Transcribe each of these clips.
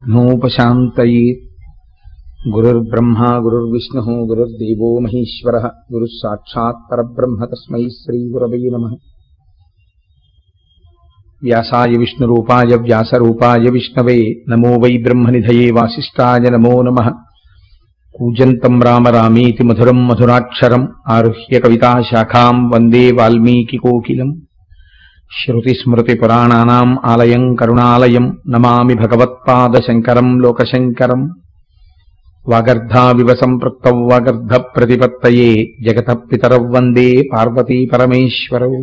నోపశాంతయే గురుర్బ్రహ్మా గురుర్విష్ణుः గురుర్దేవో మహేశ్వరः గురుः సాక్షాత్ పరబ్రహ్మ తస్మై శ్రీగురవై నమः వ్యాసాయ విష్ణురూపాయ వ్యాసరూపాయ విష్ణవే నమో వై బ్రహ్మనిధయే వాసిష్ఠాయ నమో నమः కూజంతం రామ రామేతి మధురం మధురాక్షరం ఆరుహ్య కవితాశాఖాం వందే వాల్మీకికోకిలం శృతిస్మృతిపురాణానాం ఆలయం కరుణాలయం నమామి భగవత్పాదశంకరం లోకశంకరం వాగర్ధావివ సంపృక్తౌ వాగర్ధ ప్రతిపత్తయే జగత పితరౌ వందే పార్వతీ పరమేశ్వరౌ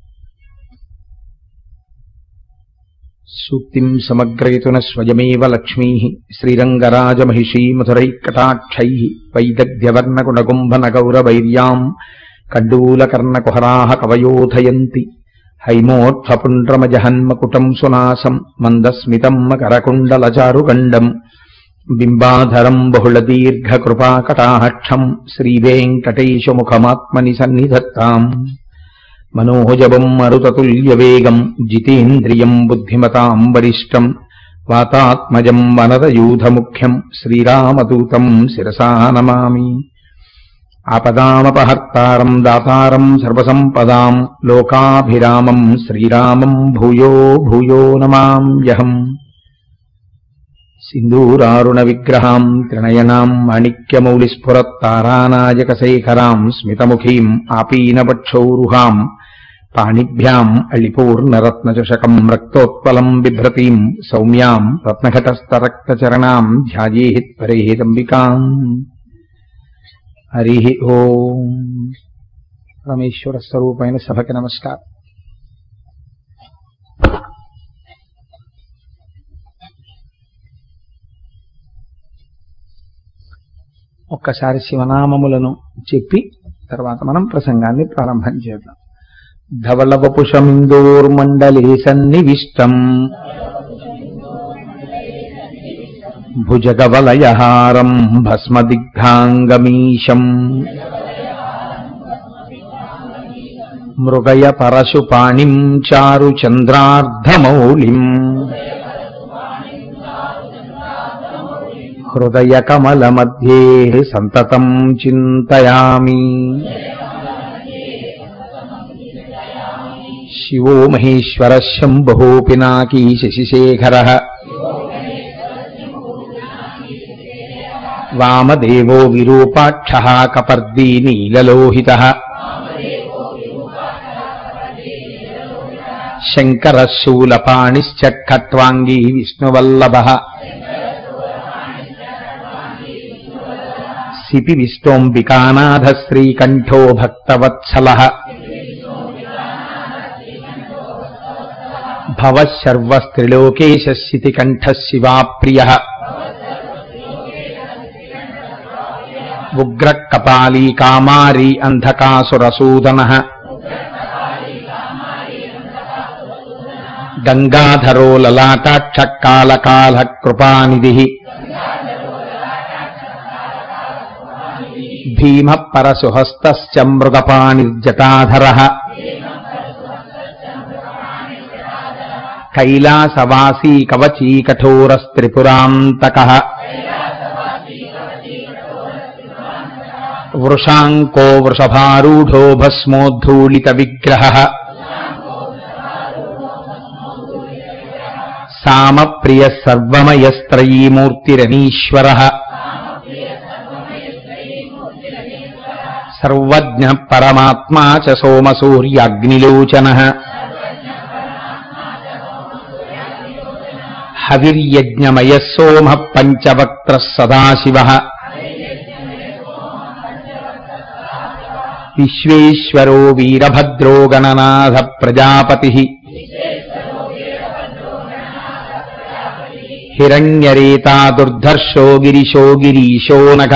సూక్తిం సమగ్రయతున స్వయమేవ లక్ష్మీ శ్రీరంగరాజమహిషీ మధురైకటాక్షై వైదగ్ధ్యవర్ణకుడగుంభనగౌరవైర్యాం కండూలకర్ణకుహరాः కవయోధయంతి హైమోత్ఫపుండ్రమజహన్మకుటం సునాసం మందస్మితం మకరకుండలచారుగండం బింబాధరం బహుళదీర్ఘకృపాకటాక్షం శ్రీవేంకటేశముఖమాత్మని సన్నిధత్తాం మనోజవం మరుతతుల్యవేగం జితేంద్రియం బుద్ధిమతాం వరిష్టం వాతాత్మజం వనరయూధముఖ్యం శ్రీరామదూతం శిరసా నమామి ఆపదామపహర్తారం దాతారం సర్వసంపదాం లోకాభిరామం శ్రీరామం భూయో భూయో నమామ్యహం సింధూరారుణ విగ్రహాం త్రినయనాం మాణిక్యమౌళిస్ఫురత్తారానాయకశేఖరాం స్మితముఖీం ఆపీనవక్షౌరుహాం పాణిభ్యాం అళిపూర్ణరత్నచషకం రక్తోత్పలం బిభ్రతీం సౌమ్యాం రత్నఘటస్థరక్తచరణాం ధ్యాయేత్ పరేదంబికాం హరి ఓం పరమేశ్వర స్వరూపైన సభకి నమస్కారం ఒక్కసారి శివనామములను చెప్పి తర్వాత మనం ప్రసంగాన్ని ప్రారంభం చేద్దాం ధవళవపుషమిందోర్మండలే సన్నివిష్టం భుజగవలయహారం భస్మదిగ్ధాంగమీశం మృగయ పరశుపాణిం చారు చంద్రార్ధమౌళిం హృదయ కమల మధ్యే సంతతం చింతయామి శివో మహేశ్వర శంభో పినాకీ శశిశేఖర వామదేవో విరూపాక్ష కపర్దీ నీలలోహిత శంకర శూలపాణిశ్చ ఖట్వాంగీ విష్ణువల్లభ సిపి విష్టోంబికానాథ శ్రీకంఠో భక్తవత్సల భవశర్వస్త్రిలోకేశ శితికంఠ శివాప్రియ ఉగ్ర కపాలీ కామారీ అంధకాసురసూదన గంగాధరో లలాటాక్ష కాళకాల కృపానిధి భీమ పరసుహస్త మృగపాణిర్జటాధర కైలాసవాసీ కవచీ కఠోరస్త్రిపురాంతక వృషాంకో వృషభారూఢో భస్మోద్ధూళిత విగ్రహ సామప్రియ సర్వమయస్త్రయీమూర్తిరనీశ్వర సర్వజ్ఞ పరమాత్మా చ సోమసూర్యాగ్నిలోచన హవిర్యజ్ఞమయ సోమ పంచవక్త్ర సదాశివ విశ్వేశ్వరో వీరభద్రో గణనాథ ప్రజాపతి హిరణ్యరేతా దుర్ధర్షో గిరిశో గిరీశో నగ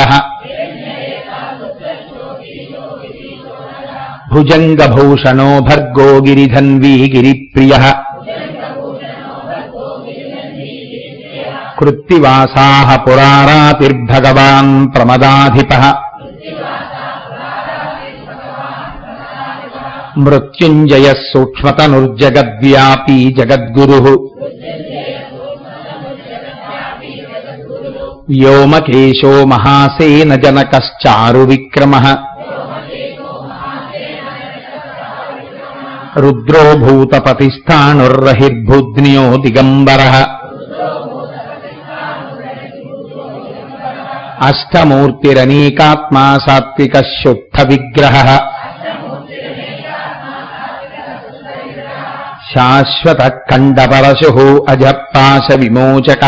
భుజంగభూషణో భర్గో గిరిధన్వీ గిరిప్రియ కృత్తివాసా పురారాతిర్భగవాన్ ప్రమదాధిప మృత్యుంజయ సూక్ష్మతనుర్జగద్వ్యాపీ జగద్గురు వ్యోమకేశో మహాసేన జనకశ్చారు విక్రమ రుద్రో భూతపతిస్థాణుర్రహిర్భుద్న్యో దిగంబర అష్టమూర్తిరనీకాత్మా సాత్విక శుద్ధ విగ్రహ శాశ్వత ఖండపరశు అజపాశ విమోచక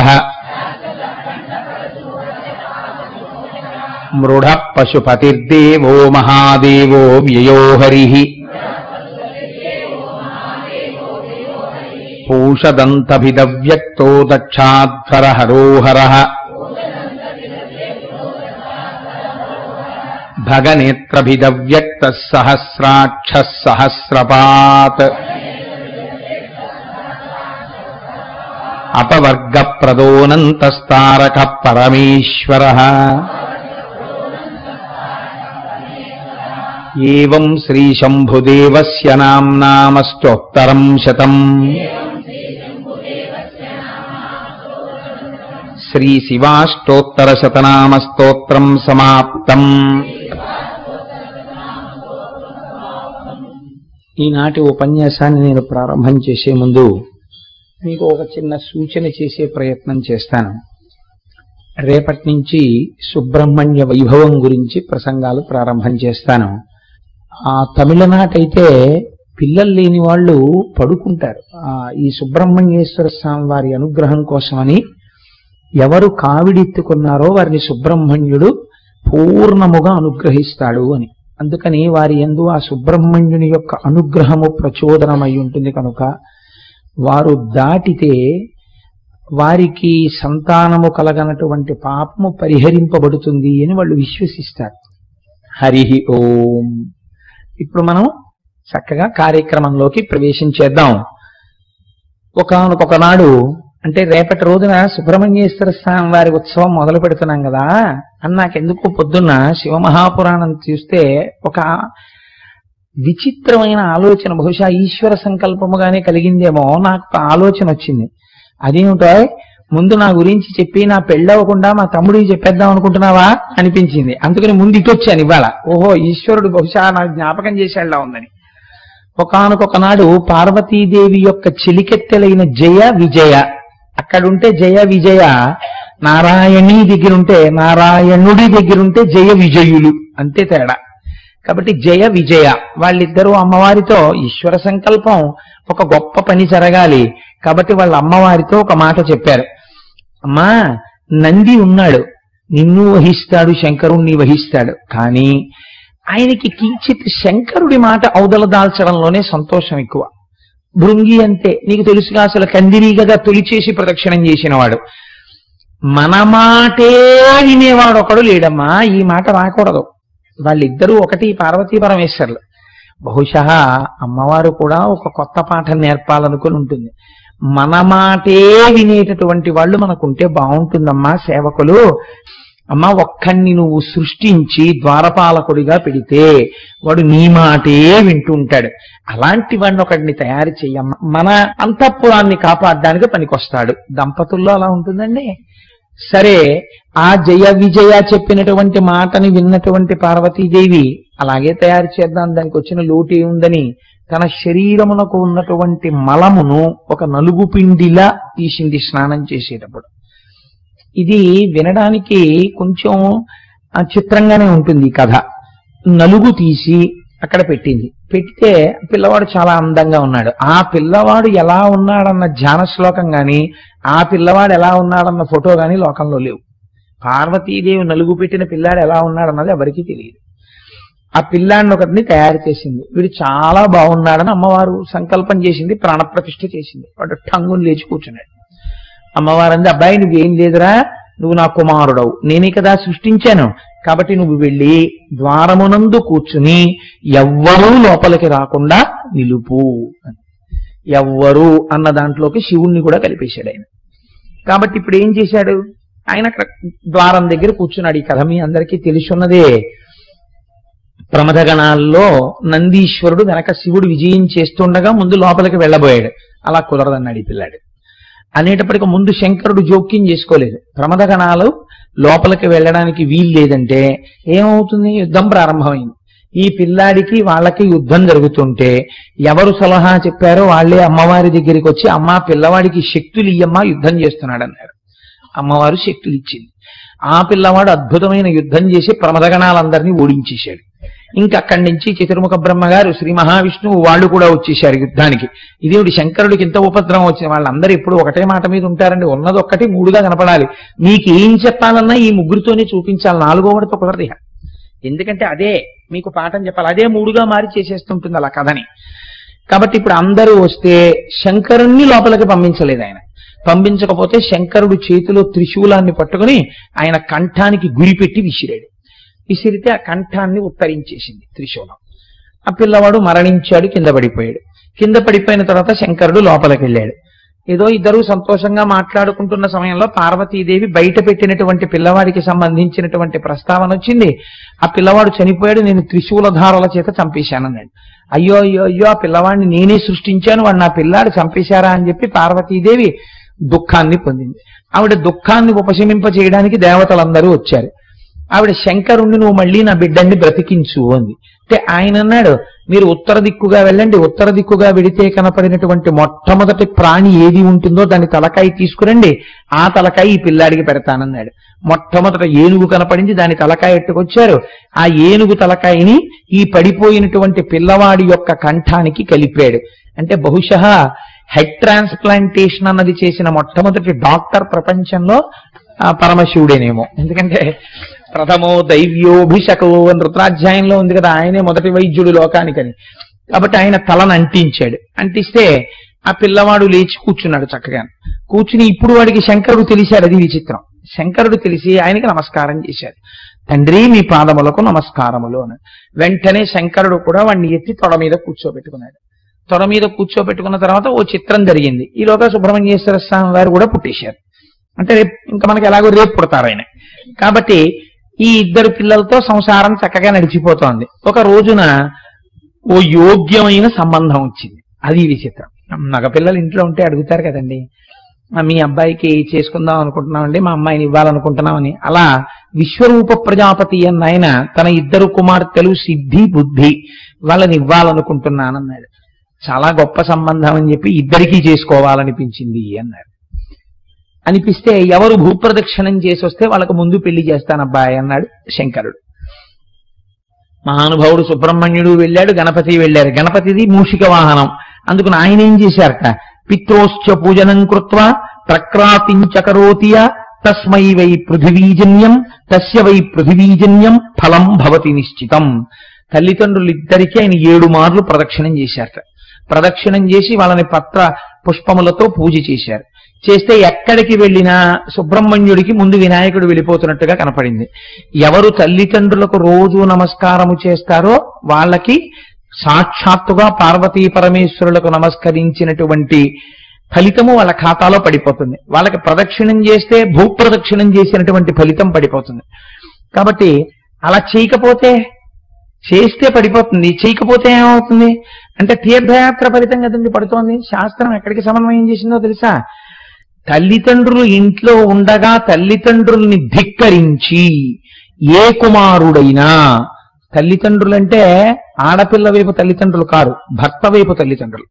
మృఢ పశుపతిర్దేవో మహాదేవో వ్యయో హరి పూషదంతభిదవ్యక్తో దక్షాధ్వర హరోహర భగనేత్రభిదవ్యక్త సహస్రాక్ష సహస్రపాత్ అపవర్గ ప్రదోనంతస్తారక పరమేశ్వర ఏం శ్రీశంభుదేవస్య నామ్నామష్టోత్తరం శతం శ్రీశివాష్టోత్తరశతనామస్తోత్రం సమాప్తం ఈనాటి ఉపన్యాసాన్ని నేను ప్రారంభం చేసే ముందు మీకు ఒక చిన్న సూచన చేసే ప్రయత్నం చేస్తాను రేపటి నుంచి సుబ్రహ్మణ్య వైభవం గురించి ప్రసంగాలు ప్రారంభం చేస్తాను ఆ తమిళనాటైతే పిల్లలు లేని వాళ్ళు పడుకుంటారు ఆ ఈ సుబ్రహ్మణ్యేశ్వర స్వామి వారి అనుగ్రహం కోసమని ఎవరు కావిడెత్తుకున్నారో వారిని సుబ్రహ్మణ్యుడు పూర్ణముగా అనుగ్రహిస్తాడు అని అందుకని వారి ఎందు ఆ సుబ్రహ్మణ్యుని యొక్క అనుగ్రహము ప్రచోదనమై ఉంటుంది కనుక వారు దాటితే వారికి సంతానము కలగనటువంటి పాపము పరిహరింపబడుతుంది అని వాళ్ళు విశ్వసిస్తారు హరి ఓం ఇప్పుడు మనం చక్కగా కార్యక్రమంలోకి ప్రవేశించేద్దాం ఒకనొకనాడు అంటే రేపటి రోజున సుబ్రహ్మణ్యేశ్వర స్వామి వారి ఉత్సవం మొదలు పెడుతున్నాం కదా అని నాకెందుకు పొద్దున్న శివమహాపురాణం చూస్తే ఒక విచిత్రమైన ఆలోచన బహుశా ఈశ్వర సంకల్పముగానే కలిగిందేమో నాకు ఒక ఆలోచన వచ్చింది అదేమిటో ముందు నా గురించి చెప్పి నా పెళ్ళవకుండా మా తమ్ముడికి చెప్పేద్దాం అనుకుంటున్నావా అనిపించింది అందుకని ముందు ఇటు వచ్చాను ఇవాళ ఓహో ఈశ్వరుడు బహుశా నాకు జ్ఞాపకం చేసేలా ఉందని ఒకనొక నాడు పార్వతీదేవి యొక్క చిలికెత్తెలైన జయ విజయ అక్కడుంటే జయ విజయ నారాయణి దగ్గరుంటే నారాయణుడి దగ్గరుంటే జయ విజయులు అంతే తేడా కాబట్టి జయ విజయ వాళ్ళిద్దరూ అమ్మవారితో ఈశ్వర సంకల్పం ఒక గొప్ప పని జరగాలి కాబట్టి వాళ్ళ అమ్మవారితో ఒక మాట చెప్పారు అమ్మా నంది ఉన్నాడు నిన్ను వహిస్తాడు శంకరుణ్ణి వహిస్తాడు కానీ ఆయనకి కించిత్ శంకరుడి మాట ఔదల దాల్చడంలోనే సంతోషం ఎక్కువ భృంగి అంతే నీకు తెలుసుగా అసలు కందిరీగగా తొలిచేసి ప్రదక్షిణం చేసినవాడు మన మాటే వినేవాడు ఒకడు లేడమ్మా ఈ మాట రాకూడదు వాళ్ళిద్దరూ ఒకటి పార్వతీ పరమేశ్వర్లు బహుశా అమ్మవారు కూడా ఒక కొత్త పాఠం నేర్పాలనుకుని ఉంటుంది మన మాటే వినేటటువంటి వాళ్ళు మనకుంటే బాగుంటుందమ్మా సేవకులు అమ్మా ఒక్కడిని నువ్వు సృష్టించి ద్వారపాలకుడిగా పెడితే వాడు నీ మాటే వింటూ ఉంటాడు అలాంటి వాడిని ఒకడిని తయారు చెయ్యమ్మా మన అంతఃపురాన్ని కాపాడడానికి పనికొస్తాడు దంపతుల్లో అలా ఉంటుందండి సరే ఆ జయ విజయ చెప్పినటువంటి మాటని విన్నటువంటి పార్వతీదేవి అలాగే తయారు చేద్దాం దానికి వచ్చిన లోటు ఏముందని తన శరీరమునకు ఉన్నటువంటి మలమును ఒక నలుగు పిండిలా తీసింది స్నానం చేసేటప్పుడు ఇది వినడానికి కొంచెం ఆ, చిత్రంగానే ఉంటుంది ఈ కథ నలుగు తీసి అక్కడ పెట్టింది పెడితే పిల్లవాడు చాలా అందంగా ఉన్నాడు ఆ పిల్లవాడు ఎలా ఉన్నాడన్న ధ్యాన శ్లోకం గాని ఆ పిల్లవాడు ఎలా ఉన్నాడన్న ఫోటో గాని లోకంలో లేవు పార్వతీదేవి నలుగు పెట్టిన పిల్లాడు ఎలా ఉన్నాడన్నది ఎవరికీ తెలియదు ఆ పిల్లాడిని ఒకటిని తయారు చేసింది వీడు చాలా బాగున్నాడని అమ్మవారు సంకల్పం చేసింది ప్రాణప్రతిష్ఠ చేసింది వాడు టంగుని లేచి కూర్చున్నాడు అమ్మవారు అంది అబ్బాయి నువ్వేం లేదురా నువ్వు నా కుమారుడవు నేనే కదా సృష్టించాను కాబట్టి నువ్వు వెళ్ళి ద్వారమునందు కూర్చుని ఎవ్వరూ లోపలికి రాకుండా నిలుపు అని. ఎవ్వరు అన్న దాంట్లోకి శివుణ్ణి కూడా కలిపేశాడు ఆయన కాబట్టి ఇప్పుడు ఏం చేశాడు ఆయన అక్కడ ద్వారం దగ్గర కూర్చున్నాడు ఈ కథ మీ అందరికీ తెలుసున్నదే ప్రమథగణాల్లో నందీశ్వరుడు వెనక శివుడు విజయం చేస్తుండగా ముందు లోపలికి వెళ్ళబోయాడు అలా కుదరదన్నాడు ఈ పిల్లాడు అనేటప్పటికి ముందు శంకరుడు జోక్యం చేసుకోలేదు ప్రమద గణాలు లోపలికి వెళ్ళడానికి వీలు లేదంటే ఏమవుతుంది యుద్ధం ప్రారంభమైంది ఈ పిల్లాడికి వాళ్ళకి యుద్ధం జరుగుతుంటే ఎవరు సలహా చెప్పారో వాళ్ళే అమ్మవారి దగ్గరికి వచ్చి అమ్మ పిల్లవాడికి శక్తులు ఇయ్యమ్మా యుద్ధం చేస్తున్నాడు అన్నారు అమ్మవారు శక్తులు ఇచ్చింది ఆ పిల్లవాడు అద్భుతమైన యుద్ధం చేసి ప్రమదగణాలందరినీ ఓడించేశాడు ఇంకా అక్కడి నుంచి చతుర్ముఖ బ్రహ్మగారు శ్రీ మహావిష్ణువు వాళ్ళు కూడా వచ్చేశారు యుద్ధానికి ఇదేమిటి శంకరుడికి ఇంత ఉపద్రవం వచ్చింది వాళ్ళందరూ ఎప్పుడు ఒకటే మాట మీద ఉంటారండి ఉన్నది ఒక్కటి మూడుగా కనపడాలి మీకు ఏం చెప్పాలన్నా ఈ ముగ్గురితోనే చూపించాలి నాలుగో వాడితో కుదరదు ఇక. ఎందుకంటే అదే మీకు పాఠం చెప్పాలి అదే మూడుగా మారి చేసేస్తుంటుంది అలా కథని కాబట్టి ఇప్పుడు అందరూ వస్తే శంకరుణ్ణి లోపలికి పంపించలేదు ఆయన పంపించకపోతే శంకరుడు చేతిలో త్రిశూలాన్ని పట్టుకుని ఆయన కంఠానికి గురిపెట్టి విసిరాడు విసిరితే ఆ కంఠాన్ని ఉత్తరించేసింది త్రిశూలం ఆ పిల్లవాడు మరణించాడు కింద పడిపోయాడు కింద పడిపోయిన తర్వాత శంకరుడు లోపలికి వెళ్ళాడు ఏదో ఇద్దరు సంతోషంగా మాట్లాడుకుంటున్న సమయంలో పార్వతీదేవి బయట పెట్టినటువంటి పిల్లవాడికి సంబంధించినటువంటి ప్రస్తావన వచ్చింది ఆ పిల్లవాడు చనిపోయాడు నేను త్రిశూలధారుల చేత చంపేశానన్నాడు అయ్యో అయ్యో అయ్యో ఆ పిల్లవాడిని నేనే సృష్టించాను వాడు నా పిల్లాడు చంపేశారా అని చెప్పి పార్వతీదేవి దుఃఖాన్ని పొందింది ఆవిడ దుఃఖాన్ని ఉపశమింప చేయడానికి దేవతలందరూ వచ్చారు ఆవిడ శంకరుణ్ణి నువ్వు మళ్ళీ నా బిడ్డని బ్రతికించు అంది అంటే ఆయన అన్నాడు మీరు ఉత్తర దిక్కుగా వెళ్ళండి ఉత్తర దిక్కుగా వెడితే కనపడినటువంటి మొట్టమొదటి ప్రాణి ఏది ఉంటుందో దాని తలకాయ తీసుకురండి ఆ తలకాయ ఈ పిల్లాడికి పెడతానన్నాడు మొట్టమొదట ఏనుగు కనపడింది దాని తలకాయ ఎట్టుకొచ్చారు ఆ ఏనుగు తలకాయని ఈ పడిపోయినటువంటి పిల్లవాడి యొక్క కంఠానికి కలిపాడు అంటే బహుశः హెడ్ ట్రాన్స్ప్లాంటేషన్ అన్నది చేసిన మొట్టమొదటి డాక్టర్ ప్రపంచంలో ఆ పరమశివుడేనేమో ఎందుకంటే ప్రథమో దైవ్యోభిషకో అని రుద్రాధ్యాయంలో ఉంది కదా ఆయనే మొదటి వైద్యుడు లోకానికని కాబట్టి ఆయన తలను అంటించాడు అంటిస్తే ఆ పిల్లవాడు లేచి కూర్చున్నాడు చక్కగా కూర్చుని ఇప్పుడు వాడికి శంకరుడు తెలిసాడు అది విచిత్రం శంకరుడు తెలిసి ఆయనకి నమస్కారం చేశాడు తండ్రి మీ పాదములకు నమస్కారములు అని వెంటనే శంకరుడు కూడా వాడిని ఎత్తి తొడ మీద కూర్చోబెట్టుకున్నాడు తొడ మీద కూర్చోబెట్టుకున్న తర్వాత ఓ చిత్రం జరిగింది ఈలోగా సుబ్రహ్మణ్యేశ్వర స్వామి వారు కూడా పుట్టేశారు అంటే రేపు ఇంకా మనకి ఎలాగో రేపు పుడతారు ఆయన కాబట్టి ఈ ఇద్దరు పిల్లలతో సంసారం చక్కగా నడిచిపోతోంది ఒక రోజున ఓ యోగ్యమైన సంబంధం వచ్చింది అది విచిత్రం మగ పిల్లలు ఇంట్లో ఉంటే అడుగుతారు కదండి "ఆ, మీ అబ్బాయికి చేసుకుందాం అనుకుంటున్నామండి మా అమ్మాయిని ఇవ్వాలనుకుంటున్నామని అలా విశ్వరూప ప్రజాపతి అన్న ఆయన తన ఇద్దరు కుమార్తెలు సిద్ధి బుద్ధి వాళ్ళని ఇవ్వాలనుకుంటున్నానన్నాడు చాలా గొప్ప సంబంధం అని చెప్పి ఇద్దరికీ చేసుకోవాలనిపించింది అన్నాడు అనిపిస్తే ఎవరు భూప్రదక్షిణం చేసి వస్తే వాళ్ళకు ముందు పెళ్లి చేస్తానబ్బాయి అన్నాడు శంకరుడు మహానుభావుడు సుబ్రహ్మణ్యుడు వెళ్ళాడు గణపతి వెళ్ళారు గణపతిది మూషిక వాహనం అందుకని ఆయన ఏం చేశారట పిత్రోశ్చ పూజనం కృత్వా ప్రక్రాతించకరోతియ తస్మై వై పృథివీజన్యం తస్య వై పృథివీజన్యం ఫలం భవతి నిశ్చితం తల్లిదండ్రులిద్దరికీ ఆయన ఏడు మార్లు ప్రదక్షిణం చేశారట ప్రదక్షిణం చేసి వాళ్ళని పత్ర పుష్పములతో పూజ చేశారు చేస్తే ఎక్కడికి వెళ్ళినా సుబ్రహ్మణ్యుడికి ముందు వినాయకుడు వెళ్ళిపోతున్నట్టుగా కనపడింది ఎవరు తల్లిదండ్రులకు రోజు నమస్కారము చేస్తారో వాళ్ళకి సాక్షాత్తుగా పార్వతీ పరమేశ్వరులకు నమస్కరించినటువంటి ఫలితము వాళ్ళ ఖాతాలో పడిపోతుంది వాళ్ళకి ప్రదక్షిణం చేస్తే భూప్రదక్షిణం చేసినటువంటి ఫలితం పడిపోతుంది కాబట్టి అలా చేయకపోతే చేస్తే పడిపోతుంది చేయకపోతే ఏమవుతుంది అంటే తీర్థయాత్ర ఫలితం కదండి పడుతోంది శాస్త్రం ఎక్కడికి సమన్వయం చేసిందో తెలుసా తల్లిదండ్రులు ఇంట్లో ఉండగా తల్లిదండ్రుల్ని ధిక్కరించి ఏ కుమారుడైనా తల్లిదండ్రులంటే ఆడపిల్ల వైపు తల్లిదండ్రులు కారు భర్త వైపు తల్లిదండ్రులు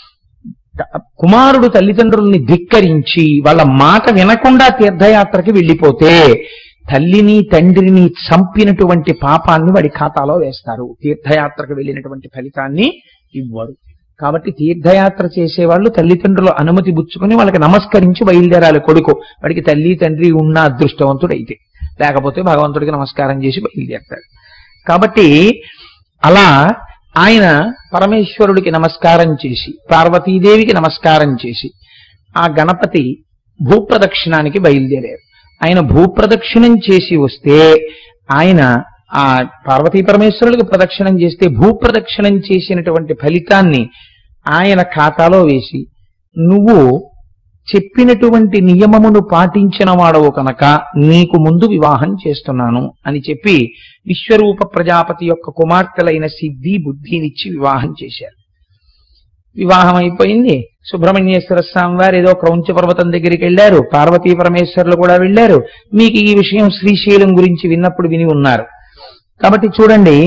కుమారుడు తల్లిదండ్రుల్ని ధిక్కరించి వాళ్ళ మాట వినకుండా తీర్థయాత్రకి వెళ్ళిపోతే తల్లిని తండ్రిని చంపినటువంటి పాపాన్ని వాడి ఖాతాలో వేస్తారు తీర్థయాత్రకు వెళ్ళినటువంటి ఫలితాన్ని ఇవ్వరు కాబట్టి తీర్థయాత్ర చేసేవాళ్ళు తల్లిదండ్రుల అనుమతి పుచ్చుకొని వాళ్ళకి నమస్కరించి బయలుదేరాలి కొడుకు వాడికి తల్లి తండ్రి ఉన్న అదృష్టవంతుడైతే లేకపోతే భగవంతుడికి నమస్కారం చేసి బయలుదేరతాడు కాబట్టి అలా ఆయన పరమేశ్వరుడికి నమస్కారం చేసి పార్వతీదేవికి నమస్కారం చేసి ఆ గణపతి భూప్రదక్షిణానికి బయలుదేరారు ఆయన భూప్రదక్షిణం చేసి వస్తే ఆయన ఆ పార్వతీ పరమేశ్వరుడికి ప్రదక్షిణం చేస్తే భూప్రదక్షిణం చేసినటువంటి ఫలితాన్ని ఆయన ఖాతాలో వేసి నువ్వు చెప్పినటువంటి నియమమును పాటించిన వాడవు కనుక నీకు ముందు వివాహం చేస్తున్నాను అని చెప్పి విశ్వరూప ప్రజాపతి యొక్క కుమార్తెలైన సిద్ధి బుద్ధినిచ్చి వివాహం చేశారు వివాహం అయిపోయింది సుబ్రహ్మణ్యేశ్వర స్వామి వారు ఏదో క్రౌంచ పర్వతం దగ్గరికి వెళ్ళారు పార్వతీ పరమేశ్వరులు కూడా వెళ్ళారు మీకు ఈ విషయం శ్రీశైలం గురించి విన్నప్పుడు విని ఉన్నారు కాబట్టి చూడండి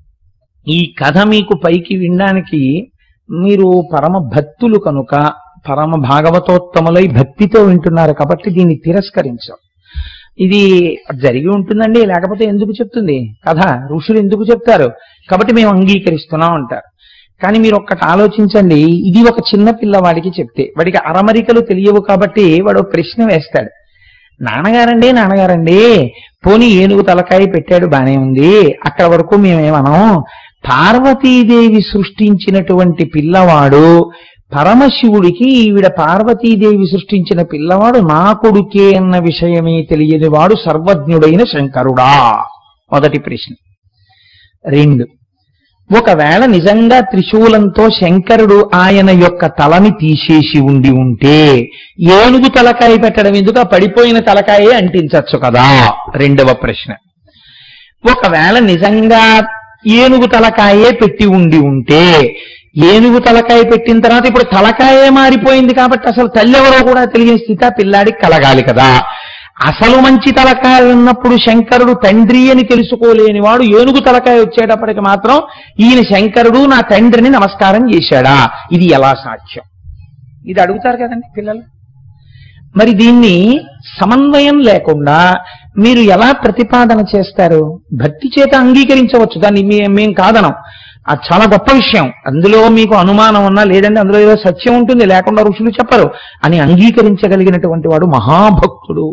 ఈ కథ మీకు పైకి వినడానికి మీరు పరమ భక్తులు కనుక పరమ భాగవతోత్తములై భక్తితో వింటున్నారు కాబట్టి దీన్ని తిరస్కరించాం ఇది జరిగి ఉంటుందండి లేకపోతే ఎందుకు చెప్తుంది కథ ఋషులు ఎందుకు చెప్తారు కాబట్టి మేము అంగీకరిస్తున్నాం అంటారు కానీ మీరు ఒక్కటి ఆలోచించండి ఇది ఒక చిన్న పిల్లవాడికి చెప్తే వాడికి అరమరికలు తెలియవు కాబట్టి వాడు ఒక ప్రశ్న వేస్తాడు నాన్నగారండి నాన్నగారండి పోనీ ఏనుగు తలకాయ పెట్టాడు బానే ఉంది అక్కడ వరకు మేమేమనం పార్వతీదేవి సృష్టించినటువంటి పిల్లవాడు పరమశివుడికి ఈవిడ పార్వతీదేవి సృష్టించిన పిల్లవాడు నా కొడుకే అన్న విషయమే తెలియని వాడు సర్వజ్ఞుడైన శంకరుడా మొదటి ప్రశ్న రెండు ఒకవేళ నిజంగా త్రిశూలంతో శంకరుడు ఆయన యొక్క తలని తీసేసి ఉండి ఉంటే ఏనుగు తలకాయ పెట్టడం ఎందుకు ఆ పడిపోయిన తలకాయే అంటించచ్చు కదా రెండవ ప్రశ్న ఒకవేళ నిజంగా ఏనుగు తలకాయే పెట్టి ఉండి ఉంటే ఏనుగు తలకాయ పెట్టిన తర్వాత ఇప్పుడు తలకాయే మారిపోయింది కాబట్టి అసలు తల్లి ఎవరో కూడా తెలియని స్థితి ఆ పిల్లాడికి కలగాలి కదా అసలు మంచి తలకాయ ఉన్నప్పుడు శంకరుడు తండ్రి అని తెలుసుకోలేని వాడు ఏనుగు తలకాయ వచ్చేటప్పటికి మాత్రం ఈయన శంకరుడు నా తండ్రిని నమస్కారం చేశాడా ఇది ఎలా సాధ్యం ఇది అడుగుతారు కదండి పిల్లలు మరి దీన్ని సమన్వయం లేకుండా మీరు ఎలా ప్రతిపాదన చేస్తారు భక్తి చేత అంగీకరించవచ్చు దాన్ని మే- మేం కాదనం అది చాలా గొప్ప విషయం అందులో మీకు అనుమానం ఉన్నా లేదంటే అందులో ఏదో సత్యం ఉంటుంది లేకుండా ఋషులు చెప్పరు అని అంగీకరించగలిగినటువంటి వాడు మహాభక్తుడు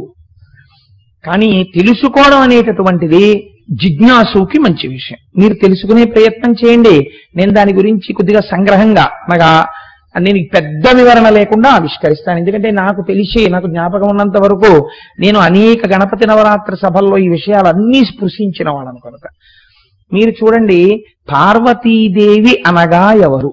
కానీ తెలుసుకోవడం అనేటటువంటిది జిజ్ఞాసుకి మంచి విషయం మీరు తెలుసుకునే ప్రయత్నం చేయండి నేను దాని గురించి కొద్దిగా సంగ్రహంగా అనగా నేను పెద్ద వివరణ లేకుండా ఆవిష్కరిస్తాను ఎందుకంటే నాకు తెలిసి నాకు జ్ఞాపకం ఉన్నంత వరకు నేను అనేక గణపతి నవరాత్రి సభల్లో ఈ విషయాలన్నీ స్పృశించిన వాళ్ళను కనుక మీరు చూడండి పార్వతీదేవి అనగా ఎవరు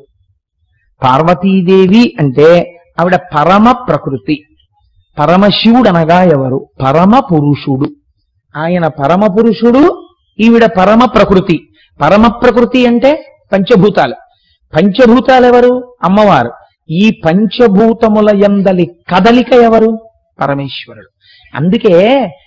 పార్వతీదేవి అంటే ఆవిడ పరమ ప్రకృతి పరమశివుడు అనగా ఎవరు పరమ పురుషుడు ఆయన పరమ పురుషుడు ఈవిడ పరమ ప్రకృతి పరమ ప్రకృతి అంటే పంచభూతాలు పంచభూతాలు ఎవరు అమ్మవారు ఈ పంచభూతముల యందలి కదలిక ఎవరు పరమేశ్వరుడు అందుకే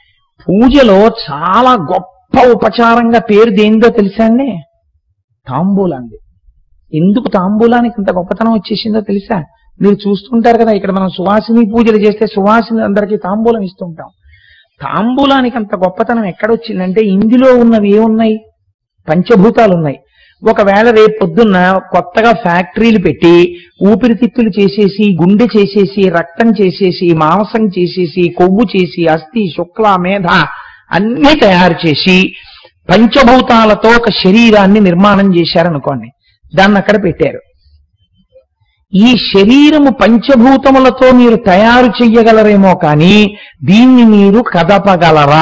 పూజలో చాలా గొప్ప ఉపచారంగా పేరు దేందో తెలుసా అండి తాంబూలాంది ఎందుకు తాంబూలానికి ఇంత గొప్పతనం వచ్చేసిందో తెలుసా మీరు చూస్తుంటారు కదా ఇక్కడ మనం సువాసిని పూజలు చేస్తే సువాసిని అందరికీ తాంబూలం ఇస్తుంటాం తాంబూలానికి అంత గొప్పతనం ఎక్కడొచ్చిందంటే ఇందులో ఉన్నవి ఏమున్నాయి పంచభూతాలు ఉన్నాయి ఒకవేళ రేపు పొద్దున్న కొత్తగా ఫ్యాక్టరీలు పెట్టి ఊపిరితిత్తులు చేసేసి గుండె చేసేసి రక్తం చేసేసి మాంసం చేసేసి కొవ్వు చేసి అస్థి శుక్ల మేధ అన్ని తయారు చేసి పంచభూతాలతో ఒక శరీరాన్ని నిర్మాణం చేశారనుకోండి దాన్ని అక్కడ పెట్టారు ఈ శరీరము పంచభూతములతో మీరు తయారు చెయ్యగలరేమో కానీ దీన్ని మీరు కదపగలరా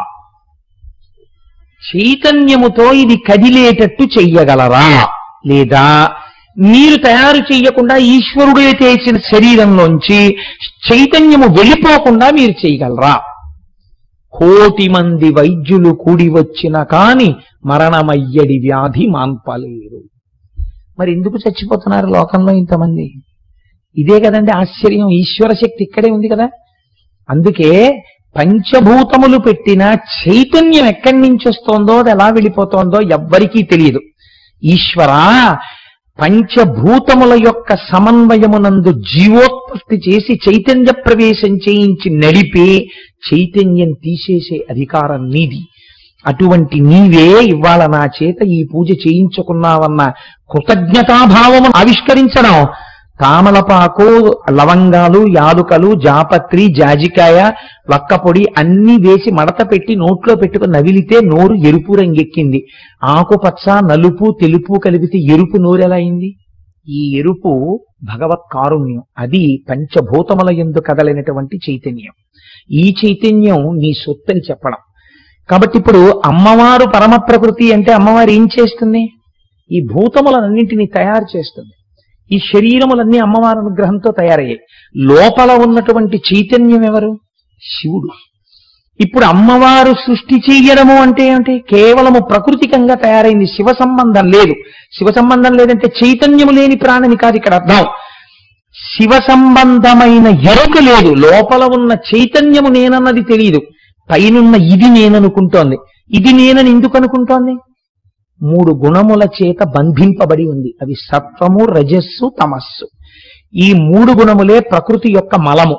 చైతన్యముతో ఇది కదిలేటట్టు చెయ్యగలరా లేదా మీరు తయారు చెయ్యకుండా ఈశ్వరుడే చేసిన శరీరంలోంచి చైతన్యము వెళ్ళిపోకుండా మీరు చేయగలరా కోటి మంది వైద్యులు కూడి వచ్చిన కాని మరణమయ్యడి వ్యాధి మాన్పలేరు మరి ఎందుకు చచ్చిపోతున్నారు లోకంలో ఇంతమంది ఇదే కదండి ఆశ్చర్యం ఈశ్వర శక్తి ఇక్కడే ఉంది కదా అందుకే పంచభూతములు పెట్టిన చైతన్యం ఎక్కడి నుంచి వస్తోందో అది ఎలా వెళ్ళిపోతోందో ఎవ్వరికీ తెలియదు ఈశ్వరా పంచభూతముల యొక్క సమన్వయమునందు జీవోత్పత్తి చేసి చైతన్య ప్రవేశం చేయించి నడిపి చైతన్యం తీసేసే అధికారం నీది అటువంటి నీవే ఇవాళ నా చేత ఈ పూజ చేయించుకున్నావన్న కృతజ్ఞతాభావము ఆవిష్కరించడం తామలపాకు లవంగాలు యాలుకలు జాపత్రి జాజికాయ వక్కపొడి అన్ని వేసి మడత పెట్టి నోట్లో పెట్టుకుని నవిలితే నోరు ఎరుపు రంగెక్కింది ఆకుపచ్చ నలుపు తెలుపు కలిపితే ఎరుపు నోరు ఎలా అయింది ఈ ఎరుపు భగవత్ కారుణ్యం అది పంచభూతముల ఎందు కదలినటువంటి చైతన్యం ఈ చైతన్యం నీ సొత్తని చెప్పడం కాబట్టి ఇప్పుడు అమ్మవారు పరమ ప్రకృతి అంటే అమ్మవారు ఏం చేస్తుంది ఈ భూతములన్నింటినీ తయారు చేస్తుంది ఈ శరీరములన్నీ అమ్మవారి అనుగ్రహంతో తయారయ్యాయి లోపల ఉన్నటువంటి చైతన్యం ఎవరు శివుడు ఇప్పుడు అమ్మవారు సృష్టి చెయ్యడము అంటే ఏమిటి కేవలము ప్రకృతికంగా తయారైంది శివ సంబంధం లేదు శివ సంబంధం లేదంటే చైతన్యము లేని ప్రాణిని కాదు ఇక్కడ అర్థం శివ సంబంధమైన ఎరుక లేదు లోపల ఉన్న చైతన్యము నేనన్నది తెలియదు పైనున్న ఇది నేననుకుంటోంది ఇది నేనని ఎందుకు అనుకుంటోంది మూడు గుణముల చేత బంధింపబడి ఉంది అవి సత్వము రజస్సు తమస్సు ఈ మూడు గుణములే ప్రకృతి యొక్క మలము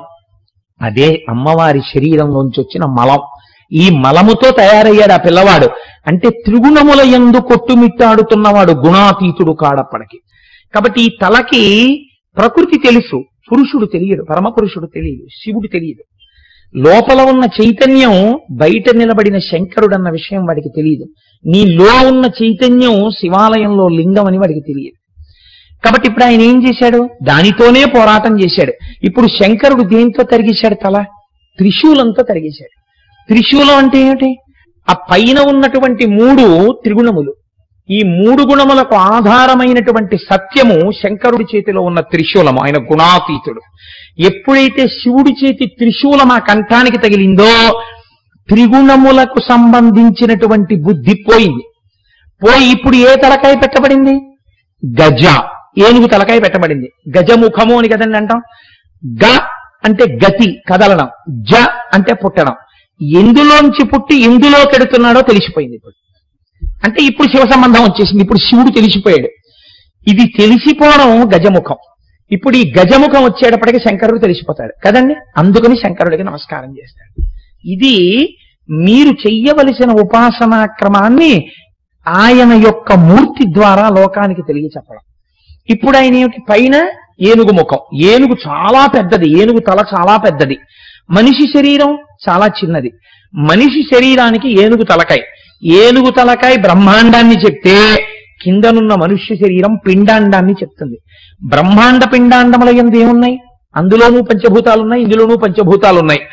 అదే అమ్మవారి శరీరంలోంచి వచ్చిన మలం ఈ మలముతో తయారయ్యాడు ఆ పిల్లవాడు అంటే త్రిగుణముల ఎందు కొట్టుమిట్టాడుతున్నవాడు గుణాతీతుడు కాడప్పటికి కాబట్టి ఈ తలకి ప్రకృతి తెలుసు పురుషుడు తెలియడు పరమపురుషుడు తెలియదు శివుడు తెలియదు లోపల ఉన్న చైతన్యం బయట నిలబడిన శంకరుడన్న విషయం వాడికి తెలియదు నీలో ఉన్న చైతన్యం శివాలయంలో లింగం అని వాడికి తెలియదు కాబట్టి ఇప్పుడు ఆయన ఏం చేశాడు దానితోనే పోరాటం చేశాడు ఇప్పుడు శంకరుడు దేంతో తరిగేశాడు తల త్రిశూలంతో తరిగేశాడు త్రిశూలం అంటే ఏమిటి ఆ పైన ఉన్నటువంటి మూడు త్రిగుణములు ఈ మూడు గుణములకు ఆధారమైనటువంటి సత్యము శంకరుడి చేతిలో ఉన్న త్రిశూలము ఆయన గుణాతీతుడు ఎప్పుడైతే శివుడి చేతి త్రిశూలం ఆ కంఠానికి తగిలిందో త్రిగుణములకు సంబంధించినటువంటి బుద్ధి పోయింది పోయి ఇప్పుడు ఏ తలకాయ పెట్టబడింది గజ ఏనుగు తలకాయ పెట్టబడింది గజముఖము అని కదండి అంటాం గ అంటే గతి కదలడం జ అంటే పుట్టడం ఎందులోంచి పుట్టి ఎందులో కెడుతున్నాడో తెలిసిపోయింది ఇప్పుడు అంటే ఇప్పుడు శివ సంబంధం వచ్చేసింది ఇప్పుడు శివుడు తెలిసిపోయాడు ఇది తెలిసిపోవడం గజముఖం ఇప్పుడు ఈ గజముఖం వచ్చేటప్పటికి శంకరుడు తెలిసిపోతాడు కదండి అందుకని శంకరుడికి నమస్కారం చేస్తాడు ఇది మీరు చెయ్యవలసిన ఉపాసనా క్రమాన్ని ఆయన యొక్క మూర్తి ద్వారా లోకానికి తెలియచెప్పడం ఇప్పుడు ఆయన ఏమిటి పైన ఏనుగు ముఖం ఏనుగు చాలా పెద్దది ఏనుగు తల చాలా పెద్దది మనిషి శరీరం చాలా చిన్నది మనిషి శరీరానికి ఏనుగు తలకాయ ఏనుగు తలకాయ బ్రహ్మాండాన్ని చెప్తే కిందనున్న మనుష్య శరీరం పిండాండాన్ని చెప్తుంది బ్రహ్మాండ పిండాండముల ఎందు ఏమున్నాయి అందులోనూ పంచభూతాలు ఉన్నాయి ఇందులోనూ పంచభూతాలు ఉన్నాయి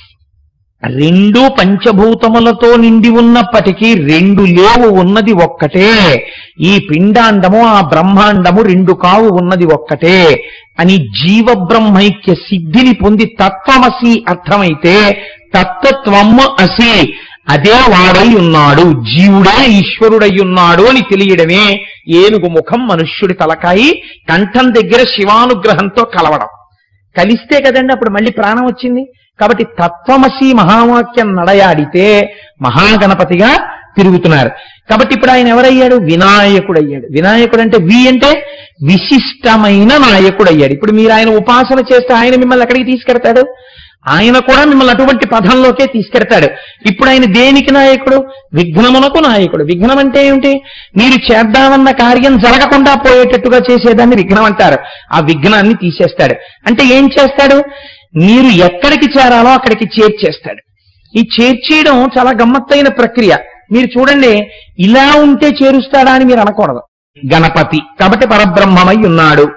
రెండు పంచభూతములతో నిండి ఉన్నప్పటికీ రెండు లేవు ఉన్నది ఒక్కటే ఈ పిండాండము ఆ బ్రహ్మాండము రెండు కావు ఉన్నది ఒక్కటే అని జీవ బ్రహ్మైక్య సిద్ధిని పొంది తత్వమసి అర్థమైతే తత్వత్వము అసి అదే వాడై ఉన్నాడు జీవుడే ఈశ్వరుడై ఉన్నాడు అని తెలియడమే ఏనుగు ముఖం మనుష్యుడి తలకాయి కంఠం దగ్గర శివానుగ్రహంతో కలవడం కలిస్తే కదండి అప్పుడు మళ్ళీ ప్రాణం వచ్చింది కాబట్టి తత్వమసి మహావాక్యం నడయాడితే మహాగణపతిగా తిరుగుతున్నారు కాబట్టి ఇప్పుడు ఆయన ఎవరయ్యాడు వినాయకుడు అయ్యాడు వినాయకుడు అంటే వి అంటే విశిష్టమైన నాయకుడు అయ్యాడు ఇప్పుడు మీరు ఆయన ఉపాసన చేస్తే ఆయన మిమ్మల్ని ఎక్కడికి తీసుకెడతాడు ఆయన కూడా మిమ్మల్ని అటువంటి పదంలోకే తీసుకెడతాడు ఇప్పుడు ఆయన దేనికి నాయకుడు విఘ్నమునకు నాయకుడు విఘ్నం అంటే ఏమిటి మీరు చేద్దామన్న కార్యం జరగకుండా పోయేటట్టుగా చేసేదాన్ని విఘ్నం అంటారు ఆ విఘ్నాన్ని తీసేస్తాడు అంటే ఏం చేస్తాడు మీరు ఎక్కడికి చేరాలో అక్కడికి చేర్చేస్తాడు ఈ చేర్చేయడం చాలా గమ్మత్తైన ప్రక్రియ మీరు చూడండి ఇలా ఉంటే చేరుస్తాడా అని మీరు అనకూడదు గణపతి కాబట్టి పరబ్రహ్మమై ఉన్నాడు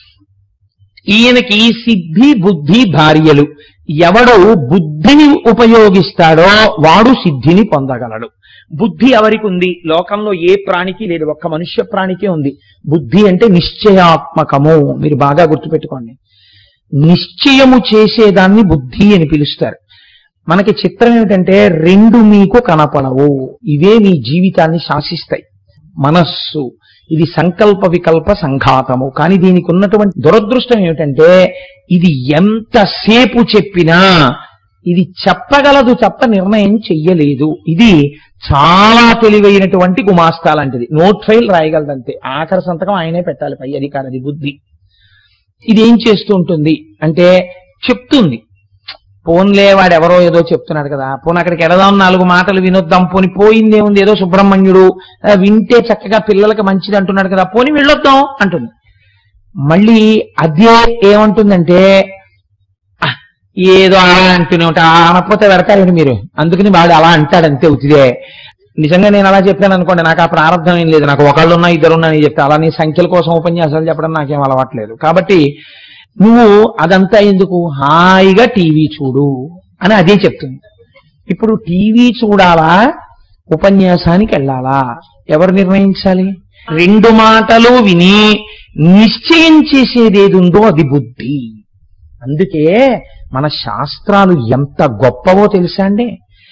ఈయనకి సిద్ధి బుద్ధి భార్యలు ఎవడు బుద్ధిని ఉపయోగిస్తాడో వాడు సిద్ధిని పొందగలడు బుద్ధి ఎవరికి ఉంది లోకంలో ఏ ప్రాణికి లేదు ఒక్క మనుష్య ప్రాణికే ఉంది బుద్ధి అంటే నిశ్చయాత్మకము మీరు బాగా గుర్తుపెట్టుకోండి నిశ్చయము చేసేదాన్ని బుద్ధి అని పిలుస్తారు మనకి చిత్రం ఏమిటంటే రెండు మీకు కనపడవు ఇవే మీ జీవితాన్ని శాసిస్తాయి మనస్సు ఇది సంకల్ప వికల్ప సంఘాతము కానీ దీనికి ఉన్నటువంటి దురదృష్టం ఏమిటంటే ఇది ఎంతసేపు చెప్పినా ఇది చెప్పగలదు తప్ప నిర్ణయం చెయ్యలేదు ఇది చాలా తెలివైనటువంటి గుమాస్తా లాంటిది నోట్ ఫైల్ రాయగలదంతే ఆఖరి సంతకం ఆయనే పెట్టాలి పై అధికారి బుద్ధి ఇది ఏం చేస్తూ ఉంటుంది అంటే చెప్తుంది పోన్లే వాడు ఎవరో ఏదో చెప్తున్నాడు కదా పోనీ అక్కడికి ఎడదాం నాలుగు మాటలు వినొద్దాం పోని పోయిందేముంది ఏదో సుబ్రహ్మణ్యుడు ఆ, వింటే చక్కగా పిల్లలకి మంచిది అంటున్నాడు కదా పోని వెళ్ళొద్దాం అంటుంది మళ్ళీ అదే ఏమంటుందంటే "ఆ, ఏదో అలా అంటూనే ఉంటా ఆ అనకపోతే పెడతారండి మీరు అందుకని వాడు అలా అంటాడంతే ఉతిదే నిజంగా నేను అలా చెప్పాను అనుకోండి నాకు ఆ ప్రారంభం ఏం లేదు నాకు ఒకళ్ళు ఉన్నా ఇద్దరు ఉన్నా అని చెప్తే అలా నీ సంఖ్యల కోసం ఉపన్యాసాలు చెప్పడం నాకేం అలవాట్లేదు కాబట్టి నువ్వు అదంతా ఎందుకు హాయిగా టీవీ చూడు అని అదే చెప్తుంది ఇప్పుడు టీవీ చూడాలా ఉపన్యాసానికి వెళ్ళాలా ఎవరు నిర్ణయించాలి రెండు మాటలు విని నిశ్చయం చేసేది ఏది ఉందో అది బుద్ధి అందుకే మన శాస్త్రాలు ఎంత గొప్పవో తెలుసా అండి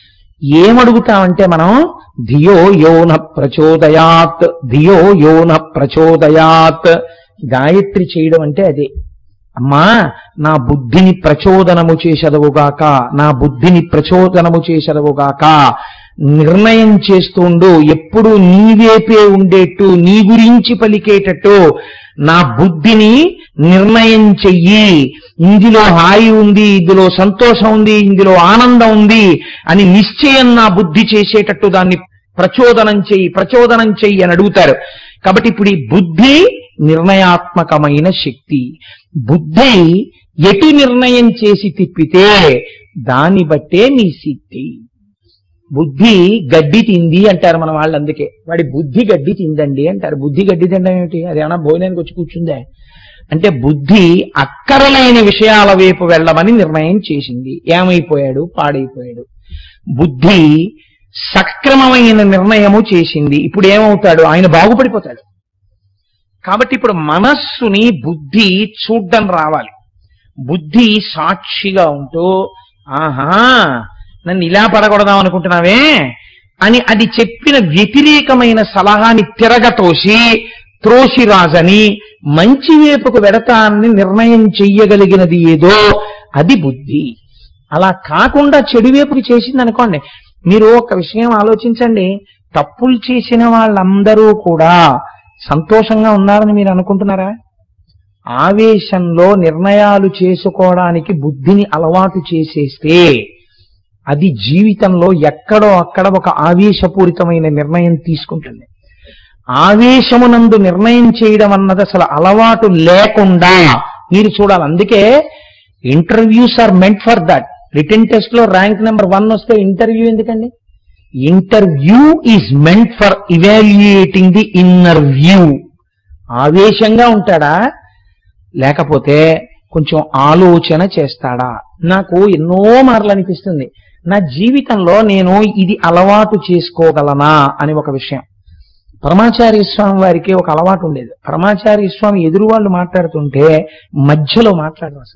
ఏమడుగుతామంటే మనం ధియో యోన ప్రచోదయాత్ ధియో యోన ప్రచోదయాత్ గాయత్రి చేయడం అంటే అదే అమ్మా నా బుద్ధిని ప్రచోదనము చేసదవుగాక నా బుద్ధిని ప్రచోదనము చేసదవుగాక నిర్ణయం చేస్తుండు ఎప్పుడు నీవేపే ఉండేట్టు నీ గురించి పలికేటట్టు నా బుద్ధిని నిర్ణయం చెయ్యి ఇందులో హాయి ఉంది ఇందులో సంతోషం ఉంది ఇందులో ఆనందం ఉంది అని నిశ్చయం నా బుద్ధి చేసేటట్టు దాన్ని ప్రచోదనం చెయ్యి ప్రచోదనం చెయ్యి అని అడుగుతారు కాబట్టి ఇప్పుడు ఈ బుద్ధి నిర్ణయాత్మకమైన శక్తి బుద్ధి ఎటు నిర్ణయం చేసి తిప్పితే దాన్ని బట్టే నీ సిద్ధి బుద్ధి గడ్డి తింది అంటారు మన వాళ్ళు అందుకే వాడి బుద్ధి గడ్డి తిందండి అంటారు బుద్ధి గడ్డి తినడం ఏమిటి అది ఏమన్నా భోజనానికి వచ్చి కూర్చుందే అంటే బుద్ధి అక్కరలేని విషయాల వైపు వెళ్ళమని నిర్ణయం చేసింది ఏమైపోయాడు పాడైపోయాడు బుద్ధి సక్రమమైన నిర్ణయము చేసింది ఇప్పుడు ఏమవుతాడు ఆయన బాగుపడిపోతాడు కాబట్టి ఇప్పుడు మనస్సుని బుద్ధి చూడ్డం రావాలి బుద్ధి సాక్షిగా ఉంటూ ఆహా నన్ను ఇలా పడగొడదాం అనుకుంటున్నావే అని అది చెప్పిన వ్యతిరేకమైన సలహాని తిరగతోసి త్రోసిరాజని మంచి వైపుకు వెడతాన్ని నిర్ణయం చెయ్యగలిగినది ఏదో అది బుద్ధి అలా కాకుండా చెడు వైపుకి చేసింది అనుకోండి మీరు ఒక విషయం ఆలోచించండి తప్పులు చేసిన వాళ్ళందరూ కూడా సంతోషంగా ఉన్నారని మీరు అనుకుంటున్నారా ఆవేశంలో నిర్ణయాలు చేసుకోవడానికి బుద్ధిని అలవాటు చేసేస్తే అది జీవితంలో ఎక్కడో అక్కడ ఒక ఆవేశపూరితమైన నిర్ణయం తీసుకుంటుంది ఆవేశమునందు నిర్ణయం చేయడం అన్నది అసలు అలవాటు లేకుండా మీరు చూడాలి అందుకే interviews are meant for that written test లో ర్యాంక్ నెంబర్ వన్ వస్తే ఇంటర్వ్యూ ఎందుకండి interview is meant for evaluating the inner view ఆవేశంగా ఉంటాడా లేకపోతే కొంచెం ఆలోచన చేస్తాడా నాకు ఎన్నో మార్లు అనిపిస్తుంది నా జీవితంలో నేను ఇది అలవాటు చేసుకోగలనా అని ఒక విషయం పరమాచార్య స్వామి వారికి ఒక అలవాటు ఉండేది పరమాచార్య స్వామి ఎదురు వాళ్ళు మాట్లాడుతుంటే మధ్యలో మాట్లాడరు అసలు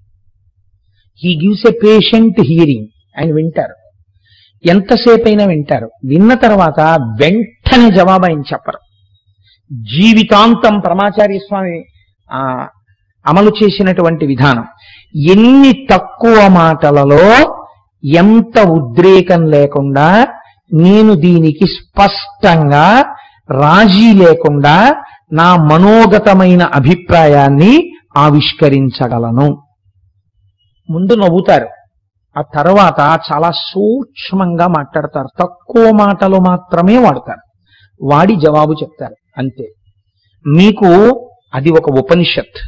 he gives a patient hearing ఆయన వింటారు ఎంతసేపు అయినా వింటారు విన్న తర్వాత వెంటనే జవాబు ఆయన చెప్పరు జీవితాంతం పరమాచార్య స్వామి ఆ అమలు చేసినటువంటి విధానం ఎన్ని తక్కువ మాటలలో ఎంత ఉద్రేకం లేకుండా నేను దీనికి స్పష్టంగా రాజీ లేకుండా నా మనోగతమైన అభిప్రాయాన్ని ఆవిష్కరించగలను ముందు నవ్వుతారు ఆ తర్వాత చాలా సూక్ష్మంగా మాట్లాడతారు తక్కువ మాటలు మాత్రమే వాడతారు వాడి జవాబు చెప్తారు అంతే మీకు అది ఒక ఉపనిషత్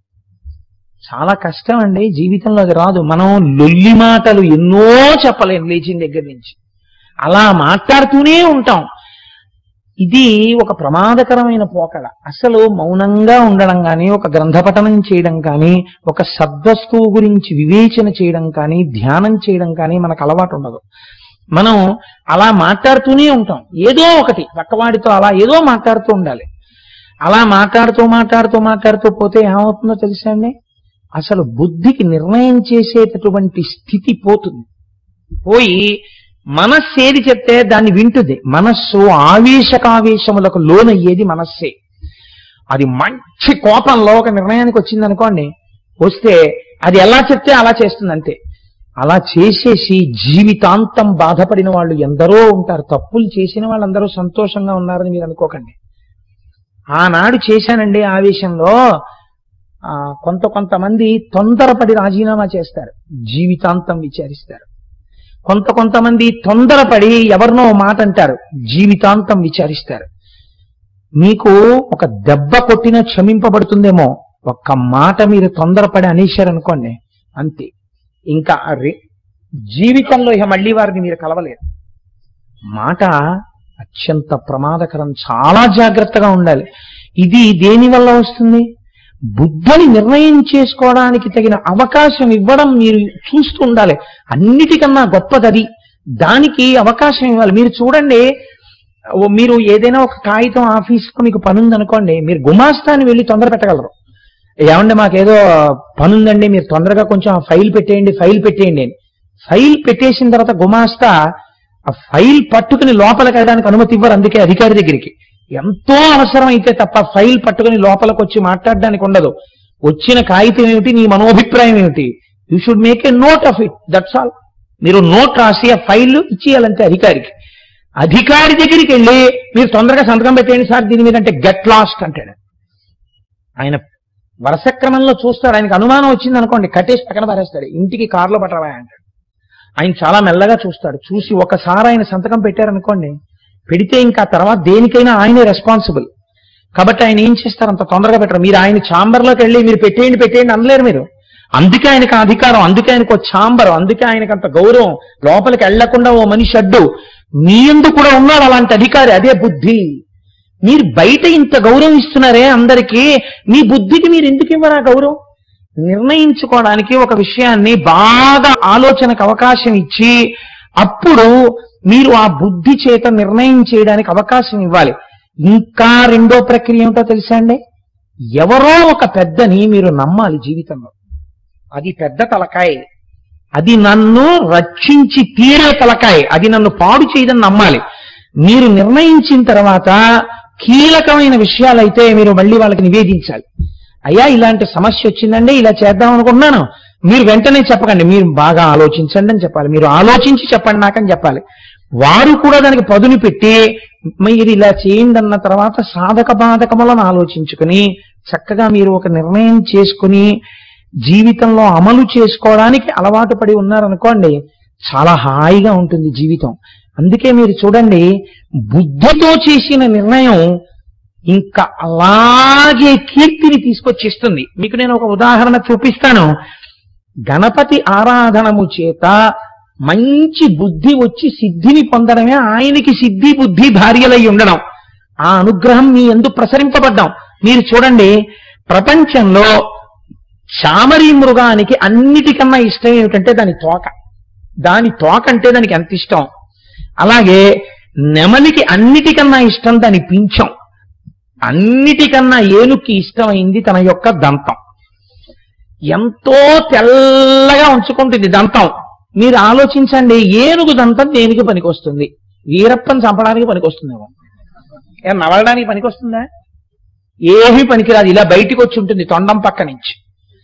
చాలా కష్టం అండి జీవితంలో అది రాదు మనం లొల్లి మాటలు ఎన్నో చెప్పలేం లేచిన దగ్గర నుంచి అలా మాట్లాడుతూనే ఉంటాం ఇది ఒక ప్రమాదకరమైన పోకడ అసలు మౌనంగా ఉండడం కానీ ఒక గ్రంథపఠనం చేయడం కానీ ఒక సద్వస్తువు గురించి వివేచన చేయడం కానీ ధ్యానం చేయడం కానీ మనకు అలవాటు ఉండదు మనం అలా మాట్లాడుతూనే ఉంటాం ఏదో ఒకటి పక్కవాడితో అలా ఏదో మాట్లాడుతూ ఉండాలి అలా మాట్లాడుతూ మాట్లాడుతూ మాట్లాడుతూ పోతే ఏమవుతుందో తెలుసా అండి అసలు బుద్ధికి నిర్ణయం చేసేటటువంటి స్థితి పోతుంది పోయి మనస్సు ఏది చెప్తే దాన్ని వింటుంది మనస్సు ఆవేశకావేశములకు లోనయ్యేది మనస్సే అది మంచి కోపంలో ఒక నిర్ణయానికి వచ్చింది అనుకోండి వస్తే అది ఎలా చెప్తే అలా చేస్తుంది అంతే అలా చేసేసి జీవితాంతం బాధపడిన వాళ్ళు ఎందరో ఉంటారు తప్పులు చేసిన వాళ్ళందరూ సంతోషంగా ఉన్నారని మీరు అనుకోకండి ఆనాడు చేశానండి ఆవేశంలో ఆ, కొంత కొంతమంది తొందరపడి రాజీనామా చేస్తారు జీవితాంతం విచారిస్తారు కొంత కొంతమంది తొందరపడి ఎవరినో ఓ మాట అంటారు జీవితాంతం విచారిస్తారు మీకు ఒక దెబ్బ కొట్టినా క్షమింపబడుతుందేమో ఒక్క మాట మీరు తొందరపడి అనేశారనుకోండి అంతే ఇంకా ఆ రే- జీవితంలో ఇక మళ్ళీ వారిని మీరు కలవలేరు మాట అత్యంత ప్రమాదకరం చాలా జాగ్రత్తగా ఉండాలి ఇది దేని వల్ల వస్తుంది బుద్ధిని నిర్ణయం చేసుకోవడానికి తగిన అవకాశం ఇవ్వడం మీరు చూస్తూ ఉండాలి అన్నిటికన్నా గొప్పది అది దానికి అవకాశం ఇవ్వాలి మీరు చూడండి ఓ మీరు ఏదైనా ఒక కాగితం ఆఫీస్లో మీకు పని ఉందనుకోండి మీరు గుమాస్తాని వెళ్ళి తొందర పెట్టగలరు ఏమండి మాకేదో పని ఉందండి మీరు తొందరగా కొంచెం ఆ ఫైల్ పెట్టేయండి ఫైల్ పెట్టేయండి అని ఫైల్ పెట్టేసిన తర్వాత గుమాస్తా ఆ ఫైల్ పట్టుకుని లోపలికి వెళ్ళడానికి అనుమతి ఇవ్వరు అందుకే అధికారి దగ్గరికి ఎంతో అవసరం అయితే తప్ప ఫైల్ పట్టుకుని లోపలికి వచ్చి మాట్లాడడానికి ఉండదు వచ్చిన కాగితం ఏమిటి నీ మనోభిప్రాయం ఏమిటి you should make a note of it that's all మీరు నోట్ రాసి ఆ ఫైల్ ఇచ్చేయాలంటే అధికారికి అధికారి దగ్గరికి వెళ్ళి మీరు తొందరగా సంతకం పెట్టేయండి సార్ దీని మీద అంటే గెట్ లాస్ట్ అంటాడు ఆయన వరుస క్రమంలో చూస్తాడు ఆయనకు అనుమానం వచ్చింది అనుకోండి కట్టేసి పక్కన పారేస్తాడు ఇంటికి కారులో పట్టవా అంటాడు ఆయన చాలా మెల్లగా చూస్తాడు చూసి ఒకసారి ఆయన సంతకం పెట్టారనుకోండి పెడితే ఇంకా తర్వాత దేనికైనా ఆయనే రెస్పాన్సిబుల్ కాబట్టి ఆయన ఏం చేస్తారు అంత తొందరగా పెట్టరు మీరు ఆయన ఛాంబర్లోకి వెళ్ళి మీరు పెట్టేయండి పెట్టేయండి అనలేరు మీరు అందుకే ఆయనకు ఆ అధికారం అందుకే ఆయనకు ఛాంబర్ అందుకే ఆయనకు అంత గౌరవం లోపలికి వెళ్లకుండా ఓ మనిషి అడ్డు మీ ఎందు కూడా ఉన్నాడు అలాంటి అధికారి అదే బుద్ధి మీరు బయట ఇంత గౌరవం ఇస్తున్నారే అందరికీ మీ బుద్ధికి మీరు ఎందుకు ఇవ్వరా గౌరవం నిర్ణయించుకోవడానికి ఒక విషయాన్ని బాగా ఆలోచనకు అవకాశం ఇచ్చి అప్పుడు మీరు ఆ బుద్ధి చేత నిర్ణయం చేయడానికి అవకాశం ఇవ్వాలి ఇంకా రెండో ప్రక్రియ ఏమిటో తెలుసా అండి ఎవరో ఒక పెద్దని మీరు నమ్మాలి జీవితంలో అది పెద్ద తలకాయ అది నన్ను రక్షించి తీరే తలకాయ అది నన్ను పాడు చేయదని నమ్మాలి మీరు నిర్ణయించిన తర్వాత కీలకమైన విషయాలైతే మీరు మళ్ళీ వాళ్ళకి నివేదించాలి అయ్యా ఇలాంటి సమస్య వచ్చిందండి ఇలా చేద్దాం అనుకుంటున్నాను మీరు వెంటనే చెప్పకండి మీరు బాగా ఆలోచించండి అని చెప్పాలి మీరు ఆలోచించి చెప్పండి నాకని చెప్పాలి వారు కూడా దానికి పదును పెట్టి మీరు ఇలా చేయండి అన్న తర్వాత సాధక బాధకములను ఆలోచించుకుని చక్కగా మీరు ఒక నిర్ణయం చేసుకుని జీవితంలో అమలు చేసుకోవడానికి అలవాటు పడి ఉన్నారనుకోండి చాలా హాయిగా ఉంటుంది జీవితం అందుకే మీరు చూడండి బుద్ధితో చేసిన నిర్ణయం ఇంకా అలాగే కీర్తిని తీసుకొచ్చిస్తుంది మీకు నేను ఒక ఉదాహరణ చూపిస్తాను గణపతి ఆరాధనము చేత మంచి బుద్ధి వచ్చి సిద్ధిని పొందడమే ఆయనకి సిద్ధి బుద్ధి భార్యలై ఉండడం ఆ అనుగ్రహం మీ ఎందు ప్రసరింపబడ్డాం మీరు చూడండి ప్రపంచంలో చామరి మృగానికి అన్నిటికన్నా ఇష్టం ఏమిటంటే దాని తోక దాని తోక అంటే దానికి ఎంత ఇష్టం అలాగే నెమలికి అన్నిటికన్నా ఇష్టం దాని పింఛం అన్నిటికన్నా ఏనుక్కి ఇష్టమైంది తన యొక్క దంతం ఎంతో తెల్లగా ఉంచుకుంటుంది దంతం మీరు ఆలోచించండి ఏనుగు దంతం దేనికి పనికొస్తుంది వీరప్పని చంపడానికి పనికొస్తుందేమో ఏ నవలడానికి పనికొస్తుందా ఏమీ పనికిరాదు ఇలా బయటికి వచ్చి ఉంటుంది తొండం పక్క నుంచి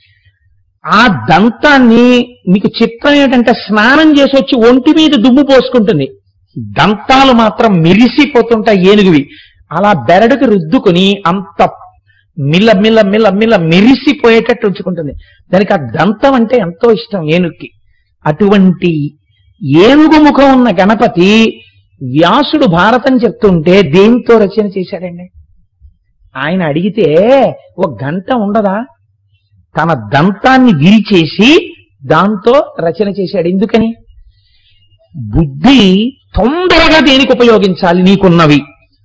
ఆ దంతాన్ని మీకు చిత్రం ఏంటంటే స్నానం చేసి వచ్చి ఒంటి మీద దుమ్ము పోసుకుంటుంది దంతాలు మాత్రం మెరిసిపోతుంటాయి ఏనుగువి అలా బెరడుకు రుద్దుకుని అంత మిల్ల మిల్ల మిల్ల మిల్ల మెరిసిపోయేటట్టు ఉంచుకుంటుంది దానికి ఆ దంతం అంటే ఎంతో ఇష్టం ఏనుగుకి అటువంటి ఏనుగు ముఖం ఉన్న గణపతి వ్యాసుడు భారతం చెప్తుంటే దేంతో రచన చేశాడండి ఆయన అడిగితే ఒక గంట ఉండదా తన దంతాన్ని విరిచేసి దాంతో రచన చేశాడు ఎందుకని బుద్ధి తొందరగా దేనికి ఉపయోగించాలి నీకున్నవి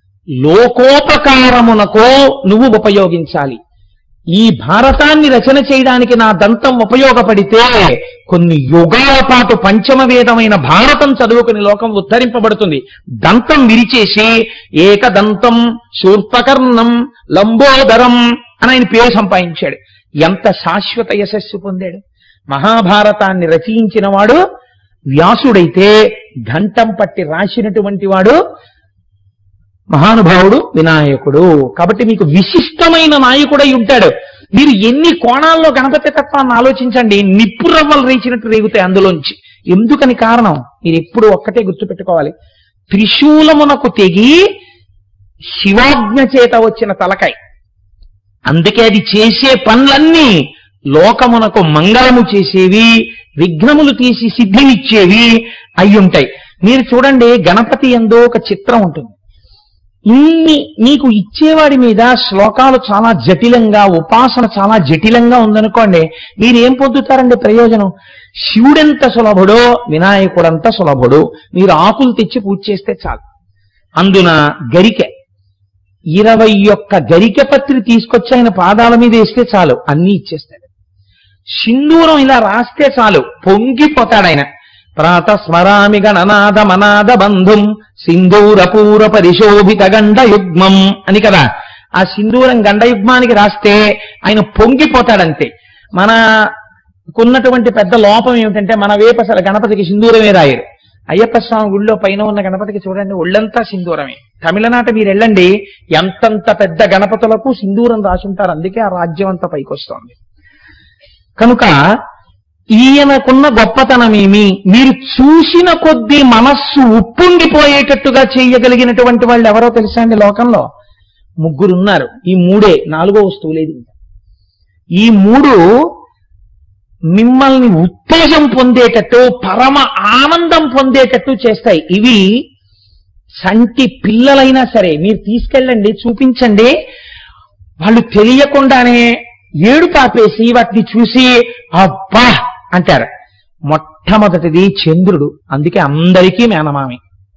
లోకోపకారమునకో నువ్వు ఉపయోగించాలి ఈ భారతాన్ని రచన చేయడానికి నా దంతం ఉపయోగపడితే కొన్ని యుగాల పాటు పంచమ వేదమైన భారతం చదువుకుని లోకం ఉద్ధరింపబడుతుంది దంతం విరిచేసి ఏకదంతం శూర్పకర్ణం లంబోదరం అని ఆయన పేరు సంపాదించాడు ఎంత శాశ్వత యశస్సు పొందాడు మహాభారతాన్ని రచయించిన వాడు వ్యాసుడైతే ఘంటం పట్టి రాసినటువంటి వాడు మహానుభావుడు వినాయకుడు కాబట్టి మీకు విశిష్టమైన నాయకుడై ఉంటాడు మీరు ఎన్ని కోణాల్లో గణపతి తత్వాన్ని ఆలోచించండి నిప్పు రవ్వలు రేచినట్టు రేగుతాయి అందులోంచి ఎందుకని కారణం మీరు ఎప్పుడు ఒక్కటే గుర్తుపెట్టుకోవాలి త్రిశూలమునకు తెగి శివాజ్ఞ చేత వచ్చిన తలకాయ అందుకే అది చేసే పనులన్నీ లోకమునకు మంగళము చేసేవి విఘ్నములు తీసి సిద్ధినిచ్చేవి అయి ఉంటాయి మీరు చూడండి గణపతి ఎందో ఒక చిత్రం ఉంటుంది ఇన్ని మీకు ఇచ్చేవాడి మీద శ్లోకాలు చాలా జటిలంగా ఉపాసన చాలా జటిలంగా ఉందనుకోండి మీరు ఏం పొందుతారండి ప్రయోజనం శివుడెంత సులభుడో వినాయకుడంత సులభుడు మీరు ఆకులు తెచ్చి పూజ చేస్తే చాలు అందున గరికె ఇరవై ఒక్క గరికె పత్రి తీసుకొచ్చి ఆయన పాదాల మీద వేస్తే చాలు అన్నీ ఇచ్చేస్తాడు సింధూరం ఇలా రాస్తే చాలు పొంగిపోతాడు ఆయన ప్రాతస్మరామి గణనాద మనాద బంధుం సింధూరపూర పరిశోభిత గండ యుగ్మం అని కదా ఆ సింధూరం గండయుగ్మానికి రాస్తే ఆయన పొంగిపోతాడంతే మనకున్నటువంటి పెద్ద లోపం ఏమిటంటే మన వేపు అసలు గణపతికి సింధూరమే రాయరు అయ్యప్ప స్వామి గుళ్ళో పైన ఉన్న గణపతికి చూడండి ఒళ్ళంతా సింధూరమే తమిళనాట మీరు వెళ్ళండి ఎంతంత పెద్ద గణపతులకు సింధూరం రాసుంటారు అందుకే ఆ రాజ్యం అంతా పైకొస్తోంది కనుక ఈయనకున్న గొప్పతనమేమి మీరు చూసిన కొద్దీ మనస్సు ఉప్పొంగిపోయేటట్టుగా చేయగలిగినటువంటి వాళ్ళు ఎవరో తెలుసా అండి లోకంలో ముగ్గురు ఉన్నారు ఈ మూడే నాలుగో వస్తువు లేదు ఇంకా. ఈ మూడు మిమ్మల్ని ఉత్తేజం పొందేటట్టు పరమ ఆనందం పొందేటట్టు చేస్తాయి ఇవి సంటి పిల్లలైనా సరే మీరు తీసుకెళ్ళండి చూపించండి వాళ్ళు తెలియకుండానే ఏడు పాపేసి వాటిని చూసి అబ్బా అంటారు మొట్టమొదటిది చంద్రుడు అందుకే అందరికీ మేనమామి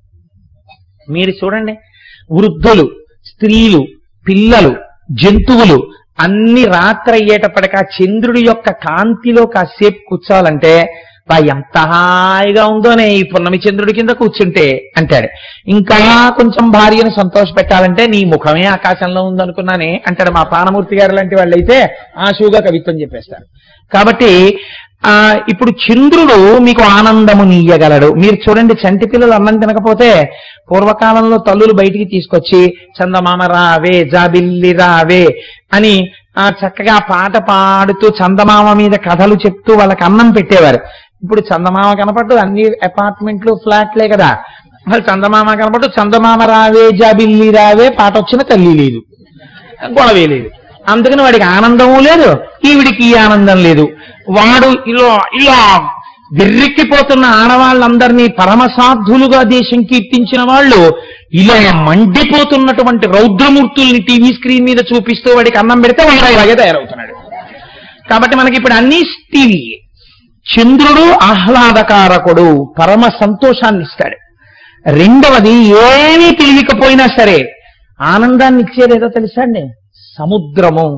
మీరు చూడండి వృద్ధులు స్త్రీలు పిల్లలు జంతువులు అన్ని రాత్రి అయ్యేటప్పటికి ఆ చంద్రుడి యొక్క కాంతిలో కాసేపు కూర్చోవాలంటే బా ఎంత హాయిగా ఉందోనే ఈ పున్నమి చంద్రుడి కింద కూర్చుంటే అంటాడు ఇంకా కొంచెం భార్యను సంతోష పెట్టాలంటే నీ ముఖమే ఆకాశంలో ఉందనుకున్నానే అంటాడు మా ప్రాణమూర్తి గారు లాంటి వాళ్ళు అయితే ఆశువుగా కవిత్వం చెప్పేస్తారు కాబట్టి ఆ ఇప్పుడు చంద్రుడు మీకు ఆనందము నీయగలడు మీరు చూడండి చంటి పిల్లలు అన్నం తినకపోతే పూర్వకాలంలో తల్లులు బయటికి తీసుకొచ్చి చందమామ రావే జాబిల్లి రావే అని ఆ చక్కగా పాట పాడుతూ చందమామ మీద కథలు చెప్తూ వాళ్ళకి అన్నం పెట్టేవారు ఇప్పుడు చందమామ కనపడ్డు అన్ని అపార్ట్మెంట్లు ఫ్లాట్లే కదా మరి చందమామ కనపడ్డు చందమామ రావే జాబిల్లి రావే పాట వచ్చిన తల్లి లేదు గొడవే లేదు అందుకని వాడికి ఆనందము లేదు ఈవిడికి ఈ ఆనందం లేదు వాడు ఇలా ఇలా వెర్రెక్కిపోతున్న ఆడవాళ్ళందరినీ పరమసాధులుగా దేశం కీర్తించిన వాళ్ళు ఇలా మండిపోతున్నటువంటి రౌద్రమూర్తుల్ని టీవీ స్క్రీన్ మీద చూపిస్తూ వాడికి అన్నం పెడితే వాడు ఇలాగే తయారవుతున్నాడు కాబట్టి మనకి ఇప్పుడు అన్ని టీవీ చంద్రుడు ఆహ్లాదకారకుడు పరమ సంతోషాన్ని ఇస్తాడు రెండవది ఏమీ తెలియకపోయినా సరే ఆనందాన్ని ఇచ్చేదేదో తెలుసా అండి సముద్రము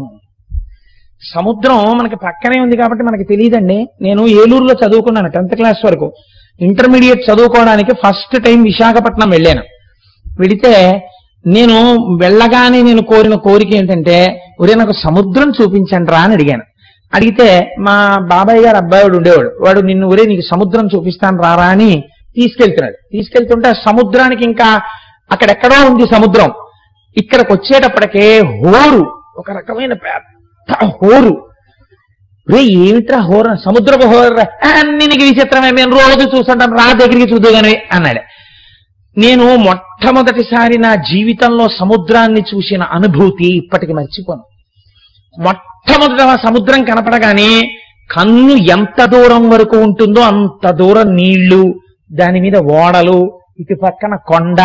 సముద్రం మనకి పక్కనే ఉంది కాబట్టి మనకి తెలియదండి నేను ఏలూరులో చదువుకున్నాను టెన్త్ క్లాస్ వరకు ఇంటర్మీడియట్ చదువుకోవడానికి ఫస్ట్ టైం విశాఖపట్నం వెళ్ళాను వెళితే నేను వెళ్ళగానే నేను కోరిన కోరిక ఏంటంటే ఒరే నాకు సముద్రం చూపించండి రా అని అడిగాను అడిగితే మా బాబాయ్ గారు అబ్బాయి వాడు ఉండేవాడు వాడు నిన్ను ఒరే నీకు సముద్రం చూపిస్తాను రారా అని తీసుకెళ్తున్నాడు తీసుకెళ్తుంటే ఆ సముద్రానికి ఇంకా అక్కడెక్కడో ఉంది సముద్రం ఇక్కడికి వచ్చేటప్పటికే హోరు ఒక రకమైన పెద్ద హోరు రే ఏమిట్రా హోర సముద్రపు హోర నీకు విచిత్రమే మేము రోజు చూస్తుంటాం రా దగ్గరికి చూద్దుగానే అన్నాడు నేను మొట్టమొదటిసారి నా జీవితంలో సముద్రాన్ని చూసిన అనుభూతి ఇప్పటికి మర్చిపోను మొట్టమొదట ఆ సముద్రం కనపడగానే కన్ను ఎంత దూరం వరకు ఉంటుందో అంత దూరం నీళ్లు దాని మీద ఓడలు ఇటు పక్కన కొండ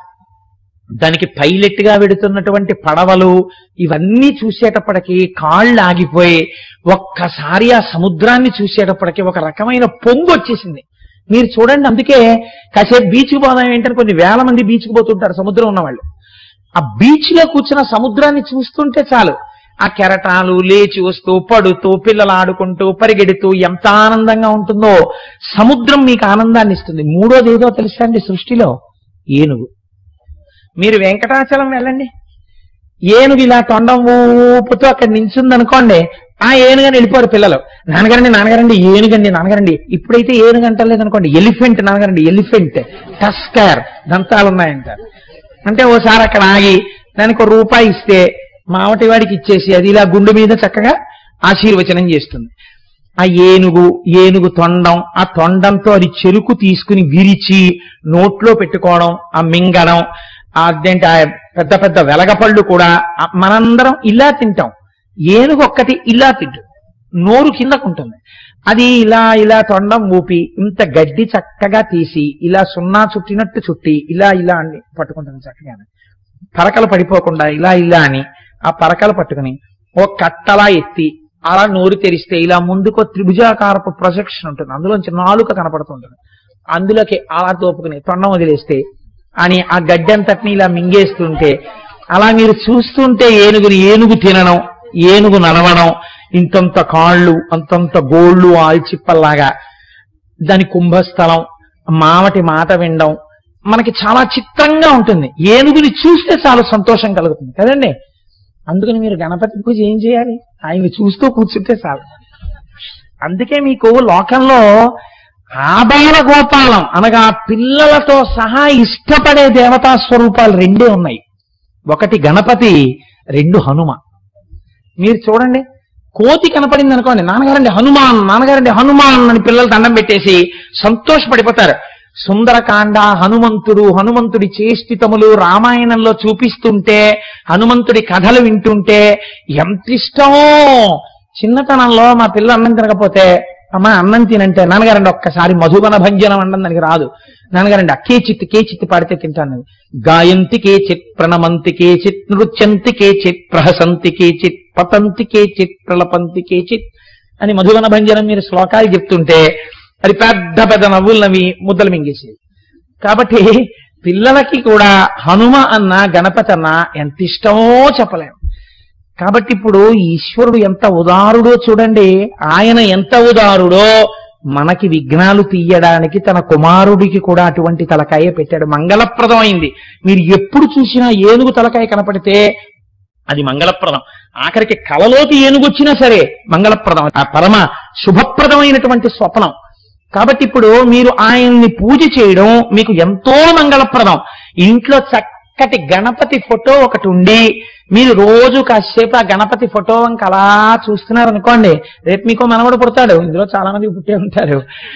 దానికి పైలెట్ గా వెడుతున్నటువంటి పడవలు ఇవన్నీ చూసేటప్పటికి కాళ్ళు ఆగిపోయి ఒక్కసారి ఆ సముద్రాన్ని చూసేటప్పటికి ఒక రకమైన పొంగు వచ్చేసింది మీరు చూడండి అందుకే కాసేపు బీచ్కి పోదాం ఏంటని కొన్ని వేల మంది బీచ్కి పోతుంటారు సముద్రం ఉన్నవాళ్ళు ఆ బీచ్ లో కూర్చున్న సముద్రాన్ని చూస్తుంటే చాలు ఆ కెరటాలు లేచి వస్తూ పడుతూ పిల్లలు ఆడుకుంటూ పరిగెడుతూ ఎంత ఆనందంగా ఉంటుందో సముద్రం మీకు ఆనందాన్ని ఇస్తుంది మూడోది ఏదో తెలుసా అండి సృష్టిలో ఏనుగు మీరు వెంకటాచలం వెళ్ళండి ఏనుగు ఇలా తొండం ఊపుతూ అక్కడ నించుంది అనుకోండి ఆ ఏనుగని వెళ్ళిపోరు పిల్లలు నాన్నగారండి నాన్నగారండి ఏనుగండి నాన్నగారండి ఇప్పుడైతే ఏనుగు అంటలేదు అనుకోండి ఎలిఫెంట్ నాన్నగారండి ఎలిఫెంట్ టస్కర్ దంతాలు ఉన్నాయంటారు అంటే ఓసారి అక్కడ ఆగి దానికి ఒక రూపాయి ఇస్తే మావటి వాడికి ఇచ్చేసి అది ఇలా గుండు మీద చక్కగా ఆశీర్వచనం చేస్తుంది ఆ ఏనుగు ఏనుగు తొండం ఆ తొండంతో అది చెరుకు తీసుకుని విరిచి నోట్లో పెట్టుకోవడం ఆ మింగడం ఆ అదేంటి ఆ పెద్ద పెద్ద వెలగపళ్ళు కూడా ఆ మనందరం ఇలా తింటాం ఏనుగు ఒక్కటి ఇలా తింటు నోరు కిందకుంటుంది అది ఇలా ఇలా తొండం ఊపి ఇంత గడ్డి చక్కగా తీసి ఇలా సున్నా చుట్టినట్టు చుట్టి ఇలా ఇలా అని పట్టుకుంటుంది చక్కగా పరకలు పడిపోకుండా ఇలా ఇలా అని ఆ పరకలు పట్టుకుని ఓ కట్టలా ఎత్తి అలా నోరు తెరిస్తే ఇలా ముందుకో త్రిభుజాకారపు ప్రొజెక్షన్ ఉంటుంది అందులోంచి నాలుక కనపడుతుంటుంది అందులోకి అలా తోపుకుని తొండం వదిలేస్తే అని ఆ గడ్డి అంతటిని ఇలా మింగేస్తుంటే అలా మీరు చూస్తుంటే ఏనుగుని ఏనుగు తినడం ఏనుగు నడవడం ఇంతంత కాళ్ళు అంతంత గోళ్ళు ఆల్చిప్పల్లాగా దాని కుంభస్థలం మావటి మాట వినడం మనకి చాలా చిత్రంగా ఉంటుంది ఏనుగుని చూస్తే చాలా సంతోషం కలుగుతుంది కదండి అందుకని మీరు గణపతి పూజ ఏం చేయాలి ఆయన్ని చూస్తూ కూర్చుంటే చాలు అందుకే మీకు లోకంలో ఆబాల గోపాలం అనగా పిల్లలతో సహా ఇష్టపడే దేవతా స్వరూపాలు రెండే ఉన్నాయి ఒకటి గణపతి రెండు హనుమ మీరు చూడండి కోతి కనపడింది అనుకోండి నాన్నగారండి హనుమాన్ నాన్నగారండి హనుమాన్ అని పిల్లలు దండం పెట్టేసి సంతోషపడిపోతారు సుందరకాండ హనుమంతుడు హనుమంతుడి చేష్టితములు రామాయణంలో చూపిస్తుంటే హనుమంతుడి కథలు వింటుంటే ఎంత ఇష్టమో చిన్నతనంలో మా పిల్ల అన్నం తినకపోతే అమ్మ అన్నం తినంటే నాన్నగారండి ఒక్కసారి మధుబన భంజనం అనడం దానికి రాదు నాన్నగారండి అక్కే చిత్ కే చిత్ పాడితే తింటాను గాయంతి కేచిత్ ప్రణమంతి కేచిత్ నృత్యంతి కేచిత్ ప్రహసంతి కేచిత్ పతంతి కేచిత్ ప్రలపంతి కేచిత్ అని మధువన భంజనం మీరు శ్లోకాలు చెప్తుంటే అది పెద్ద పెద్ద నవ్వులు నవ్వి ముద్దలు మింగేసేది కాబట్టి పిల్లలకి కూడా హనుమ అన్న గణపతి అన్న ఎంత ఇష్టమో చెప్పలేము కాబట్టి ఇప్పుడు ఈశ్వరుడు ఎంత ఉదారుడో చూడండి ఆయన ఎంత ఉదారుడో మనకి విఘ్నాలు తీయడానికి తన కుమారుడికి కూడా అటువంటి తలకాయ పెట్టాడు మంగళప్రదమైంది మీరు ఎప్పుడు చూసినా ఏనుగు తలకాయ కనపడితే అది మంగళప్రదం ఆఖరికి కలలోకి ఏనుగు వచ్చినా సరే మంగళప్రదం ఆ పరమ శుభప్రదమైనటువంటి స్వప్నం కాబట్టి ఇప్పుడు మీరు ఆయన్ని పూజ చేయడం మీకు ఎంతో మంగళప్రదం ఇంట్లో చక్కటి గణపతి ఫోటో ఒకటి ఉండి మీరు రోజు కాసేపు ఆ గణపతి ఫోటో వంక అలా చూస్తున్నారు అనుకోండి రేపు మీకు మనవడు పుడతాడు ఇందులో చాలా మంది పుట్టే ఉంటారు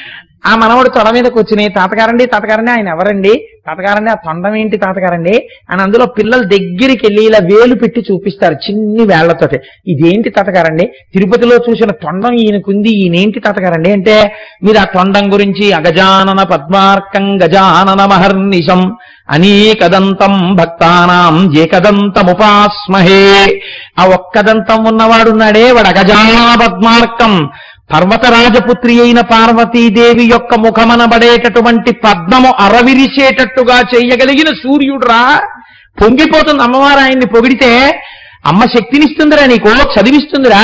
ఆ మనవడు తొడ మీద కూర్చుని తాతగారండి తాతగారండి ఆయన ఎవరండి తాతగారండి ఆ తొండం ఏంటి తాతగారండి అని అందులో పిల్లల దగ్గరికి వెళ్ళి ఇలా వేలు పెట్టి చూపిస్తారు చిన్ని వేళ్లతోటి ఇదేంటి తాతగారండి తిరుపతిలో చూసిన తొండం ఈయనకుంది ఈయనేంటి తాతగారండి అంటే మీరు ఆ తొండం గురించి అగజానన పద్మార్కం గజానన మహర్నిశం అనేకదంతం భక్తానాం ఏకదంతముపాస్మహే ఆ ఒక్కదంతం ఉన్నవాడున్నాడే వాడు అగజానన పద్మార్కం పర్వతరాజపుత్రి అయిన పార్వతీదేవి యొక్క ముఖమనబడేటటువంటి పద్మము అరవిరిసేటట్టుగా చేయగలిగిన సూర్యుడురా పొంగిపోతుంది అమ్మవారు ఆయన్ని పొగిడితే అమ్మ శక్తినిస్తుందిరా నీకు చదివిస్తుందిరా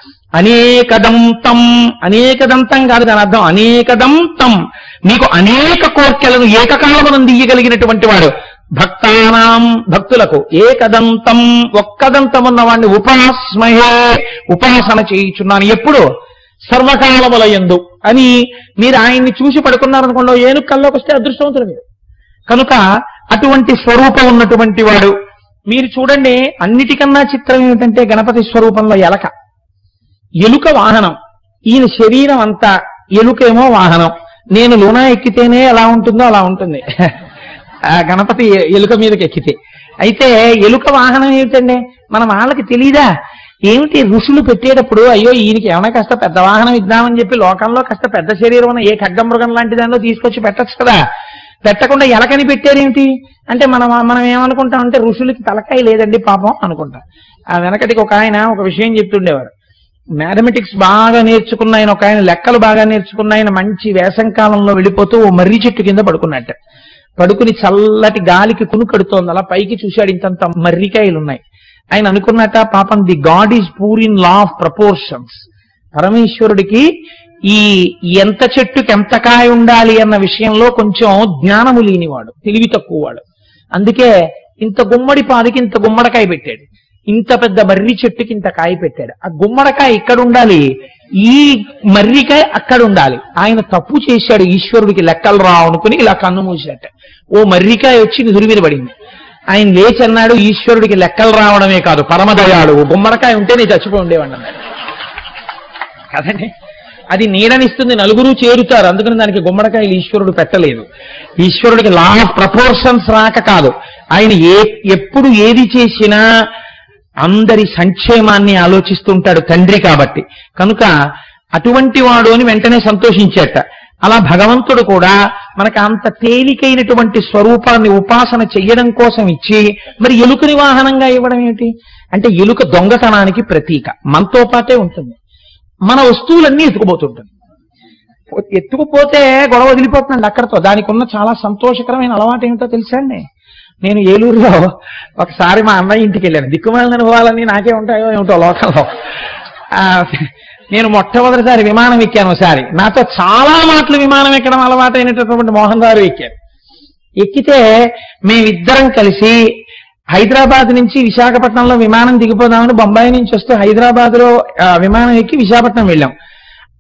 అనేకదంతం అనేకదంతం కాదు దాని అర్థం అనేకదంతం మీకు అనేక కోర్కెలను ఏకకాలమునం తీయగలిగినటువంటి వాడు భక్తానాం భక్తులకు ఏకదంతం ఒక్కదంతం ఉన్న వాడిని ఉపాస్మహే ఉపాసన చేయుచున్నాను ఎప్పుడు సర్వకాలముల యందు అని మీరు ఆయన్ని చూసి పడుకున్నారనుకోండి ఏనుగు కల్లోకి వస్తే అదృష్టవంతుడు మీరు కనుక అటువంటి స్వరూపం ఉన్నటువంటి వాడు మీరు చూడండి అన్నిటికన్నా చిత్రం ఏమిటంటే గణపతి స్వరూపంలో ఎలక ఎలుక వాహనం ఈయన శరీరం అంతా ఎలుకేమో వాహనం నేను లూనా ఎక్కితేనే ఎలా ఉంటుందో అలా ఉంటుంది ఆ గణపతి ఎలుక మీదకి ఎక్కితే అయితే ఎలుక వాహనం ఏమిటండి మన వాళ్ళకి తెలీదా ఏమిటి ఋషులు పెట్టేటప్పుడు అయ్యో ఈయనకి ఏమైనా కాస్త పెద్ద వాహనం ఇద్దామని చెప్పి లోకంలో కాస్త పెద్ద శరీరం ఉన్న ఏ ఖడ్గమృగం లాంటి దానిలో తీసుకొచ్చి పెట్టచ్చు కదా పెట్టకుండా ఎలకని పెట్టారేమిటి అంటే మనం మనం ఏమనుకుంటాం అంటే ఋషులకి తలకాయ లేదండి పాపం అనుకుంటాం ఆ వెనకటికి ఒక ఆయన ఒక విషయం చెప్తుండేవారు మ్యాథమెటిక్స్ బాగా నేర్చుకున్న ఆయన ఒక ఆయన లెక్కలు బాగా నేర్చుకున్న ఆయన మంచి వేసం కాలంలో వెళ్ళిపోతూ ఓ మర్రి చెట్టు కింద పడుకున్నట్ట పడుకుని చల్లటి గాలికి కునుకడుతోంది అలా పైకి చూశాడు ఇంతంత మర్రికాయలు ఉన్నాయి ఆయన అనుకున్నట్ట పాపం the god is poor in law of proportions పరమేశ్వరుడికి ఈ ఎంత చెట్టుకి ఎంత కాయ ఉండాలి అన్న విషయంలో కొంచెం జ్ఞానము లేనివాడు తెలివి తక్కువవాడు అందుకే ఇంత గుమ్మడి పాదికి ఇంత గుమ్మడికాయ పెట్టాడు ఇంత పెద్ద మర్రి చెట్టుకి ఇంత కాయ పెట్టాడు ఆ గుమ్మడికాయ ఇక్కడ ఉండాలి ఈ మర్రికాయ అక్కడ ఉండాలి ఆయన తప్పు చేశాడు ఈశ్వరుడికి లెక్కలు రావు అనుకుని ఇలా కన్ను మూసాట ఓ మర్రికాయ వచ్చి నిధుడి మీద పడింది ఆయన లేచి అన్నాడు ఈశ్వరుడికి లెక్కలు రావడమే కాదు పరమదయాడు గుమ్మడికాయ ఉంటే నేను చచ్చిపోయి ఉండేవాడిని అన్నాడు కదండి అది నీడనిస్తుంది నలుగురు చేరుతారు అందుకని దానికి గుమ్మడికాయలు ఈశ్వరుడు పెట్టలేదు ఈశ్వరుడికి లా ఆఫ్ ప్రపోర్షన్స్ రాక కాదు ఆయన ఏ ఎప్పుడు ఏది చేసినా అందరి సంక్షేమాన్ని ఆలోచిస్తుంటాడు తండ్రి కాబట్టి కనుక అటువంటి వాడు అని వెంటనే సంతోషించేట అలా భగవంతుడు కూడా మనకు అంత తేలికైనటువంటి స్వరూపాన్ని ఉపాసన చెయ్యడం కోసం ఇచ్చి మరి ఎలుకని వాహనంగా ఇవ్వడం ఏమిటి అంటే ఎలుక దొంగతనానికి ప్రతీక మనతో పాటే ఉంటుంది మన వస్తువులన్నీ ఎత్తుకుపోతుంటుంది ఎత్తుకుపోతే గొడవ వదిలిపోతుందండి అక్కడతో దానికి ఉన్న చాలా సంతోషకరమైన అలవాటు ఏమిటో తెలుసా అండి నేను ఏలూరులో ఒకసారి మా అన్నయ్య ఇంటికి వెళ్ళాను దిక్కుమాలిన అనుభవాలన్నీ నాకే ఉంటాయో ఏమిటో లోకంలో ఆ, నేను మొట్టమొదటిసారి విమానం ఎక్కాను ఒకసారి నాతో చాలా మాటలు విమానం ఎక్కడం అలవాటైనటువంటి మోహన్ గారు ఎక్కారు ఎక్కితే మేమిద్దరం కలిసి హైదరాబాద్ నుంచి విశాఖపట్నంలో విమానం దిగిపోదామని బొంబాయి నుంచి వస్తే హైదరాబాద్ లో విమానం ఎక్కి విశాఖపట్నం వెళ్ళాం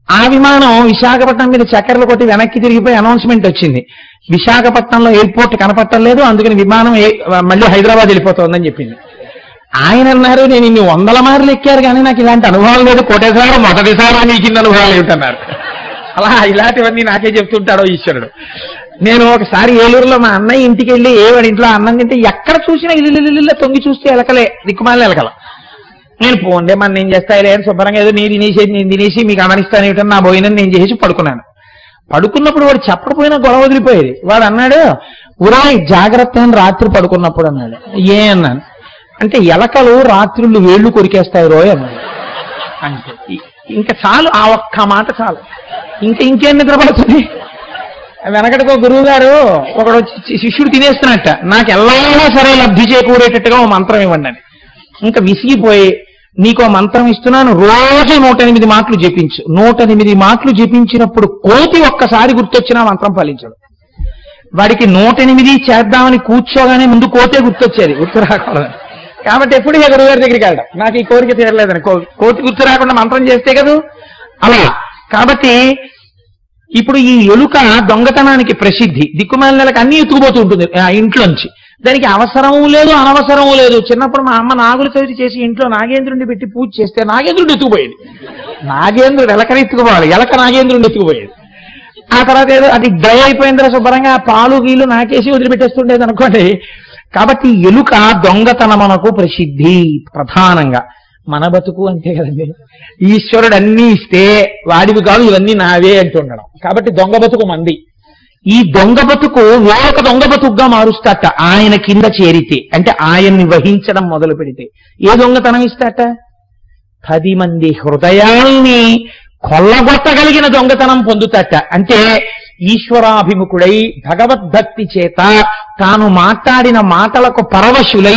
ఆ విమానం విశాఖపట్నం మీద చక్కెరలు కొట్టి వెనక్కి తిరిగిపోయి అనౌన్స్మెంట్ వచ్చింది విశాఖపట్నంలో ఎయిర్పోర్ట్ కనపడటం లేదు అందుకని విమానం ఏ- మళ్ళీ హైదరాబాద్ వెళ్ళిపోతోందని చెప్పింది ఆయన అన్నారు నేను ఇన్ని వందల మార్లు ఎక్కారు కానీ నాకు ఇలాంటి అనుభవం లేదు కోటేశ్వర మొదటిసారి నీకు ఇన్ని అనుభవాలు ఏమిటన్నారు అలా ఇలాంటివన్నీ నాకే చెప్తుంటాడో ఈశ్వరుడు నేను ఒకసారి ఏలూరులో మా అన్నయ్య ఇంటికి వెళ్ళి ఏ వాడి ఇంట్లో అన్నం తింటే ఎక్కడ చూసినా ఇల్లు ఇల్లు ఇల్లు తొంగి చూస్తే ఎలకలే దిక్కుమాలి ఎలకల నేను పోండే మన నేను చేస్తా లేదు శుభ్రంగా ఏదో నేను తినేసి నేను తినేసి మీకు అమరిస్తాను ఏమిటని నా భోజనం నేను చేసి పడుకున్నాను పడుకున్నప్పుడు వాడు చెప్పకపోయినా గొడవ వదిలిపోయేది వాడు అన్నాడు ఉరాయ్ జాగ్రత్త అని రాత్రి పడుకున్నప్పుడు అన్నాడు ఏ అన్నాను అంటే ఎలకలు రాత్రులు వేళ్ళు కొరికేస్తాయి రోయ్ అన్నాడు అంతే ఇ- ఇంకా చాలు ఆ ఒక్క మాట చాలు ఇంకా ఇంకేం నిద్రపడుతుంది వెనకటికో గురువు గారు ఒకడు వచ్చి శిష్యుడు తినేస్తున్నట్ట నాకు ఎల్లైనా సరే లబ్ధి చేకూరేటట్టుగా ఓ మంత్రం ఇవ్వండి అని ఇంకా విసిగిపోయి నీకో మంత్రం ఇస్తున్నాను రోజు నూట ఎనిమిది మాటలు జపించు నూట ఎనిమిది మాటలు జపించినప్పుడు కోతి ఒక్కసారి గుర్తొచ్చినా మంత్రం ఫలించడు వాడికి నూట ఎనిమిది చేద్దామని కూర్చోగానే ముందు కోతే గుర్తొచ్చేది గుర్తు రాకూడదు కాబట్టి ఎప్పుడు ఇక గురువు గారి దగ్గరికి వెళ్ళడం నాకు ఈ కోరిక తీరలేదని కో- కోతి గుర్తు రాకుండా మంత్రం చేస్తే కదూ అలా కాబట్టి ఇప్పుడు ఈ ఎలుక దొంగతనానికి ప్రసిద్ధి దిక్కుమాల నెలకు అన్ని ఎత్తుకుపోతూ ఉంటుంది ఆ ఇంట్లోంచి దానికి అవసరము లేదు అనవసరము లేదు చిన్నప్పుడు మా అమ్మ నాగుల చవితి చేసి ఇంట్లో నాగేంద్రుడిని పెట్టి పూజ చేస్తే నాగేంద్రుడు ఎత్తుకుపోయేది నాగేంద్రుడు ఎలకని ఎత్తుకుపోవాలి ఎలక నాగేంద్రుడిని ఎత్తుకుపోయేది ఆ తర్వాత ఏదో అది డ్రై అయిపోయిన తర్వాత శుభ్రంగా ఆ పాలు గీలు నాకేసి వదిలిపెట్టేస్తుండేది అనుకోండి కాబట్టి ఎలుక దొంగతనమునకు ప్రసిద్ధి ప్రధానంగా మన బతుకు అంతే కదండి ఈశ్వరుడు అన్ని ఇస్తే వాడివి కాదు ఇవన్నీ నావే అంటుండడం కాబట్టి దొంగ బతుకు మంది ఈ దొంగ బతుకు వేరొక దొంగ బతుకుగా మారుస్తాట ఆయన కింద చేరితే అంటే ఆయన్ని వహించడం మొదలు పెడితే ఏ దొంగతనం ఇస్తాట పది మంది హృదయాల్ని కొల్లగొట్టగలిగిన దొంగతనం పొందుతట అంటే ఈశ్వరాభిముఖుడై భగవద్భక్తి చేత తాను మాట్లాడిన మాటలకు పరవశులై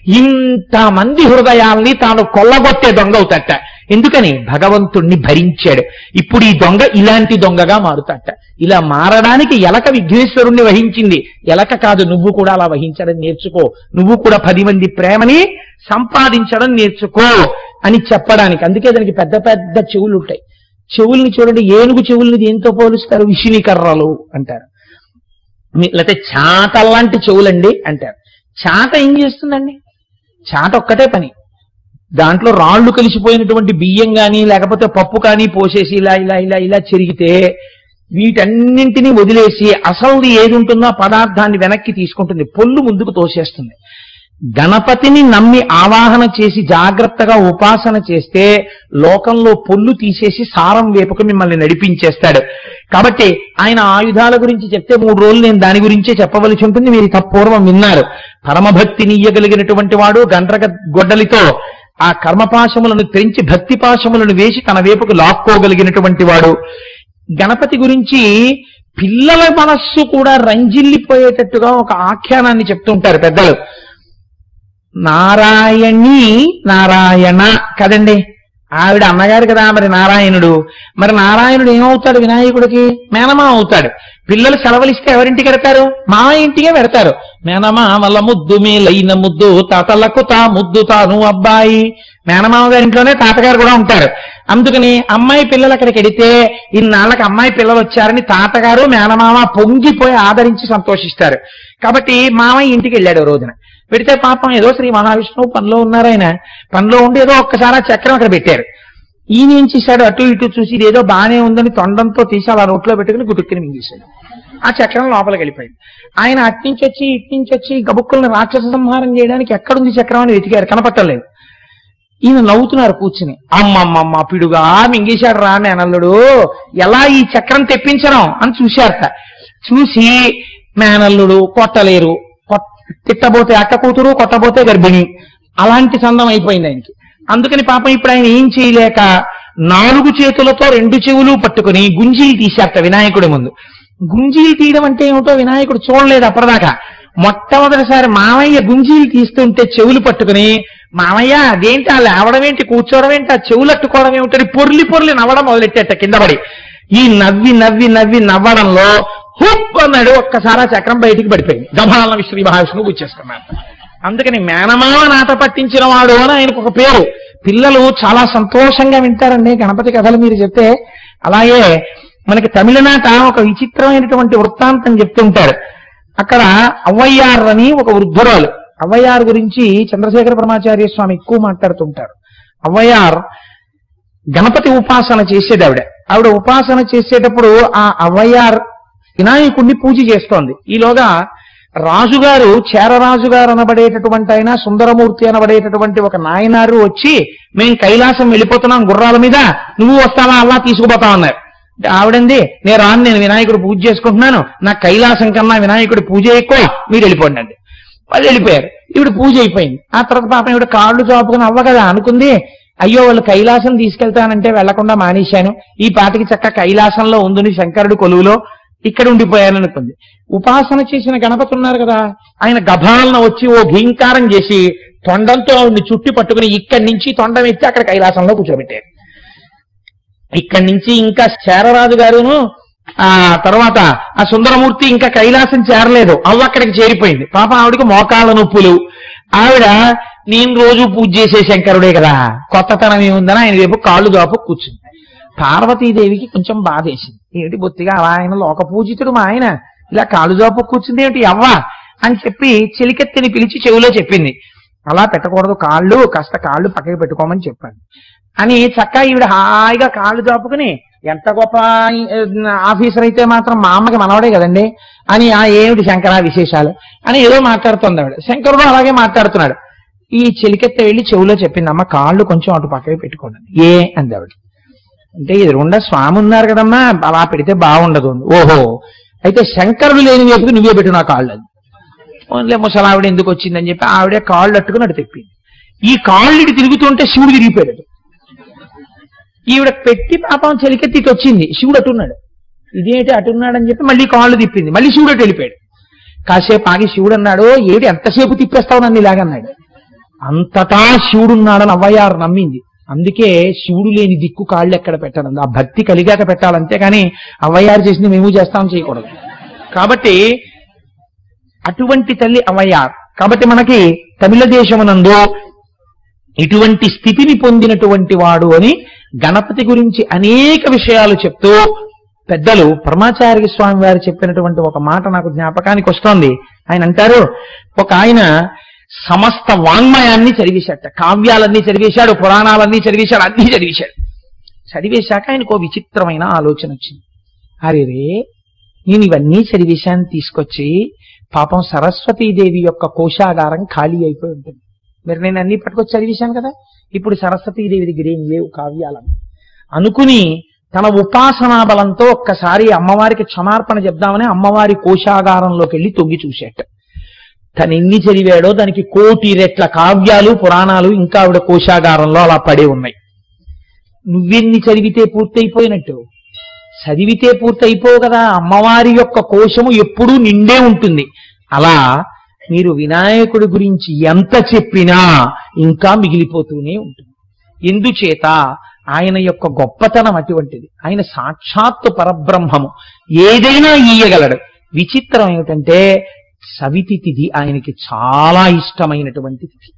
ఇంతమంది హృదయాల్ని తాను కొల్లగొట్టే దొంగ అవుతట ఎందుకని భగవంతుణ్ణి భరించాడు ఇప్పుడు ఈ దొంగ ఇలాంటి దొంగగా మారుతట ఇలా మారడానికి ఎలక విఘ్నేశ్వరుణ్ణి వహించింది ఎలక కాదు నువ్వు కూడా అలా వహించడం నేర్చుకో నువ్వు కూడా పది మంది ప్రేమని సంపాదించడం నేర్చుకో అని చెప్పడానికి అందుకే దానికి పెద్ద పెద్ద చెవులు ఉంటాయి చెవుల్ని చూడండి ఏనుగు చెవుల్ని దేంతో పోలుస్తారు విషిని కర్రలు అంటారు మీ- లేకపోతే చాట లాంటి చెవులండి అంటారు చాట ఏం చేస్తుందండి చాట ఒక్కటే పని దాంట్లో రాళ్లు కలిసిపోయినటువంటి బియ్యం కానీ లేకపోతే పప్పు కానీ పోసేసి ఇలా ఇలా ఇలా ఇలా చెరిగితే వీటన్నింటినీ వదిలేసి అసలు ఏది ఉంటుందో ఆ పదార్థాన్ని వెనక్కి తీసుకుంటుంది పొల్లు ముందుకు తోసేస్తుంది గణపతిని నమ్మి ఆవాహన చేసి జాగ్రత్తగా ఉపాసన చేస్తే లోకంలో పొల్లు తీసేసి సారం వేపుకు మిమ్మల్ని నడిపించేస్తాడు కాబట్టి ఆయన ఆయుధాల గురించి చెప్తే మూడు రోజులు నేను దాని గురించే చెప్పవలసి ఉంటుంది మీరు ఇక పూర్వం విన్నారు పరమభక్తిని ఇయ్యగలిగినటువంటి వాడు గండ్రగ గొడ్డలితో ఆ కర్మపాశములను తెంచి భక్తి పాశములను వేసి తన వైపుకు లాక్కోగలిగినటువంటి వాడు గణపతి గురించి పిల్లల మనస్సు కూడా రంజిల్లిపోయేటట్టుగా ఒక ఆఖ్యానాన్ని చెప్తుంటారు పెద్దలు నారాయణి నారాయణ కదండి ఆవిడ అన్నగారు కదా మరి నారాయణుడు మరి నారాయణుడు ఏమవుతాడు వినాయకుడికి మేనమా అవుతాడు పిల్లలు సెలవులిస్తే ఎవరింటికి వెడతారు మా ఇంటికే పెడతారు మేనమా వల్ల ముద్దు మేలైన ముద్దు తాతలకు తా ముద్దు తాను అబ్బాయి మేనమామ గారి ఇంట్లోనే తాతగారు కూడా ఉంటారు అందుకని అమ్మాయి పిల్లలు అక్కడికి వెడితే ఇన్నాళ్ళకి అమ్మాయి పిల్లలు వచ్చారని తాతగారు మేనమామ పొంగిపోయి ఆదరించి సంతోషిస్తారు కాబట్టి మామయ్య ఇంటికి వెళ్ళాడు ఓ రోజున పెడితే పాపం ఏదో శ్రీ మహావిష్ణువు పనిలో ఉన్నారు ఆయన పనిలో ఉండి ఏదో ఒక్కసారి ఆ చక్రం అక్కడ పెట్టారు ఈయన ఏం చేశాడు అటు ఇటు చూసి ఇది ఏదో బాగానే ఉందని తొండంతో తీసి అలా నోట్లో పెట్టుకుని గుటుక్కుని మింగేశాడు ఆ చక్రం లోపలికి వెళ్ళిపోయింది ఆయన అట్నుంచి వచ్చి ఇట్నుంచి వచ్చి గబుక్కులను రాక్షస సంహారం చేయడానికి ఎక్కడుంది చక్రం అని వెతికారు కనపట్టలేదు ఈయన నవ్వుతున్నారు కూర్చుని అమ్మమ్మమ్మ పిడుగా మింగేశాడు రా మేనల్లుడు ఎలా ఈ చక్రం తెప్పించడం అని చూశారట చూసి మేనల్లుడు కొట్టలేరు కొట్- తిట్టబోతే అక్క కూతురు కొట్టబోతే గర్భిణి అలాంటి సందం అయిపోయింది ఆయనకి అందుకని పాపం ఇప్పుడు ఆయన ఏం చేయలేక నాలుగు చేతులతో రెండు చెవులు పట్టుకుని గుంజీలు తీశారట వినాయకుడి ముందు గుంజీలు తీయడం అంటే ఏమిటో వినాయకుడు చూడలేదు అప్పటిదాకా మొట్టమొదటిసారి మామయ్య గుంజీలు తీస్తుంటే చెవులు పట్టుకుని మామయ్య అదేంటి ఆ లేవడం ఏంటి కూర్చోవడం ఏంటి ఆ చెవులు అట్టుకోవడం ఏమిటని పొర్లి పొర్లి నవ్వడం మొదలెట్టేట కింద పడి ఈ నవ్వి నవ్వి నవ్వి నవ్వడంలో హుప్ అన్నాడు ఒక్కసారి ఆ చక్రం బయటికి పడిపోయింది గభాలన శ్రీ మహావిష్ణువు గుచ్చేసుకున్నాడు అందుకని మేనమామ నాట పట్టించిన వాడు అని ఆయనకు ఒక పేరు పిల్లలు చాలా సంతోషంగా వింటారండి గణపతి కథలు మీరు చెప్తే అలాగే మనకి తమిళనాట ఒక విచిత్రమైనటువంటి వృత్తాంతం చెప్తుంటారు అక్కడ అవ్వయ్యార్ అని ఒక వృద్ధురాలు అవ్వయ్యార్ గురించి చంద్రశేఖర పరమాచార్య స్వామి ఎక్కువ మాట్లాడుతుంటారు అవ్వయ్యార్ గణపతి ఉపాసన చేసేది ఆవిడ ఆవిడ ఉపాసన చేసేటప్పుడు ఆ అవ్వయ్యార్ వినాయకుడిని పూజ చేస్తోంది ఈలోగా రాజుగారు చేరరాజు గారు అనబడేటటువంటి ఆయన సుందరమూర్తి అనబడేటటువంటి ఒక నాయనారు వచ్చి మేం కైలాసం వెళ్ళిపోతున్నాం గుర్రాల మీద నువ్వు వస్తావా అలా తీసుకుపోతా అన్నారు అంటే ఆవిడంది నేను రాను నేను వినాయకుడు పూజ చేసుకుంటున్నాను నా కైలాసం కన్నా వినాయకుడి పూజ ఎక్కువ మీరు వెళ్ళిపోండి అండి వాళ్ళు వెళ్ళిపోయారు ఈవిడ పూజ అయిపోయింది ఆ తర్వాత పాపం ఈవిడ కాళ్ళు చాపుకుని అవ్వ కదా అనుకుంది అయ్యో వాళ్ళు కైలాసం తీసుకెళ్తానంటే వెళ్లకుండా మానేశాను ఈ పాటికి చక్క కైలాసంలో ఉందని శంకరుడి కొలువులో ఇక్కడ ఉండిపోయాను అనుకుంది ఉపాసన చేసిన గణపతి ఉన్నారు కదా ఆయన గభాలన వచ్చి ఓ ఘీంకారం చేసి తొండంతో ఆవిడ్ని చుట్టి పట్టుకుని ఇక్కడి నుంచి తొండం ఎత్తి అక్కడ కైలాసంలో కూర్చోబెట్టారు ఇక్కడి నుంచి ఇంకా చేరరాజు గారును ఆ తర్వాత ఆ సుందరమూర్తి ఇంకా కైలాసం చేరలేదు అవ్వ అక్కడికి చేరిపోయింది పాప ఆవిడకి మోకాళ్ళ నొప్పులు ఆవిడ నేను రోజు పూజ చేసే శంకరుడే కదా కొత్తతనం ఏముందని ఆయన వైపు కాళ్ళు దాపు కూర్చుంది పార్వతీదేవికి కొంచెం బాధేసింది ఏమిటి బొత్తిగా అలా ఆయన లోక పూజితుడు మా ఆయన ఇలా కాళ్ళు దాపు కూర్చుంది ఏమిటి అవ్వ అని చెప్పి చెలికెత్తిని పిలిచి చెవిలో చెప్పింది అలా పెట్టకూడదు కాళ్ళు కాస్త కాళ్ళు పక్కకి పెట్టుకోమని చెప్పాను అని చక్కగా ఈవిడ హాయిగా కాళ్ళు చాపుకుని ఎంత గొప్ప ఆ, ఆఫీసర్ అయితే మాత్రం మా అమ్మకి మనవడే కదండి అని ఆ ఏమిటి శంకర విశేషాలు అని ఏదో మాట్లాడుతుంది ఆవిడ శంకరుడు అలాగే మాట్లాడుతున్నాడు ఈ చెలికెత్త వెళ్ళి చెవిలో చెప్పింది అమ్మ కాళ్ళు కొంచెం అటు పక్కకి పెట్టుకోండి ఏ అంది ఆవిడ అంటే ఎదురుగుండా స్వామి ఉన్నారు కదమ్మా అలా పెడితే బాగుండదు అంది. ఓహో అయితే శంకరుడు లేని వైపుకి నువ్వే పెట్టు నా కాళ్ళు అది ఓన్లే ముసలావిడ ఎందుకు వచ్చిందని చెప్పి ఆవిడే కాళ్ళు అట్టుకుని అటు తెప్పింది ఈ కాళ్ళు ఇటు తిరుగుతుంటే శివుడు తిరిగిపోయాడు ఈవిడ పెట్టి పాపం చెలికెత్తి ఇటు వచ్చింది శివుడు అటున్నాడు ఇదేంటి అటున్నాడని చెప్పి మళ్ళీ కాళ్ళు తిప్పింది మళ్ళీ శివుడు అటు వెళ్ళిపోయాడు కాసేపు ఆగి శివుడు అన్నాడు ఏమిటి ఎంతసేపు తిప్పేస్తావు నన్ను ఇలాగన్నాడు అంతటా శివుడున్నాడని అవ్వయారు నమ్మింది అందుకే శివుడు లేని దిక్కు కాళ్ళు ఎక్కడ పెట్టడం ఆ భక్తి కలిగాక పెట్టాలి అంతేగాని అవ్వయారు చేసింది మేము చేస్తాం చేయకూడదు కాబట్టి అటువంటి తల్లి అవయార్ కాబట్టి మనకి తమిళ దేశమునందు ఇటువంటి స్థితిని పొందినటువంటి వాడు అని గణపతి గురించి అనేక విషయాలు చెప్తూ పెద్దలు పరమాచార్య స్వామి వారు చెప్పినటువంటి ఒక మాట నాకు జ్ఞాపకానికి వస్తోంది ఆయన అంటారు ఒక ఆయన సమస్త వాంగ్మయాన్ని చదివేశాట కావ్యాలన్నీ చదివేశాడు పురాణాలన్నీ చదివేశాడు అన్నీ చదివేశాడు చదివేశాక ఆయనకు ఓ విచిత్రమైన ఆలోచన వచ్చింది అరే రే నేను ఇవన్నీ చదివేశాను తీసుకొచ్చి పాపం సరస్వతీదేవి యొక్క కోశాగారం ఖాళీ అయిపోయి ఉంటుంది మరి నేను అన్ని పట్టుకొచ్చి చదివేశాను కదా ఇప్పుడు సరస్వతీదేవి దగ్గర ఏం లేవు కావ్యాలను అనుకుని తన ఉపాసనా బలంతో ఒక్కసారి అమ్మవారికి క్షమార్పణ చెప్దామని అమ్మవారి కోశాగారంలోకి వెళ్ళి తొంగి చూశాట తను ఎన్ని చదివాడో దానికి కోటి రెట్ల కావ్యాలు పురాణాలు ఇంకా ఆవిడ కోశాగారంలో అలా పడి ఉన్నాయి నువ్వెన్ని చదివితే పూర్తయిపోయినట్టు చదివితే పూర్తయిపోవు కదా అమ్మవారి యొక్క కోశము ఎప్పుడూ నిండే ఉంటుంది అలా మీరు వినాయకుడి గురించి ఎంత చెప్పినా ఇంకా మిగిలిపోతూనే ఉంటుంది ఎందుచేత ఆయన యొక్క గొప్పతనం అటువంటిది ఆయన సాక్షాత్తు పరబ్రహ్మము ఏదైనా ఇయ్యగలడు విచిత్రం ఏమిటంటే సవితి తిథి ఆయనకి చాలా ఇష్టమైనటువంటి తిథి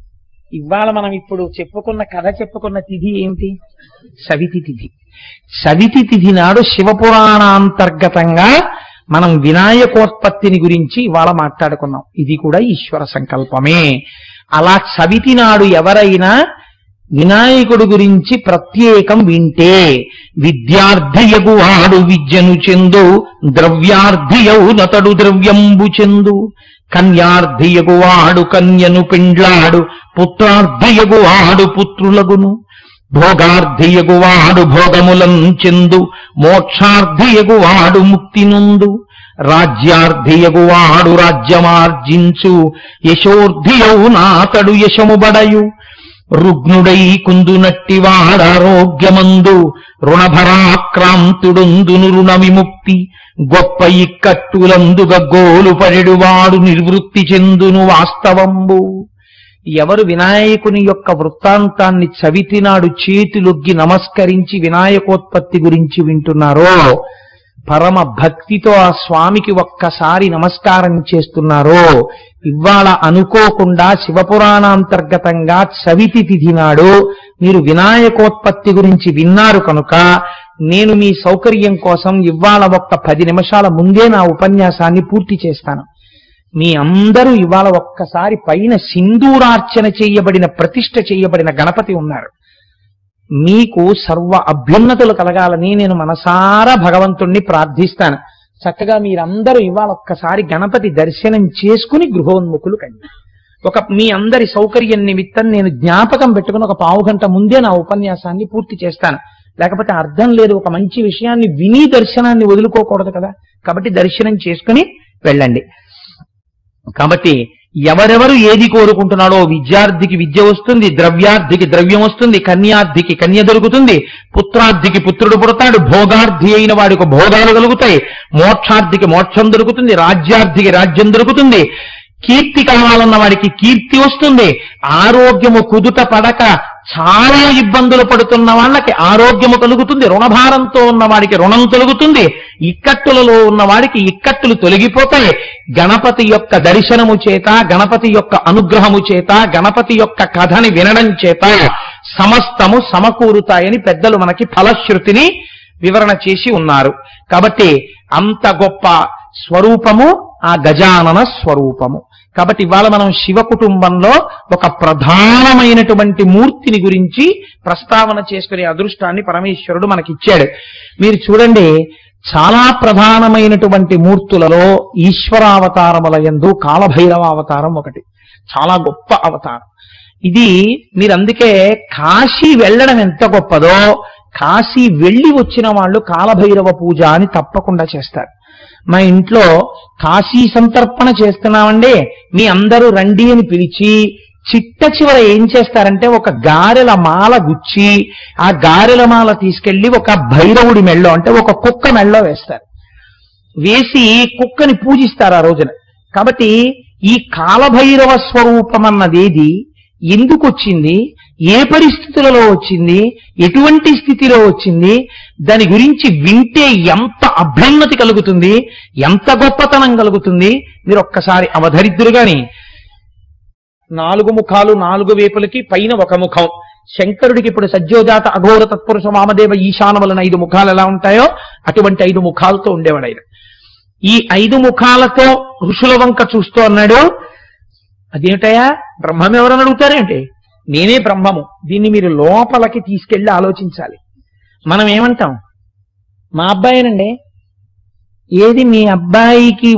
ఇవాళ మనం ఇప్పుడు చెప్పుకున్న కథ చెప్పుకున్న తిథి ఏమిటి సవితి తిథి సవితి తిథి నాడు శివపురాణాంతర్గతంగా మనం వినాయకోత్పత్తిని గురించి ఇవాళ మాట్లాడుకున్నాం ఇది కూడా ఈశ్వర సంకల్పమే అలా సవితి నాడు ఎవరైనా వినాయకుడు గురించి ప్రత్యేకం వింటే విద్యార్థియగు వాడు విద్యను చెందు ద్రవ్యార్థియవు నతడు ద్రవ్యంబు చెందు కన్యార్థియగు వాడు కన్యను పెండ్లాడు పుత్రార్థియగు వాడు పుత్రులగును భోగార్థియగు వాడు భోగములం చెందు మోక్షార్థియగు వాడు ముక్తి నుండు రాజ్యార్థియగు వాడు రాజ్యమార్జించు యశోర్ధియవు నాతడు యశముబడయు రుగ్నుడై కుందునట్టి వాడారోగ్యమందు రుణభరాక్రాంతుడుందును రుణ విముక్తి గొప్ప ఇక్కట్టులందు గగ్గోలు పడెడువాడు నిర్వృత్తి చెందును వాస్తవంబు ఎవరు వినాయకుని యొక్క వృత్తాంతాన్ని చవితినాడు చేతులొగ్గి నమస్కరించి వినాయకోత్పత్తి గురించి వింటున్నారో పరమ భక్తితో ఆ స్వామికి ఒక్కసారి నమస్కారం చేస్తున్నారో ఇవాళ అనుకోకుండా శివపురాణాంతర్గతంగా చవితి తిథి నాడు మీరు వినాయకోత్పత్తి గురించి విన్నారు కనుక నేను మీ సౌకర్యం కోసం ఇవాళ ఒక్క పది నిమిషాల ముందే నా ఉపన్యాసాన్ని పూర్తి చేస్తాను మీ అందరూ ఇవాళ ఒక్కసారి పైన సింధూరార్చన చేయబడిన ప్రతిష్ఠ చేయబడిన గణపతి ఉన్నారు మీకు సర్వ అభ్యున్నతులు కలగాలని నేను మనసారా భగవంతుణ్ణి ప్రార్థిస్తాను చక్కగా మీరందరూ ఇవాళ ఒక్కసారి గణపతి దర్శనం చేసుకుని గృహోన్ముఖులు కండి ఒక మీ అందరి సౌకర్యం నిమిత్తం నేను జ్ఞాపకం పెట్టుకుని ఒక పావు గంట ముందే నా ఉపన్యాసాన్ని పూర్తి చేస్తాను లేకపోతే అర్థం లేదు ఒక మంచి విషయాన్ని విని దర్శనాన్ని వదులుకోకూడదు కదా కాబట్టి దర్శనం చేసుకుని వెళ్ళండి కాబట్టి ఎవరెవరు ఏది కోరుకుంటున్నాడో విద్యార్థికి విద్య వస్తుంది ద్రవ్యార్థికి ద్రవ్యం వస్తుంది కన్యార్థికి కన్య దొరుకుతుంది పుత్రార్థికి పుత్రుడు పుడతాడు భోగార్థి అయిన వాడికి భోగాలు కలుగుతాయి మోక్షార్థికి మోక్షం దొరుకుతుంది రాజ్యార్థికి రాజ్యం దొరుకుతుంది కీర్తి కావాలన్న వాడికి కీర్తి వస్తుంది ఆరోగ్యము కుదుట పడక చాలా ఇబ్బందులు పడుతున్న వాళ్ళకి ఆరోగ్యము కలుగుతుంది రుణభారంతో ఉన్న వాడికి రుణం తొలుగుతుంది ఇక్కట్టులలో ఉన్న వాడికి ఇక్కట్టులు తొలగిపోతాయి గణపతి యొక్క దర్శనము చేత గణపతి యొక్క అనుగ్రహము చేత గణపతి యొక్క కథని వినడం చేత సమస్తము సమకూరుతాయని పెద్దలు మనకి ఫలశ్రుతిని వివరణ చేసి ఉన్నారు కాబట్టి అంత గొప్ప స్వరూపము ఆ గజానన స్వరూపము కాబట్టి ఇవాళ మనం శివ కుటుంబంలో ఒక ప్రధానమైనటువంటి మూర్తిని గురించి ప్రస్తావన చేసుకునే అదృష్టాన్ని పరమేశ్వరుడు మనకిచ్చాడు మీరు చూడండి చాలా ప్రధానమైనటువంటి మూర్తులలో ఈశ్వరావతారముల యందు కాలభైరవ అవతారం ఒకటి చాలా గొప్ప అవతారం ఇది మీరు అందుకే కాశీ వెళ్ళడం ఎంత గొప్పదో కాశీ వెళ్ళి వచ్చిన వాళ్ళు కాలభైరవ పూజ అని తప్పకుండా చేస్తారు మా ఇంట్లో కాశీ సంతర్పణ చేస్తున్నామండి మీ అందరూ రండి అని పిలిచి చిట్ట చివర ఏం చేస్తారంటే ఒక గారెల మాల గుచ్చి ఆ గారెల మాల తీసుకెళ్లి ఒక భైరవుడి మెళ్ళో అంటే ఒక కుక్క మెళ్ళో వేస్తారు వేసి కుక్కని పూజిస్తారు ఆ రోజున కాబట్టి ఈ కాలభైరవ స్వరూపం అన్నదేది ఎందుకు వచ్చింది ఏ పరిస్థితులలో వచ్చింది ఎటువంటి స్థితిలో వచ్చింది దాని గురించి వింటే ఎంత అభ్యున్నతి కలుగుతుంది ఎంత గొప్పతనం కలుగుతుంది మీరు ఒక్కసారి అవధరిద్దురు గాని నాలుగు ముఖాలు నాలుగు వేపులకి పైన ఒక ముఖం శంకరుడికి ఇప్పుడు సజ్జోజాత అఘోర తత్పురుష వామదేవ ఈశానములను ఐదు ముఖాలు ఎలా ఉంటాయో అటువంటి ఐదు ముఖాలతో ఉండేవాడు ఆయన ఈ ఐదు ముఖాలతో ఋషుల వంక చూస్తూ అన్నాడు అదేమిటయా బ్రహ్మం ఎవరని అడుగుతారేంటి నేనే బ్రహ్మము దీన్ని మీరు లోపలికి తీసుకెళ్లి ఆలోచించాలి మనం ఏమంటాం మా అబ్బాయినండి ఏది మీ అబ్బాయికి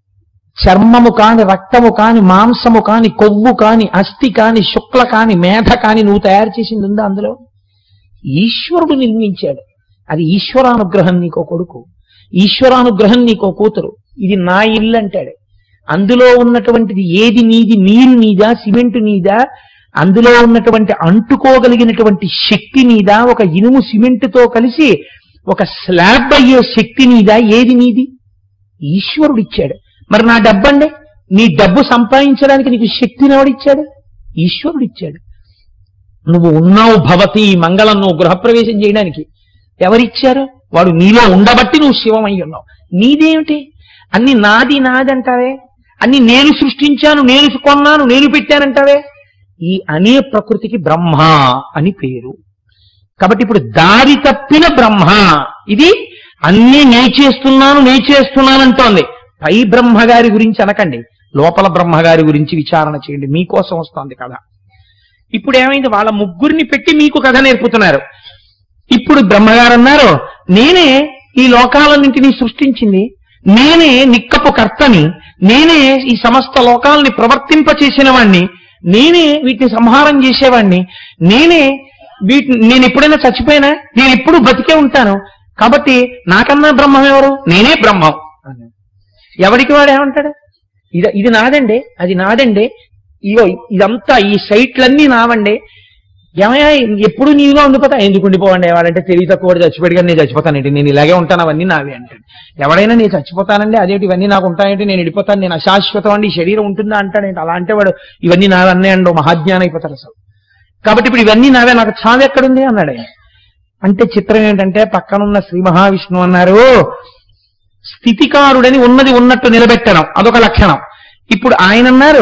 చర్మము కాని రక్తము కాని మాంసము కాని కొవ్వు కాని అస్థి కాని శుక్ల కాని మేధ కాని నువ్వు తయారు చేసింది ఉందా అందులో ఈశ్వరుడు నిర్మించాడు అది ఈశ్వరానుగ్రహం నీకో కొడుకు ఈశ్వరానుగ్రహం నీకో కూతురు ఇది నా ఇల్లు అంటాడు అందులో ఉన్నటువంటిది ఏది నీది నీరు నీదా సిమెంట్ నీదా అందులో ఉన్నటువంటి అంటుకోగలిగినటువంటి శక్తి నీదా ఒక ఇనుము సిమెంటుతో కలిసి ఒక స్లాబ్ అయ్యే శక్తి నీదా ఏది నీది ఈశ్వరుడు ఇచ్చాడు మరి నా డబ్బండి నీ డబ్బు సంపాదించడానికి నీకు శక్తిని ఎవడిచ్చాడు ఈశ్వరుడు ఇచ్చాడు నువ్వు ఉన్నావు భవతి ఈ మంగళం నువ్వు గృహప్రవేశం చేయడానికి ఎవరిచ్చారు వాడు నీలో ఉండబట్టి నువ్వు శివమై ఉన్నావు నీదేమిటి అన్ని నాది నాది అంటావే అన్ని నేను సృష్టించాను నేను కొన్నాను నేను పెట్టానంటావే ఈ అనే ప్రకృతికి బ్రహ్మ అని పేరు కాబట్టి ఇప్పుడు దారి తప్పిన బ్రహ్మ ఇది అన్ని నే చేస్తున్నాను నే చేస్తున్నానంటోంది పై బ్రహ్మగారి గురించి అనకండి లోపల బ్రహ్మగారి గురించి విచారణ చేయండి మీకోసం వస్తోంది కథ ఇప్పుడు ఏమైంది వాళ్ళ ముగ్గురిని పెట్టి మీకు కథ నేర్పుతున్నారు ఇప్పుడు బ్రహ్మగారు అన్నారు నేనే ఈ లోకాలన్నింటినీ సృష్టించింది నేనే నిక్కపు కర్తని నేనే ఈ సమస్త లోకాలని ప్రవర్తింపచేసిన వాణ్ణి నేనే వీటిని సంహారం చేసేవాణ్ణి నేనే వీటిని నేను ఎప్పుడైనా చచ్చిపోయినా నేను ఎప్పుడు బతికే ఉంటాను కాబట్టి నాకన్నా బ్రహ్మం ఎవరు నేనే బ్రహ్మం అన్నాడు. ఎవడికి వాడు ఏమంటాడు ఇది ఇది నాదండి అది నాదండి ఇగో ఇదంతా ఈ సైట్లన్నీ నావండి ఏమయ్యా ఎప్పుడు నీలో ఉండిపోతా ఎందుకు ఉండిపోవండి వాడంటే తెలివి తక్కువ వాడు చచ్చిపోయాడు కానీ నేను చచ్చిపోతానండి నేను ఇలాగే ఉంటాను అవన్నీ నావే అంటాడు ఎవడైనా నేను చచ్చిపోతానండి అదేంటి ఇవన్నీ నాకు ఉంటాయంటే నేను వెళ్ళిపోతాను నేను అశాశ్వతం అండి ఈ శరీరం ఉంటుందా అంటాడేంటి అలా అంటే వాడు ఇవన్నీ నావన్నీ అండి మహాజ్ఞానం అయిపోతాడు అసలు కాబట్టి ఇప్పుడు ఇవన్నీ నావే నాకు చావు ఎక్కడుంది అన్నాడు ఆయన అంటే చిత్రం ఏంటంటే పక్కనున్న శ్రీ మహావిష్ణువు అన్నారు స్థితికారుడని ఉన్నది ఉన్నట్టు నిలబెట్టడం అదొక లక్షణం ఇప్పుడు ఆయన అన్నారు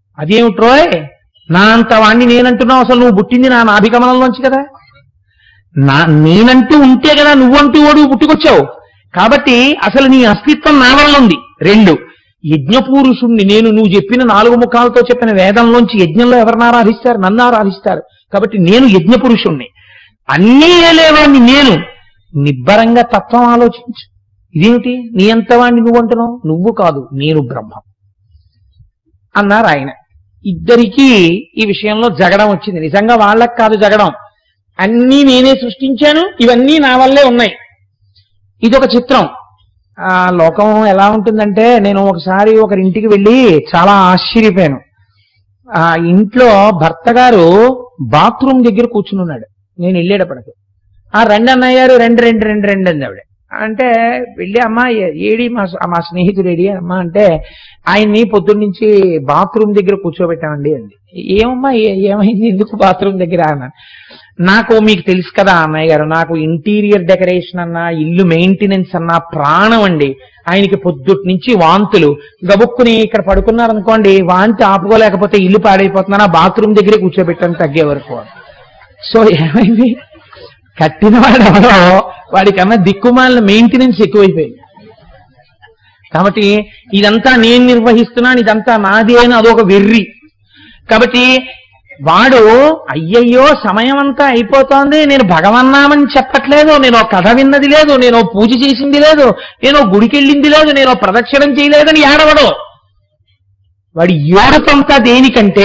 అదేమిట్రోయ్ నా అంత వాణ్ణి నేనంటున్నావు అసలు నువ్వు పుట్టింది నా నాభికమలంలోంచి కదా నా నేనంటూ ఉంటే కదా నువ్వంటూ ఓడు పుట్టుకొచ్చావు కాబట్టి అసలు నీ అస్తిత్వం నా వల్ల ఉంది రెండు యజ్ఞపురుషుణ్ణి నేను నువ్వు చెప్పిన నాలుగు ముఖాలతో చెప్పిన వేదంలోంచి యజ్ఞంలో ఎవరిని ఆరాధిస్తారు నన్ను ఆరాధిస్తారు కాబట్టి నేను యజ్ఞపురుషుణ్ణి అన్నీ ఏలేవాణ్ణి నేను నిబ్బరంగా తత్వం ఆలోచించు ఇదేమిటి నీ ఎంతవాణ్ణి నువ్వు అంటున్నావు నువ్వు కాదు నేను బ్రహ్మం అన్నారు ఆయన ఇద్దరికీ ఈ విషయంలో జగడం వచ్చింది నిజంగా వాళ్ళకి కాదు జగడం అన్నీ నేనే సృష్టించాను ఇవన్నీ నా వల్లే ఉన్నాయి ఇదొక చిత్రం ఆ లోకం ఎలా ఉంటుందంటే నేను ఒకసారి ఒకరింటికి వెళ్ళి చాలా ఆశ్చర్యపోయాను ఆ ఇంట్లో భర్త గారు బాత్రూమ్ దగ్గర కూర్చుని ఉన్నాడు నేను వెళ్ళేటప్పటికి ఆ రెండు అన్నయ్యారు రెండు రెండు రెండు రెండు అంది ఆవిడ అంటే వెళ్ళి అమ్మా ఏ- ఏడి మా మా స్నేహితుడు ఏడి అమ్మా అంటే ఆయన్ని పొద్దున్న నుంచి బాత్రూమ్ దగ్గర కూర్చోబెట్టామండి అంది ఏమమ్మా ఏ- ఏమైంది ఎందుకు బాత్రూమ్ దగ్గర అన్నాను నాకు మీకు తెలుసు కదా అన్నయ్య గారు నాకు ఇంటీరియర్ డెకరేషన్ అన్నా ఇల్లు మెయింటెనెన్స్ అన్నా ప్రాణం అండి ఆయనకి పొద్దుటి నుంచి వాంతులు గబుక్కుని ఇక్కడ పడుకున్నారు అనుకోండి వాంతి ఆపుకోలేకపోతే ఇల్లు పాడైపోతున్నాను ఆ బాత్రూమ్ దగ్గరే కూర్చోబెట్టాను తగ్గే వరకు సో ఏమైంది కట్టిన వాడు ఎవరో వాడికన్నా దిక్కుమాలిన మెయింటెనెన్స్ ఎక్కువైపోయింది కాబట్టి ఇదంతా నేను నిర్వహిస్తున్నాను ఇదంతా నాది అని అదొక వెర్రి కాబట్టి వాడు అయ్యయ్యో సమయం అంతా అయిపోతోంది నేను భగవన్నామని చెప్పట్లేదు నేను ఓ కథ విన్నది లేదు నేను ఓ పూజ చేసింది లేదు నేను ఓ గుడికి వెళ్ళింది లేదు నేను ఓ ప్రదక్షిణం చేయలేదని ఏడవడు వాడి ఏడతంతా దేనికంటే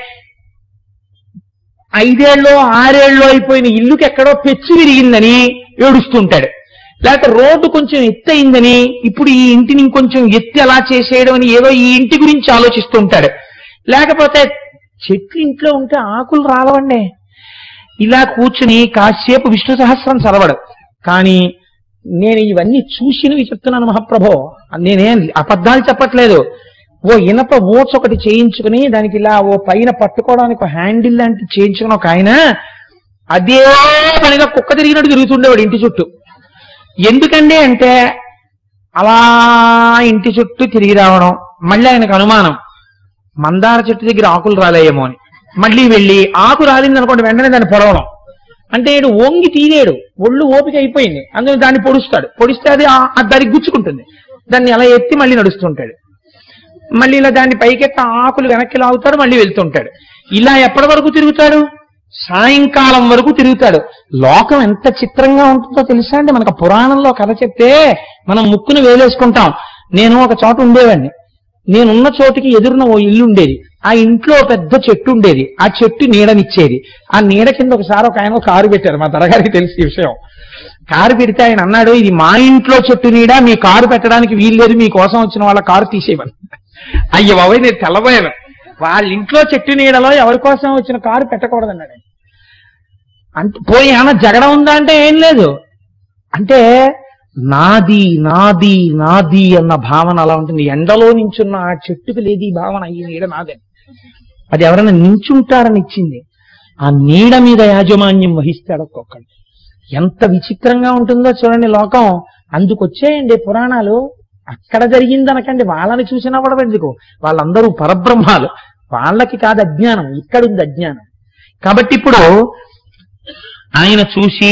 ఐదేళ్ళలో ఆరేళ్ళలో అయిపోయిన ఇల్లుకి ఎక్కడో పెచ్చు విరిగిందని ఏడుస్తుంటాడు లేకపోతే రోడ్డు కొంచెం ఎత్తయిందని ఇప్పుడు ఈ ఇంటిని ఇంకొంచెం ఎత్తి ఎలా చేసేయడం అని ఏదో ఈ ఇంటి గురించి ఆలోచిస్తుంటాడు లేకపోతే చెట్లు ఇంట్లో ఉంటే ఆకులు రాలవండి ఇలా కూర్చుని కాసేపు విష్ణు సహస్రం చదవడు కానీ నేను ఇవన్నీ చూసినవి చెప్తున్నాను మహాప్రభో నేనేం అబద్ధాలు చెప్పట్లేదు ఓ ఇనప ఓట్స్ ఒకటి చేయించుకుని దానికి ఇలా ఓ పైన పట్టుకోవడానికి ఒక హ్యాండిల్ లాంటి చేయించుకుని ఒక ఆయన అదే పనిగా కుక్క తిరిగినట్టు తిరుగుతుండేవాడు ఇంటి చుట్టూ ఎందుకండి అంటే అలా ఇంటి చుట్టూ తిరిగి రావడం మళ్ళీ ఆయనకు అనుమానం మందార చెట్టు దగ్గర ఆకులు రాలేయేమో అని మళ్ళీ వెళ్ళి ఆకు రాలింది అనుకోండి వెంటనే దాన్ని పొడవడం అంటే ఈడు వంగి తీరేడు ఒళ్ళు ఓపిక అయిపోయింది అందులో దాన్ని పొడుస్తాడు పొడిస్తే అది ఆ- ఆ దానికి గుచ్చుకుంటుంది దాన్ని అలా ఎత్తి మళ్ళీ నడుస్తుంటాడు మళ్ళీ ఇలా దాన్ని పైకెత్త ఆకులు వెనక్కి లాగుతాడు మళ్ళీ వెళ్తుంటాడు ఇలా ఎప్పటి వరకు తిరుగుతాడు సాయంకాలం వరకు తిరుగుతాడు లోకం ఎంత చిత్రంగా ఉంటుందో తెలుసా అండి మనకు పురాణంలో కథ చెప్తే మనం ముక్కును వేలేసుకుంటాం నేను ఒక చోట ఉండేవాడిని నేనున్న చోటికి ఎదురున ఓ ఇల్లు ఉండేది ఆ ఇంట్లో ఓ పెద్ద చెట్టు ఉండేది ఆ చెట్టు నీడనిచ్చేది ఆ నీడ కింద ఒకసారి ఒక ఆయన ఒక కారు పెట్టారు మా దొరగారికి తెలిసి ఈ విషయం కారు పెడితే ఆయన అన్నాడు ఇది మా ఇంట్లో చెట్టు నీడ మీ కారు పెట్టడానికి వీల్లేదు మీ కోసం వచ్చిన వాళ్ళ కారు తీసేయమని అయ్య బాబాయ్ నేను తెల్లబోయాను వాళ్ళ ఇంట్లో చెట్టు నీడలో ఎవరి కోసం వచ్చిన కారు పెట్టకూడదన్నాడు ఆయన. అంటే పోయి ఏమన్నా జగడం ఉందా అంటే ఏం లేదు అంటే నాది నాది నాది అన్న భావన అలా ఉంటుంది ఎండలో నించున్న ఆ చెట్టుకు లేదు ఈ భావన ఈ నీడ నాదే అది ఎవరైనా నించుంటారని ఇచ్చింది ఆ నీడ మీద యాజమాన్యం వహిస్తాడు ఒక్కొక్కడు ఎంత విచిత్రంగా ఉంటుందో చూడండి లోకం అందుకొచ్చేయండి పురాణాలు అక్కడ జరిగింది అనకండి వాళ్ళని చూసినా కూడా ఎందుకు వాళ్ళందరూ పరబ్రహ్మాలు వాళ్ళకి కాదు అజ్ఞానం ఇక్కడ ఉంది అజ్ఞానం కాబట్టి ఇప్పుడు ఆయన చూసి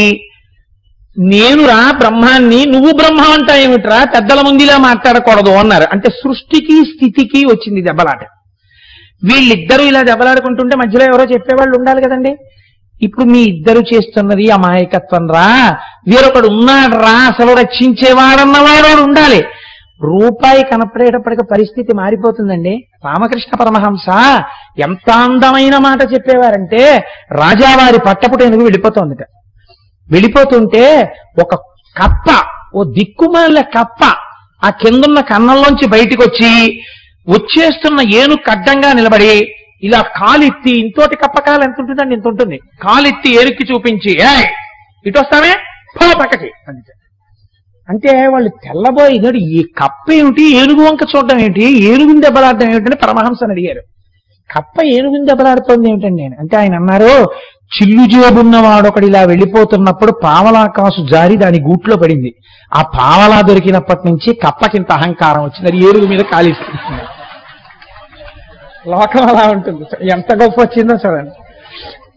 నేనురా బ్రహ్మాన్ని నువ్వు బ్రహ్మ అంటా ఏమిట్రా పెద్దల ముందులా మాట్లాడకూడదు అన్నారు అంటే సృష్టికి స్థితికి వచ్చింది దెబ్బలాట వీళ్ళిద్దరూ ఇలా దెబ్బలాడుకుంటుంటే మధ్యలో ఎవరో చెప్పేవాళ్ళు ఉండాలి కదండి ఇప్పుడు మీ ఇద్దరు చేస్తున్నది అమాయకత్వం రా వేరొకడు ఉన్నాడు రా అసలు రక్షించేవాడన్నవాడు ఉండాలి రూపాయి కనపడేటప్పటికి పరిస్థితి మారిపోతుందండి రామకృష్ణ పరమహంస ఎంత అందమైన మాట చెప్పేవారంటే రాజావారి పట్టపుటేందుకు వెళ్ళిపోతోందిట వెళ్ళిపోతుంటే ఒక కప్ప ఓ దిక్కుమాల కప్ప ఆ కిందున్న కన్నంలోంచి బయటికి వచ్చి వచ్చేస్తున్న ఏను కడ్డంగా నిలబడి ఇలా కాలెత్తి ఇంతోటి కప్ప కాలు ఎంత ఉంటుందండి ఇంత ఉంటుంది కాలెత్తి ఏరుక్కి చూపించి ఏ ఇటు వస్తామే పో పక్కకి అంతే అంటే వాళ్ళు తెల్లబోయి ఇదడు ఈ కప్ప ఏమిటి ఏనుగు వంక చూడడం ఏమిటి ఏనుగుని దెబ్బలాడడం ఏమిటని పరమహంసని అడిగారు కప్ప ఏనుగుని దెబ్బలాడుతోంది ఏమిటండి నేను అంటే ఆయన అన్నారు చిల్లు జేబున్నవాడు ఒకడు ఇలా వెళ్ళిపోతున్నప్పుడు పావలా కాసు జారి దాని గూట్లో పడింది ఆ పావలా దొరికినప్పటి నుంచి కప్పకింత అహంకారం వచ్చింది అది ఏనుగు మీద కాలిస్తుంది లోకం అలా ఉంటుంది ఎంత గొప్ప వచ్చిందో చూడండి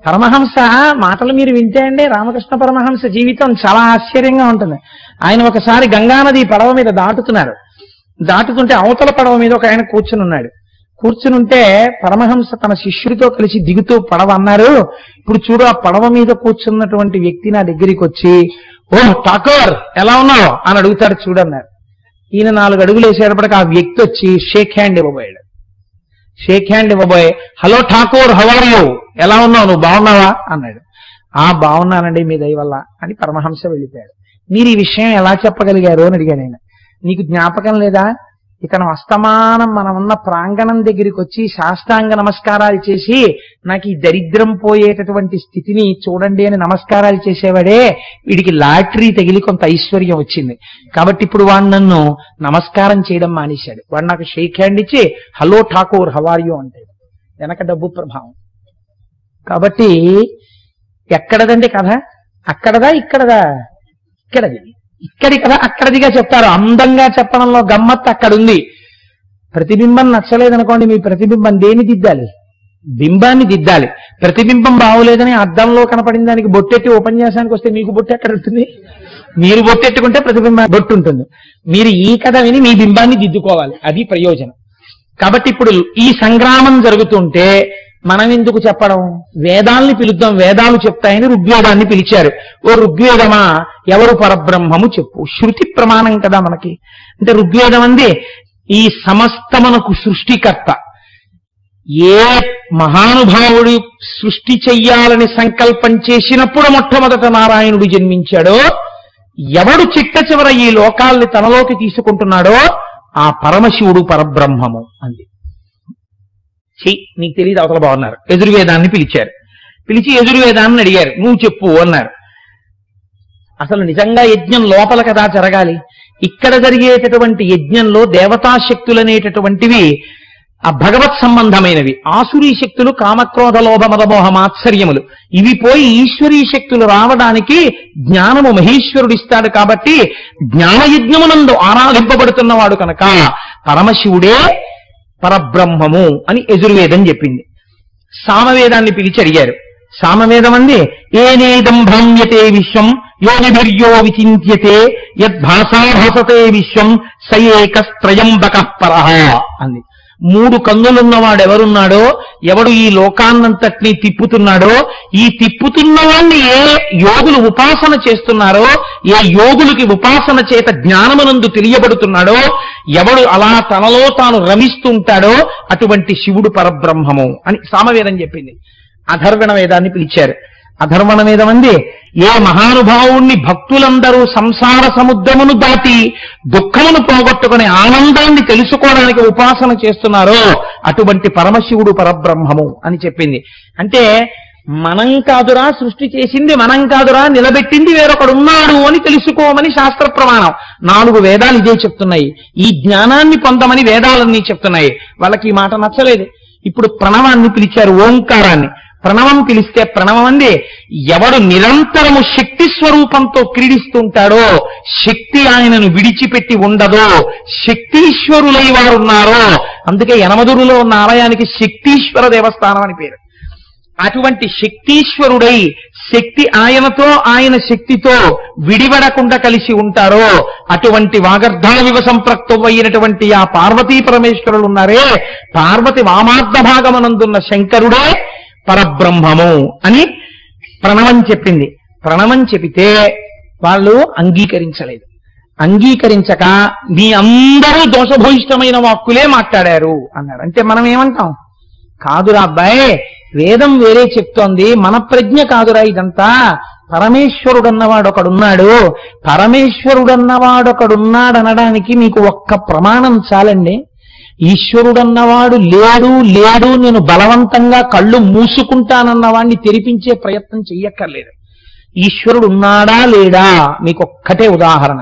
పరమహంస మాటలు మీరు వింటే అండి రామకృష్ణ పరమహంస జీవితం చాలా ఆశ్చర్యంగా ఉంటుంది ఆయన ఒకసారి గంగానది పడవ మీద దాటుతున్నారు దాటుతుంటే అవతల పడవ మీద ఒక ఆయన కూర్చుని ఉన్నాడు కూర్చుని ఉంటే పరమహంస తన శిష్యుడితో కలిసి దిగుతూ పడవ అన్నారు ఇప్పుడు చూడు ఆ పడవ మీద కూర్చున్నటువంటి వ్యక్తి నా దగ్గరికి వచ్చి ఓ ఠాకూర్ ఎలా ఉన్నావు అని అడుగుతాడు చూడన్నారు ఈయన నాలుగు అడుగులు వేసేటప్పటికి ఆ వ్యక్తి వచ్చి షేక్ హ్యాండ్ ఇవ్వబోయాడు షేక్ హ్యాండ్ ఇవ్వబోయే హలో ఠాకూర్ హవర్ యూ ఎలా ఉన్నావు నువ్వు బాగున్నావా అన్నాడు ఆ బాగున్నానండి మీ దయ వల్ల అని పరమహంస వెళ్ళిపోయాడు మీరు ఈ విషయం ఎలా చెప్పగలిగారు అని అడిగాను నేను నీకు జ్ఞాపకం లేదా ఇతను అస్తమానం మనం ఉన్న ప్రాంగణం దగ్గరికి వచ్చి సాష్టాంగ నమస్కారాలు చేసి నాకు ఈ దరిద్రం పోయేటటువంటి స్థితిని చూడండి అని నమస్కారాలు చేసేవాడే వీడికి లాటరీ తగిలి కొంత ఐశ్వర్యం వచ్చింది కాబట్టి ఇప్పుడు వాడు నన్ను నమస్కారం చేయడం మానేశాడు వాడు నాకు షేక్ హ్యాండ్ ఇచ్చి హలో ఠాకూర్ హవార్యు అంటాడు వెనక డబ్బు ప్రభావం కాబట్టి ఎక్కడదండి కథ అక్కడదా ఇక్కడదా ఇక్కడది ఇక్కడి కదా అక్కడదిగా చెప్తారు అందంగా చెప్పడంలో గమ్మత్ అక్కడ ఉంది ప్రతిబింబం నచ్చలేదనుకోండి మీ ప్రతిబింబం దేని దిద్దాలి బింబాన్ని దిద్దాలి ప్రతిబింబం బాగోలేదని అద్దంలో కనపడిన దానికి బొట్టెట్టి ఉపన్యాసానికి వస్తే మీకు బొట్టు ఎక్కడ ఉంటుంది మీరు బొట్టెట్టుకుంటే ప్రతిబింబం బొట్టు ఉంటుంది మీరు ఈ కథ విని మీ బింబాన్ని దిద్దుకోవాలి అది ప్రయోజనం కాబట్టి ఇప్పుడు ఈ సంగ్రామం జరుగుతుంటే మనం ఎందుకు చెప్పడం వేదాల్ని పిలుద్దాం వేదాలు చెప్తాయని ఋగ్వేదాన్ని పిలిచారు ఓ ఋగ్వేదమా ఎవరు పరబ్రహ్మము చెప్పు శృతి ప్రమాణం కదా మనకి అంటే ఋగ్వేదం అంది ఈ సమస్తమునకు సృష్టికర్త ఏ మహానుభావుడు సృష్టి చెయ్యాలని సంకల్పం చేసినప్పుడు మొట్టమొదట నారాయణుడు జన్మించాడో ఎవడు చిట్ట చివర ఈ లోకాల్ని తనలోకి తీసుకుంటున్నాడో ఆ పరమశివుడు పరబ్రహ్మము అంది ఛీ నీకు తెలియదు అవతల బాగున్నారు ఎదుర్వేదాన్ని పిలిచారు పిలిచి ఎదుర్వేదాన్ని అడిగారు నువ్వు చెప్పు అన్నారు అసలు నిజంగా యజ్ఞం లోపల కదా జరగాలి ఇక్కడ జరిగేటటువంటి యజ్ఞంలో దేవతాశక్తులు అనేటటువంటివి ఆ భగవత్ సంబంధమైనవి ఆసురీ శక్తులు కామక్రోధ లోభ మదమోహ మాత్సర్యములు ఇవి పోయి ఈశ్వరీ శక్తులు రావడానికి జ్ఞానము మహేశ్వరుడు ఇస్తాడు కాబట్టి జ్ఞానయజ్ఞమునందు ఆరాధింపబడుతున్నవాడు కనుక పరమశివుడే పరబ్రహ్మము అని ఎదుర్వేదం చెప్పింది సామవేదాన్ని పిలిచి అడిగారు సామవేదం అంది ఏనేదం భ్రమ్యతే విశ్వం యోనిభిర్యో విచింత్యతే యద్భాసాభసతే విశ్వం స ఏకస్త్రయంబక పరహ అంది మూడు కన్నులున్నవాడు ఎవరున్నాడో ఎవడు ఈ లోకాన్నంతటినీ తిప్పుతున్నాడో ఈ తిప్పుతున్న వాణ్ణి ఏ యోగులు ఉపాసన చేస్తున్నారో ఏ యోగులకి ఉపాసన చేత జ్ఞానమునందు తెలియబడుతున్నాడో ఎవడు అలా తనలో తాను రమిస్తుంటాడో అటువంటి శివుడు పరబ్రహ్మము అని సామవేదం చెప్పింది అధర్వణ వేదాన్ని పిలిచారు అధర్వణ వేదం అంది ఏ మహానుభావుణ్ణి భక్తులందరూ సంసార సముద్రమును దాటి దుఃఖమును పోగొట్టుకునే ఆనందాన్ని తెలుసుకోవడానికి ఉపాసన చేస్తున్నారో అటువంటి పరమశివుడు పరబ్రహ్మము అని చెప్పింది అంటే మనం కాదురా సృష్టి చేసింది మనం కాదురా నిలబెట్టింది వేరొకడున్నాడు అని తెలుసుకోమని శాస్త్ర ప్రమాణం నాలుగు వేదాలు ఇదే చెప్తున్నాయి ఈ జ్ఞానాన్ని పొందమని వేదాలన్నీ చెప్తున్నాయి వాళ్ళకి ఈ మాట నచ్చలేదు ఇప్పుడు ప్రణవాన్ని పిలిచారు ఓంకారాన్ని ప్రణవం పిలిస్తే ప్రణవం అంది ఎవడు నిరంతరము శక్తి స్వరూపంతో క్రీడిస్తుంటాడో శక్తి ఆయనను విడిచిపెట్టి ఉండదో శక్తీశ్వరులై వారున్నారో అందుకే యనమదురులో ఉన్న ఆలయానికి శక్తీశ్వర దేవస్థానం అని పేరు అటువంటి శక్తీశ్వరుడై శక్తి ఆయనతో ఆయన శక్తితో విడివడకుండా కలిసి ఉంటారో అటువంటి వాగర్ధాన వివ సంప్రక్తమైనటువంటి ఆ పార్వతీ పరమేశ్వరులు ఉన్నారే పార్వతి వామార్థ భాగమనందున్న శంకరుడే పరబ్రహ్మము అని ప్రణవం చెప్పింది ప్రణవం చెబితే వాళ్ళు అంగీకరించలేదు అంగీకరించక మీ అందరూ దోషభూయిష్టమైన వాక్కులే మాట్లాడారు అన్నారు అంటే మనం ఏమంటాం కాదురా అబ్బాయి వేదం వేరే చెప్తోంది మన ప్రజ్ఞ కాదురా ఇదంతా పరమేశ్వరుడన్నవాడు ఒకడున్నాడు పరమేశ్వరుడన్నవాడు ఒకడున్నాడనడానికి మీకు ఒక్క ప్రమాణం చాలండి ఈశ్వరుడన్నవాడు లేడు లేడు నేను బలవంతంగా కళ్ళు మూసుకుంటానన్నవాడిని తెరిపించే ప్రయత్నం చెయ్యక్కర్లేదు ఈశ్వరుడు ఉన్నాడా లేడా మీకు ఒక్కటే ఉదాహరణ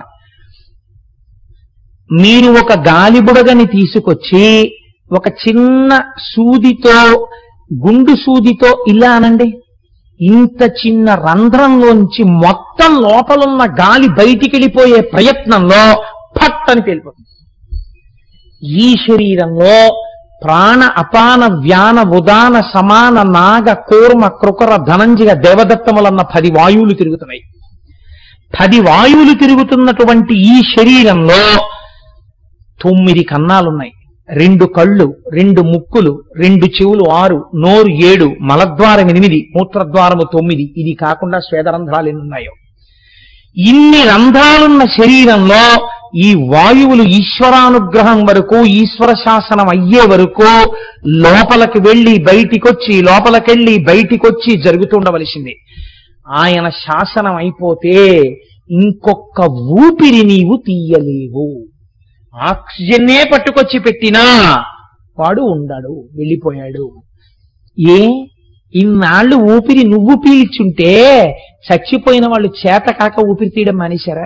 మీరు ఒక గాలిబుడగని తీసుకొచ్చి ఒక చిన్న సూదితో గుండు సూదితో ఇలా అనండి ఇంత చిన్న రంధ్రంలోంచి మొత్తం లోపలున్న గాలి బయటికి వెళ్ళిపోయే ప్రయత్నంలో ఫట్ అని పేలిపోతుంది ఈ శరీరంలో ప్రాణ అపాన వ్యాన ఉదాన సమాన నాగ కూర్మ కృకర ధనంజయ దేవదత్తములన్న పది వాయువులు తిరుగుతున్నాయి పది వాయువులు తిరుగుతున్నటువంటి ఈ శరీరంలో తొమ్మిది కన్నాలున్నాయి రెండు కళ్ళు రెండు ముక్కులు రెండు చెవులు ఆరు నోరు ఏడు మలద్వారం ఎనిమిది మూత్రద్వారము తొమ్మిది ఇది కాకుండా స్వేదరంధ్రాలు ఎన్ని ఉన్నాయో ఇన్ని రంధ్రాలున్న శరీరంలో ఈ వాయువులు ఈశ్వరానుగ్రహం వరకు ఈశ్వర శాసనం అయ్యే వరకు లోపలికి వెళ్ళి బయటికొచ్చి లోపలికెళ్ళి బయటికొచ్చి జరుగుతుండవలసిందే ఆయన శాసనం అయిపోతే ఇంకొక ఊపిరి నీవు తీయలేవు ఆక్సిజన్నే పట్టుకొచ్చి పెట్టినా వాడు ఉండడు వెళ్ళిపోయాడు ఏ ఇన్నాళ్ళు ఊపిరి నువ్వు పీల్చుంటే చచ్చిపోయిన వాళ్ళు చేత కాక ఊపిరి తీయడం మానేశారా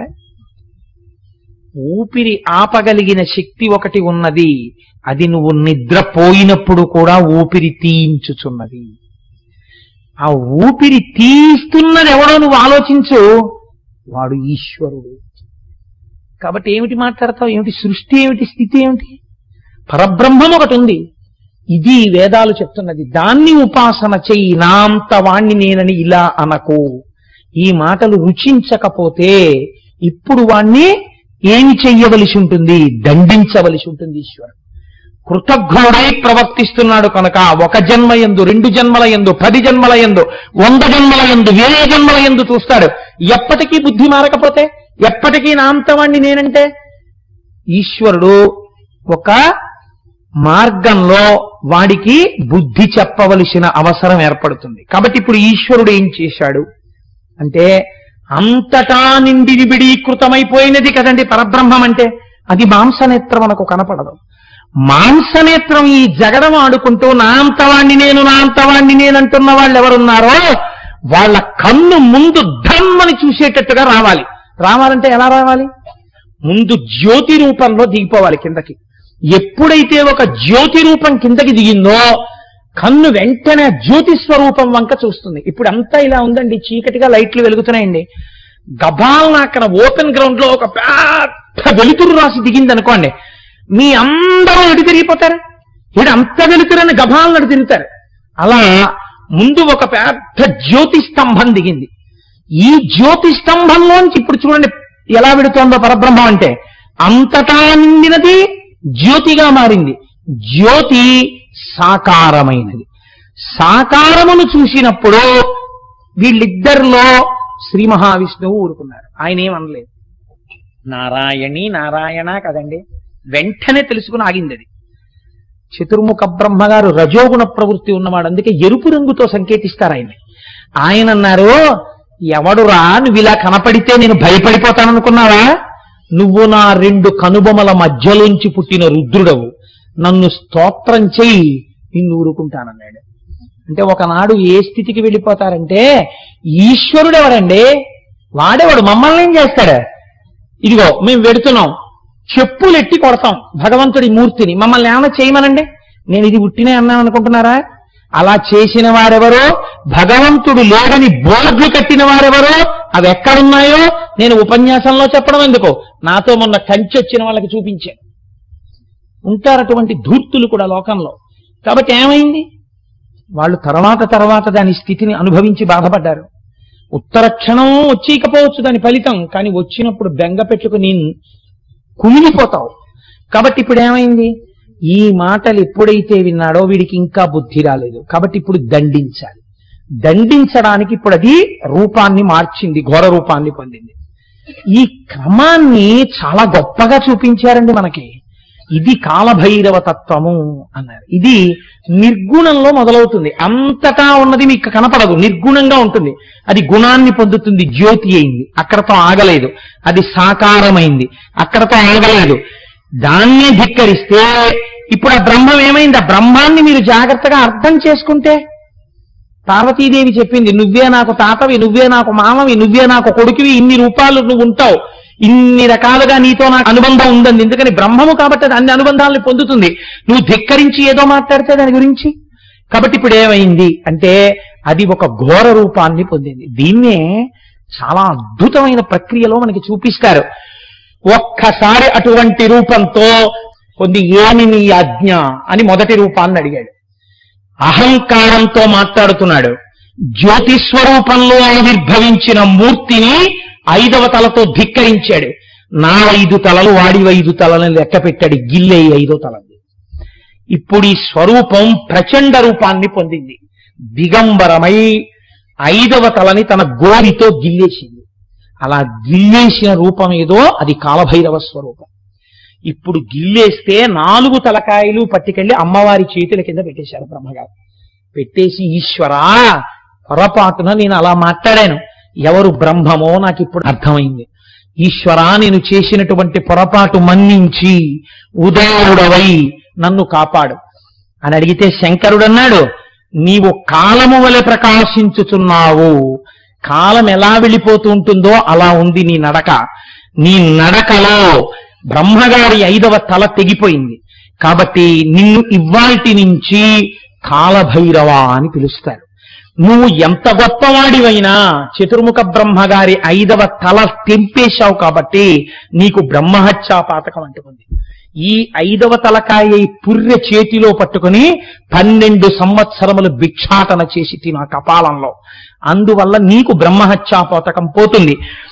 ఊపిరి ఆపగలిగిన శక్తి ఒకటి ఉన్నది అది నువ్వు నిద్రపోయినప్పుడు కూడా ఊపిరి తీయించుచున్నది ఆ ఊపిరి తీస్తున్నది ఎవడో నువ్వు ఆలోచించు వాడు ఈశ్వరుడు కాబట్టి ఏమిటి మాట్లాడతావు ఏమిటి సృష్టి ఏమిటి స్థితి ఏమిటి పరబ్రహ్మం ఒకటి ఉంది ఇది వేదాలు చెప్తున్నది దాన్ని ఉపాసన చెయ్యి నాంత వాణ్ణి నేనని ఇలా అనకు ఈ మాటలు రుచించకపోతే ఇప్పుడు వాణ్ణి ఏమి చెయ్యవలసి ఉంటుంది దండించవలసి ఉంటుంది ఈశ్వరుడు కృతజ్ఞుడై ప్రవర్తిస్తున్నాడు కనుక ఒక జన్మ ఎందు రెండు జన్మల ఎందు పది జన్మల ఎందు వంద జన్మల ఎందు వేరే జన్మల ఎందు చూస్తాడు ఎప్పటికీ బుద్ధి మారకపోతే ఎప్పటికీ నా అంతవాణ్ణి నేనంటే ఈశ్వరుడు ఒక మార్గంలో వాడికి బుద్ధి చెప్పవలసిన అవసరం ఏర్పడుతుంది కాబట్టి ఇప్పుడు ఈశ్వరుడు ఏం చేశాడు అంటే అంతటా నిండి విడీకృతమైపోయినది కదండి పరబ్రహ్మం అంటే అది మాంసనేత్రం మనకు కనపడదు మాంసనేత్రం ఈ జగడం ఆడుకుంటూ నా అంతవాణ్ణి నేను నా అంతవాణ్ణి నేను అంటున్న వాళ్ళు ఎవరున్నారో వాళ్ళ కన్ను ముందు ధమ్మని చూసేటట్టుగా రావాలి రావాలంటే ఎలా రావాలి ముందు జ్యోతి రూపంలో దిగిపోవాలి కిందకి ఎప్పుడైతే ఒక జ్యోతి రూపం కిందకి దిగిందో కన్ను వెంటనే ఆ జ్యోతి స్వరూపం వంక చూస్తుంది ఇప్పుడు అంతా ఇలా ఉందండి చీకటిగా లైట్లు వెలుగుతున్నాయండి గబాల్న అక్కడ ఓపెన్ గ్రౌండ్ లో ఒక పెద్ద వెలుతురు రాసి దిగింది అనుకోండి మీ అందరూ ఎటు తిరిగిపోతారు ఇటు అంత వెలుతురని గబాలను అటు తిరుగుతారు అలా ముందు ఒక పెద్ద జ్యోతి స్తంభం దిగింది ఈ జ్యోతి స్తంభంలోంచి ఇప్పుడు చూడండి ఎలా విడుతోందో పరబ్రహ్మం అంటే అంతటా నిండినది జ్యోతిగా మారింది జ్యోతి సాకారమైనది సాకారమును చూసినప్పుడు వీళ్ళిద్దరిలో శ్రీ మహావిష్ణువు ఊరుకున్నారు ఆయన ఏమనలేదు నారాయణి నారాయణ కదండి వెంటనే తెలుసుకుని ఆగింది అది చతుర్ముఖ బ్రహ్మ గారు రజోగుణ ప్రవృత్తి ఉన్నవాడు అందుకే ఎరుపు రంగుతో సంకేతిస్తారు ఆయన ఆయన అన్నారు ఎవడురా నువ్వు ఇలా కనపడితే నేను భయపడిపోతాననుకున్నావా నువ్వు నా రెండు కనుబొమల మధ్యలోంచి పుట్టిన రుద్రుడవు నన్ను స్తోత్రం చెయ్యి నిన్ను ఊరుకుంటానన్నాడు అంటే ఒకనాడు ఏ స్థితికి వెళ్ళిపోతారంటే ఈశ్వరుడు ఎవరండి వాడేవాడు మమ్మల్ని ఏం చేస్తాడు ఇదిగో మేము వెడుతున్నాం చెప్పులు ఎట్టి కొడతాం భగవంతుడి మూర్తిని మమ్మల్ని ఏమైనా చేయమనండి నేను ఇది ఉట్టినే అన్నాను అనుకుంటున్నారా అలా చేసిన వారెవరో భగవంతుడు లేడని బోర్డులు కట్టిన వారెవరో అవి ఎక్కడున్నాయో నేను ఉపన్యాసంలో చెప్పడం ఎందుకు నాతో మొన్న కంచి వచ్చిన వాళ్ళకి చూపించాను ఉంటారు అటువంటి ధూర్తులు కూడా లోకంలో కాబట్టి ఏమైంది వాళ్ళు తర్వాత తర్వాత దాని స్థితిని అనుభవించి బాధపడ్డారు ఉత్తర క్షణం వచ్చేయకపోవచ్చు దాని ఫలితం కానీ వచ్చినప్పుడు బెంగ పెట్టుకుని కుమిలిపోతావు కాబట్టి ఇప్పుడు ఏమైంది ఈ మాటలు ఎప్పుడైతే విన్నాడో వీడికి ఇంకా బుద్ధి రాలేదు కాబట్టి ఇప్పుడు దండించాలి దండించడానికి ఇప్పుడు అది రూపాన్ని మార్చింది ఘోర రూపాన్ని పొందింది ఈ క్రమాన్ని చాలా గొప్పగా చూపించారండి మనకి ఇది కాలభైరవ తత్వము అన్నారు ఇది నిర్గుణంలో మొదలవుతుంది అంతటా ఉన్నది మీకు కనపడదు నిర్గుణంగా ఉంటుంది అది గుణాన్ని పొందుతుంది జ్యోతి అయింది అక్కడతో ఆగలేదు అది సాకారమైంది అక్కడతో ఆగలేదు దాన్నే ధిక్కరిస్తే ఇప్పుడు ఆ బ్రహ్మం ఏమైంది ఆ బ్రహ్మాన్ని మీరు జాగ్రత్తగా అర్థం చేసుకుంటే పార్వతీదేవి చెప్పింది నువ్వే నాకు తాతవి నువ్వే నాకు మామవి నువ్వే నాకు కొడుకువి ఇన్ని రూపాలు నువ్వు ఉంటావు ఇన్ని రకాలుగా నీతో నాకు అనుబంధం ఉందండి ఎందుకని బ్రహ్మము కాబట్టి అది అన్ని అనుబంధాలను పొందుతుంది నువ్వు ధిక్కరించి ఏదో మాట్లాడితే దాని గురించి కాబట్టి ఇప్పుడు ఏమైంది అంటే అది ఒక ఘోర రూపాన్ని పొందింది దీన్నే చాలా అద్భుతమైన ప్రక్రియలో మనకి చూపిస్తారు ఒక్కసారి అటువంటి రూపంతో పొంది ఏమి నీ ఆజ్ఞ అని మొదటి రూపాన్ని అడిగాడు అహంకారంతో మాట్లాడుతున్నాడు జ్యోతి స్వరూపంలో ఆవిర్భవించిన మూర్తిని ఐదవ తలతో ధిక్కరించాడు నా ఐదు తలలు వాడి ఐదు తలని లెక్క పెట్టాడు గిల్లే ఐదో తలది ఇప్పుడు ఈ స్వరూపం ప్రచండ రూపాన్ని పొందింది దిగంబరమై ఐదవ తలని తన గోరితో గిల్లేసింది అలా గిల్లేసిన రూపం ఏదో అది కాలభైరవ స్వరూపం ఇప్పుడు గిల్లేస్తే నాలుగు తలకాయలు పట్టుకెళ్లి అమ్మవారి చేతుల కింద పెట్టేశారు బ్రహ్మగారు పెట్టేసి ఈశ్వరా పొరపాటున నేను అలా మాట్లాడాను ఎవరు బ్రహ్మమో నాకు ఇప్పుడు అర్థమైంది ఈశ్వరా నేను చేసినటువంటి పొరపాటు మన్నించి ఉదయుడవై నన్ను కాపాడు అని అడిగితే శంకరుడు అన్నాడు నీవు కాలము వలె ప్రకాశించుచున్నావు కాలం ఎలా వెళ్ళిపోతూ ఉంటుందో అలా ఉంది నీ నడక నీ నడకలో బ్రహ్మగారి ఐదవ తల తెగిపోయింది కాబట్టి నిన్ను ఇవ్వాల్టి నుంచి కాలభైరవ అని పిలుస్తారు నువ్వు ఎంత గొప్పవాడివైనా చతుర్ముఖ బ్రహ్మగారి ఐదవ తల తెంపేశావు కాబట్టి నీకు బ్రహ్మహత్యా పాతకం అంటుకుంది ఈ ఐదవ తలకాయ ఈ పుర్రె చేతిలో పట్టుకుని పన్నెండు సంవత్సరములు భిక్షాటన చేసి తిన కపాలంలో అందువల్ల నీకు బ్రహ్మహత్యా పాతకం పోతుంది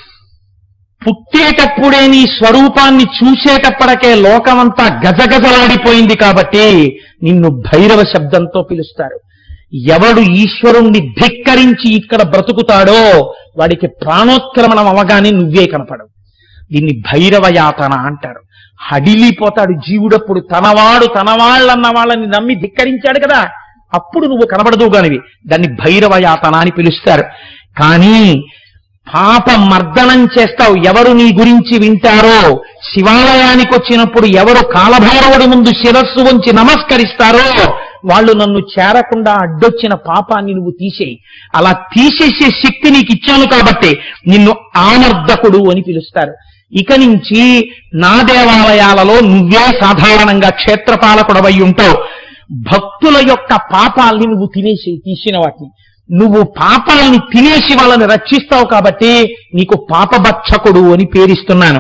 పుట్టేటప్పుడే నీ స్వరూపాన్ని చూసేటప్పటికే లోకమంతా గజగజలాడిపోయింది కాబట్టి నిన్ను భైరవ శబ్దంతో పిలుస్తారు ఎవడు ఈశ్వరుణ్ణి ధిక్కరించి ఇక్కడ బ్రతుకుతాడో వాడికి ప్రాణోత్క్రమణం అవగానే నువ్వే కనపడవు దీన్ని భైరవ యాతన అంటారు హడిలిపోతాడు జీవుడప్పుడు తనవాడు తనవాళ్ళన్న వాళ్ళని నమ్మి ధిక్కరించాడు కదా అప్పుడు నువ్వు కనబడదు కానివి దాన్ని భైరవ యాతన అని పిలుస్తారు కానీ పాప మర్దనం చేస్తావు ఎవరు నీ గురించి వింటారో శివాలయానికి వచ్చినప్పుడు ఎవరు కాలభైరవుడి ముందు శిరస్సు ఉంచి నమస్కరిస్తారో వాళ్ళు నన్ను చేరకుండా అడ్డొచ్చిన పాపాన్ని నువ్వు తీసేయి అలా తీసేసే శక్తి నీకు ఇచ్చాను కాబట్టి నిన్ను ఆమర్దకుడు అని పిలుస్తారు ఇక నుంచి నా దేవాలయాలలో నువ్వే సాధారణంగా క్షేత్రపాలకుడవై ఉంటావు భక్తుల యొక్క పాపాల్ని నువ్వు తినేసి తీసిన వాటిని నువ్వు పాపాలని తినేసి వాళ్ళని రక్షిస్తావు కాబట్టి నీకు పాపభక్షకుడు అని పేరిస్తున్నాను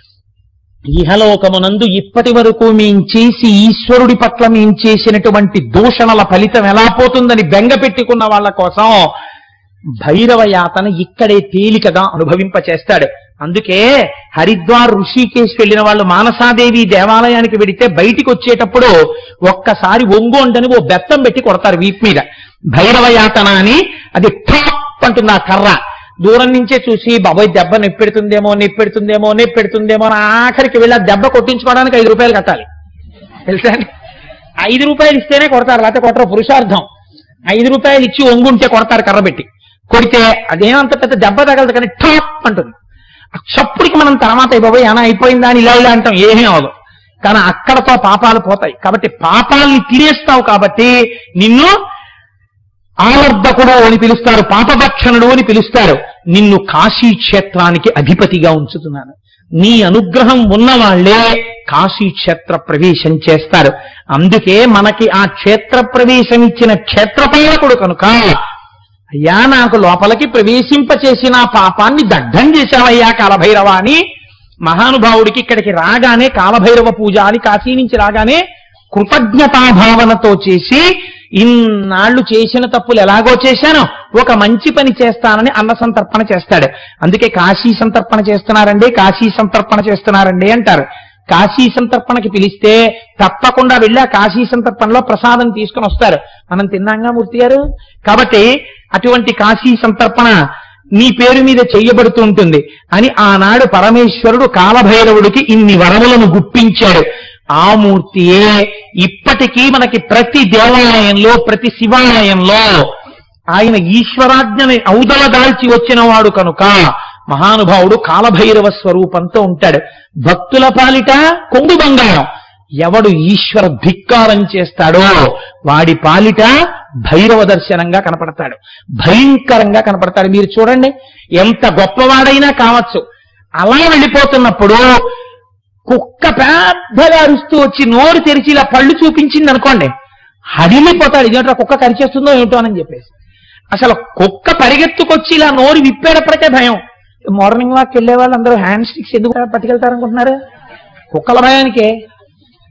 ఇహలోకమునందు ఇప్పటి వరకు మేం చేసి ఈశ్వరుడి పట్ల మేం చేసినటువంటి దూషణల ఫలితం ఎలా పోతుందని బెంగ పెట్టుకున్న వాళ్ళ కోసం భైరవ యాతన ఇక్కడే తేలికగా అనుభవింప చేస్తాడు అందుకే హరిద్వార్ ఋషికేశ్ వెళ్ళిన వాళ్ళు మానసాదేవి దేవాలయానికి వెడితే బయటికి వచ్చేటప్పుడు ఒక్కసారి ఒంగోండని ఓ బెత్తం పెట్టి కొడతారు వీప్ మీద భైరవ యాతన అని అది ఠాప్ అంటుంది ఆ కర్ర దూరం నుంచే చూసి బాబాయ్ దెబ్బ నొప్పెడుతుందేమో నొప్పెడుతుందేమో నొప్పెడుతుందేమో అని ఆఖరికి వెళ్ళి ఆ దెబ్బ కొట్టించుకోవడానికి ఐదు రూపాయలు కట్టాలి తెలుసా అండి? ఐదు రూపాయలు ఇస్తేనే కొడతారు లేకపోతే కొట్టరు పురుషార్థం ఐదు రూపాయలు ఇచ్చి ఒంగుంటే కొడతారు కర్ర పెట్టి కొడితే అదేమంత పెద్ద దెబ్బ తగలదు కానీ టాప్ అంటుంది ఆ చప్పుడికి మనం తర్వాత అయిపోయి ఏనా అయిపోయిందా అని ఇలా ఇలా అంటాం ఏమీ అవదు కానీ అక్కడతో పాపాలు పోతాయి కాబట్టి పాపాలని తినేస్తావు కాబట్టి నిన్ను ఆవర్ధకుడు అని పిలుస్తారు పాపభక్షణుడు అని పిలుస్తారు నిన్ను కాశీ క్షేత్రానికి అధిపతిగా ఉంచుతున్నాను నీ అనుగ్రహం ఉన్నవాళ్లే కాశీ క్షేత్ర ప్రవేశం చేస్తారు అందుకే మనకి ఆ క్షేత్ర ప్రవేశం ఇచ్చిన క్షేత్రపాలకుడు కనుక అయ్యా నాకు లోపలికి ప్రవేశింపచేసిన ఆ పాపాన్ని దగ్ధం చేశావయ్యా కాలభైరవ అని మహానుభావుడికి ఇక్కడికి రాగానే కాలభైరవ పూజ అని కాశీ నుంచి రాగానే కృతజ్ఞతాభావనతో చేసి ఇన్నాళ్ళు చేసిన తప్పులు ఎలాగో చేశానో ఒక మంచి పని చేస్తానని అన్న సంతర్పణ చేస్తాడు అందుకే కాశీ సంతర్పణ చేస్తున్నారండి కాశీ సంతర్పణ చేస్తున్నారండి అంటారు కాశీ సంతర్పణకి పిలిస్తే తప్పకుండా వెళ్ళి ఆ కాశీ సంతర్పణలో ప్రసాదం తీసుకుని వస్తారు మనం తిన్నాంగా మూర్తి గారు కాబట్టి అటువంటి కాశీ సంతర్పణ నీ పేరు మీద చెయ్యబడుతూ ఉంటుంది అని ఆనాడు పరమేశ్వరుడు కాలభైరవుడికి ఇన్ని వరములను గుప్పించాడు ఆ మూర్తియే ఇప్పటికీ మనకి ప్రతి దేవాలయంలో ప్రతి శివాలయంలో ఆయన ఈశ్వరాజ్ఞని ఔదల దాల్చి వచ్చిన వాడు కనుక మహానుభావుడు కాలభైరవ స్వరూపంతో ఉంటాడు భక్తుల పాలిట కొంగు బంగారం ఎవడు ఈశ్వర ధిక్కారం చేస్తాడో వాడి పాలిట భైరవ దర్శనంగా కనపడతాడు భయంకరంగా కనపడతాడు మీరు చూడండి ఎంత గొప్పవాడైనా కావచ్చు అలా వెళ్ళిపోతున్నప్పుడు కుక్క పెద్దగా అరుస్తూ వచ్చి నోరు తెరిచి ఇలా పళ్ళు చూపించింది అనుకోండి హడిలిపోతాడు ఇదేంటో కుక్క కరిచేస్తుందో ఏమిటో అని చెప్పేసి అసలు కుక్క పరిగెత్తుకొచ్చి ఇలా నోరు విప్పేటప్పటికే భయం మార్నింగ్ వాక్ వెళ్ళే వాళ్ళు అందరూ హ్యాండ్ స్టిక్స్ ఎందుకు పట్టుకెళ్తారనుకుంటున్నారు కుక్కల భయానికే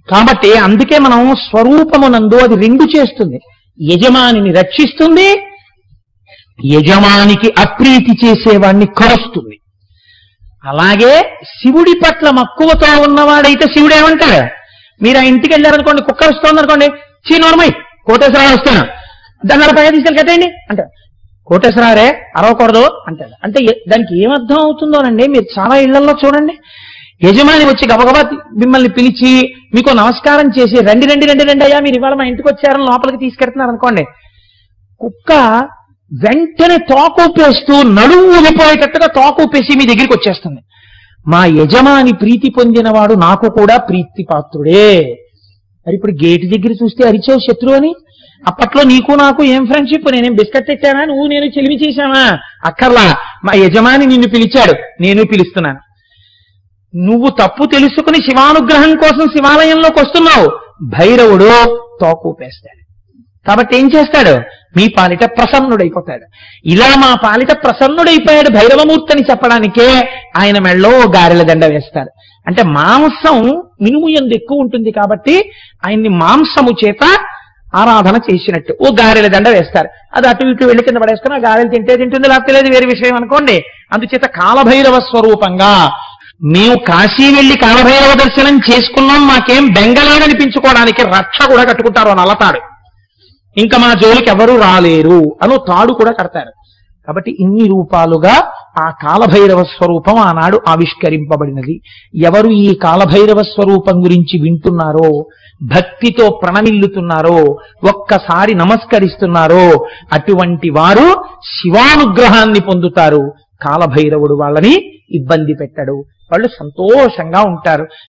కాబట్టి అందుకే మనం స్వరూపమునందు అది రెండు చేస్తుంది యజమానిని రక్షిస్తుంది యజమానికి అప్రీతి చేసేవాడిని కరుస్తుంది అలాగే శివుడి పట్ల మక్కువతో ఉన్నవాడైతే శివుడు ఏమంటాడు మీరు ఆ ఇంటికి వెళ్ళారనుకోండి కుక్క వస్తుంది అనుకోండి చీ నోర్మై కోటేశ్వరరావు వస్తాను దాన్ని పైన తీసుకెళ్ళి కట్టేయండి అంటాడు కోటేశ్వరారే అరవకూడదు అంటాడు అంటే ఏ- దానికి ఏమర్థం అవుతుందోనండి మీరు చాలా ఇళ్లలో చూడండి యజమాని వచ్చి గబగబా మిమ్మల్ని పిలిచి మీకు నమస్కారం చేసి రండి రండి రండి రండి అయ్యా మీరు ఇవాళ మా ఇంటికి వచ్చారని లోపలికి తీసుకెడుతున్నారు అనుకోండి కుక్క వెంటనే తోకూపేస్తూ నడుము ఊగిపోయేటట్టుగా తోకూపేసి మీ దగ్గరికి వచ్చేస్తుంది మా యజమాని ప్రీతి పొందినవాడు నాకు కూడా ప్రీతి పాత్రుడే మరి ఇప్పుడు గేటు దగ్గర చూస్తే అరిచావు శత్రువు అని అప్పట్లో నీకు నాకు ఏం ఫ్రెండ్షిప్ నేనేం బిస్కెట్ తెచ్చానా నువ్వు నేను చెలిమి చేశానా అక్కర్లా మా యజమాని నిన్ను పిలిచాడు నేను పిలుస్తున్నాను నువ్వు తప్పు తెలుసుకుని శివానుగ్రహం కోసం శివాలయంలోకి వస్తున్నావు భైరవుడు తోకూపేస్తాడు కాబట్టి ఏం చేస్తాడు మీ పాలిట ప్రసన్నుడైపోతాడు ఇలా మా పాలిట ప్రసన్నుడైపోయాడు భైరవమూర్తిని చెప్పడానికే ఆయన మెళ్ళో ఓ గారెల దండ వేస్తారు అంటే మాంసం మినుము ఎందు ఎక్కువ ఉంటుంది కాబట్టి ఆయన్ని మాంసము చేత ఆరాధన చేసినట్టు ఓ గారెల దండ వేస్తారు అది అటు ఇటు వెళ్ళి కింద పడేసుకుని ఆ గారెలు తింటే తింటుంది లేకపోతే లేదు వేరే విషయం అనుకోండి అందుచేత కాలభైరవ స్వరూపంగా మేము కాశీ వెళ్లి కాలభైరవ దర్శనం చేసుకున్నాం మాకేం బెంగళాననిపించుకోవడానికి రక్ష కూడా కట్టుకుంటారు నల్లతాడు ఇంకా మా జోలికి ఎవరు రాలేరు అను తాడు కూడా కడతారు కాబట్టి ఇన్ని రూపాలుగా ఆ కాలభైరవ స్వరూపం ఆనాడు ఆవిష్కరింపబడినది ఎవరు ఈ కాలభైరవ స్వరూపం గురించి వింటున్నారో భక్తితో ప్రణమిల్లుతున్నారో ఒక్కసారి నమస్కరిస్తున్నారో అటువంటి వారు శివానుగ్రహాన్ని పొందుతారు కాలభైరవుడు వాళ్ళని ఇబ్బంది పెట్టడు వాళ్ళు సంతోషంగా ఉంటారు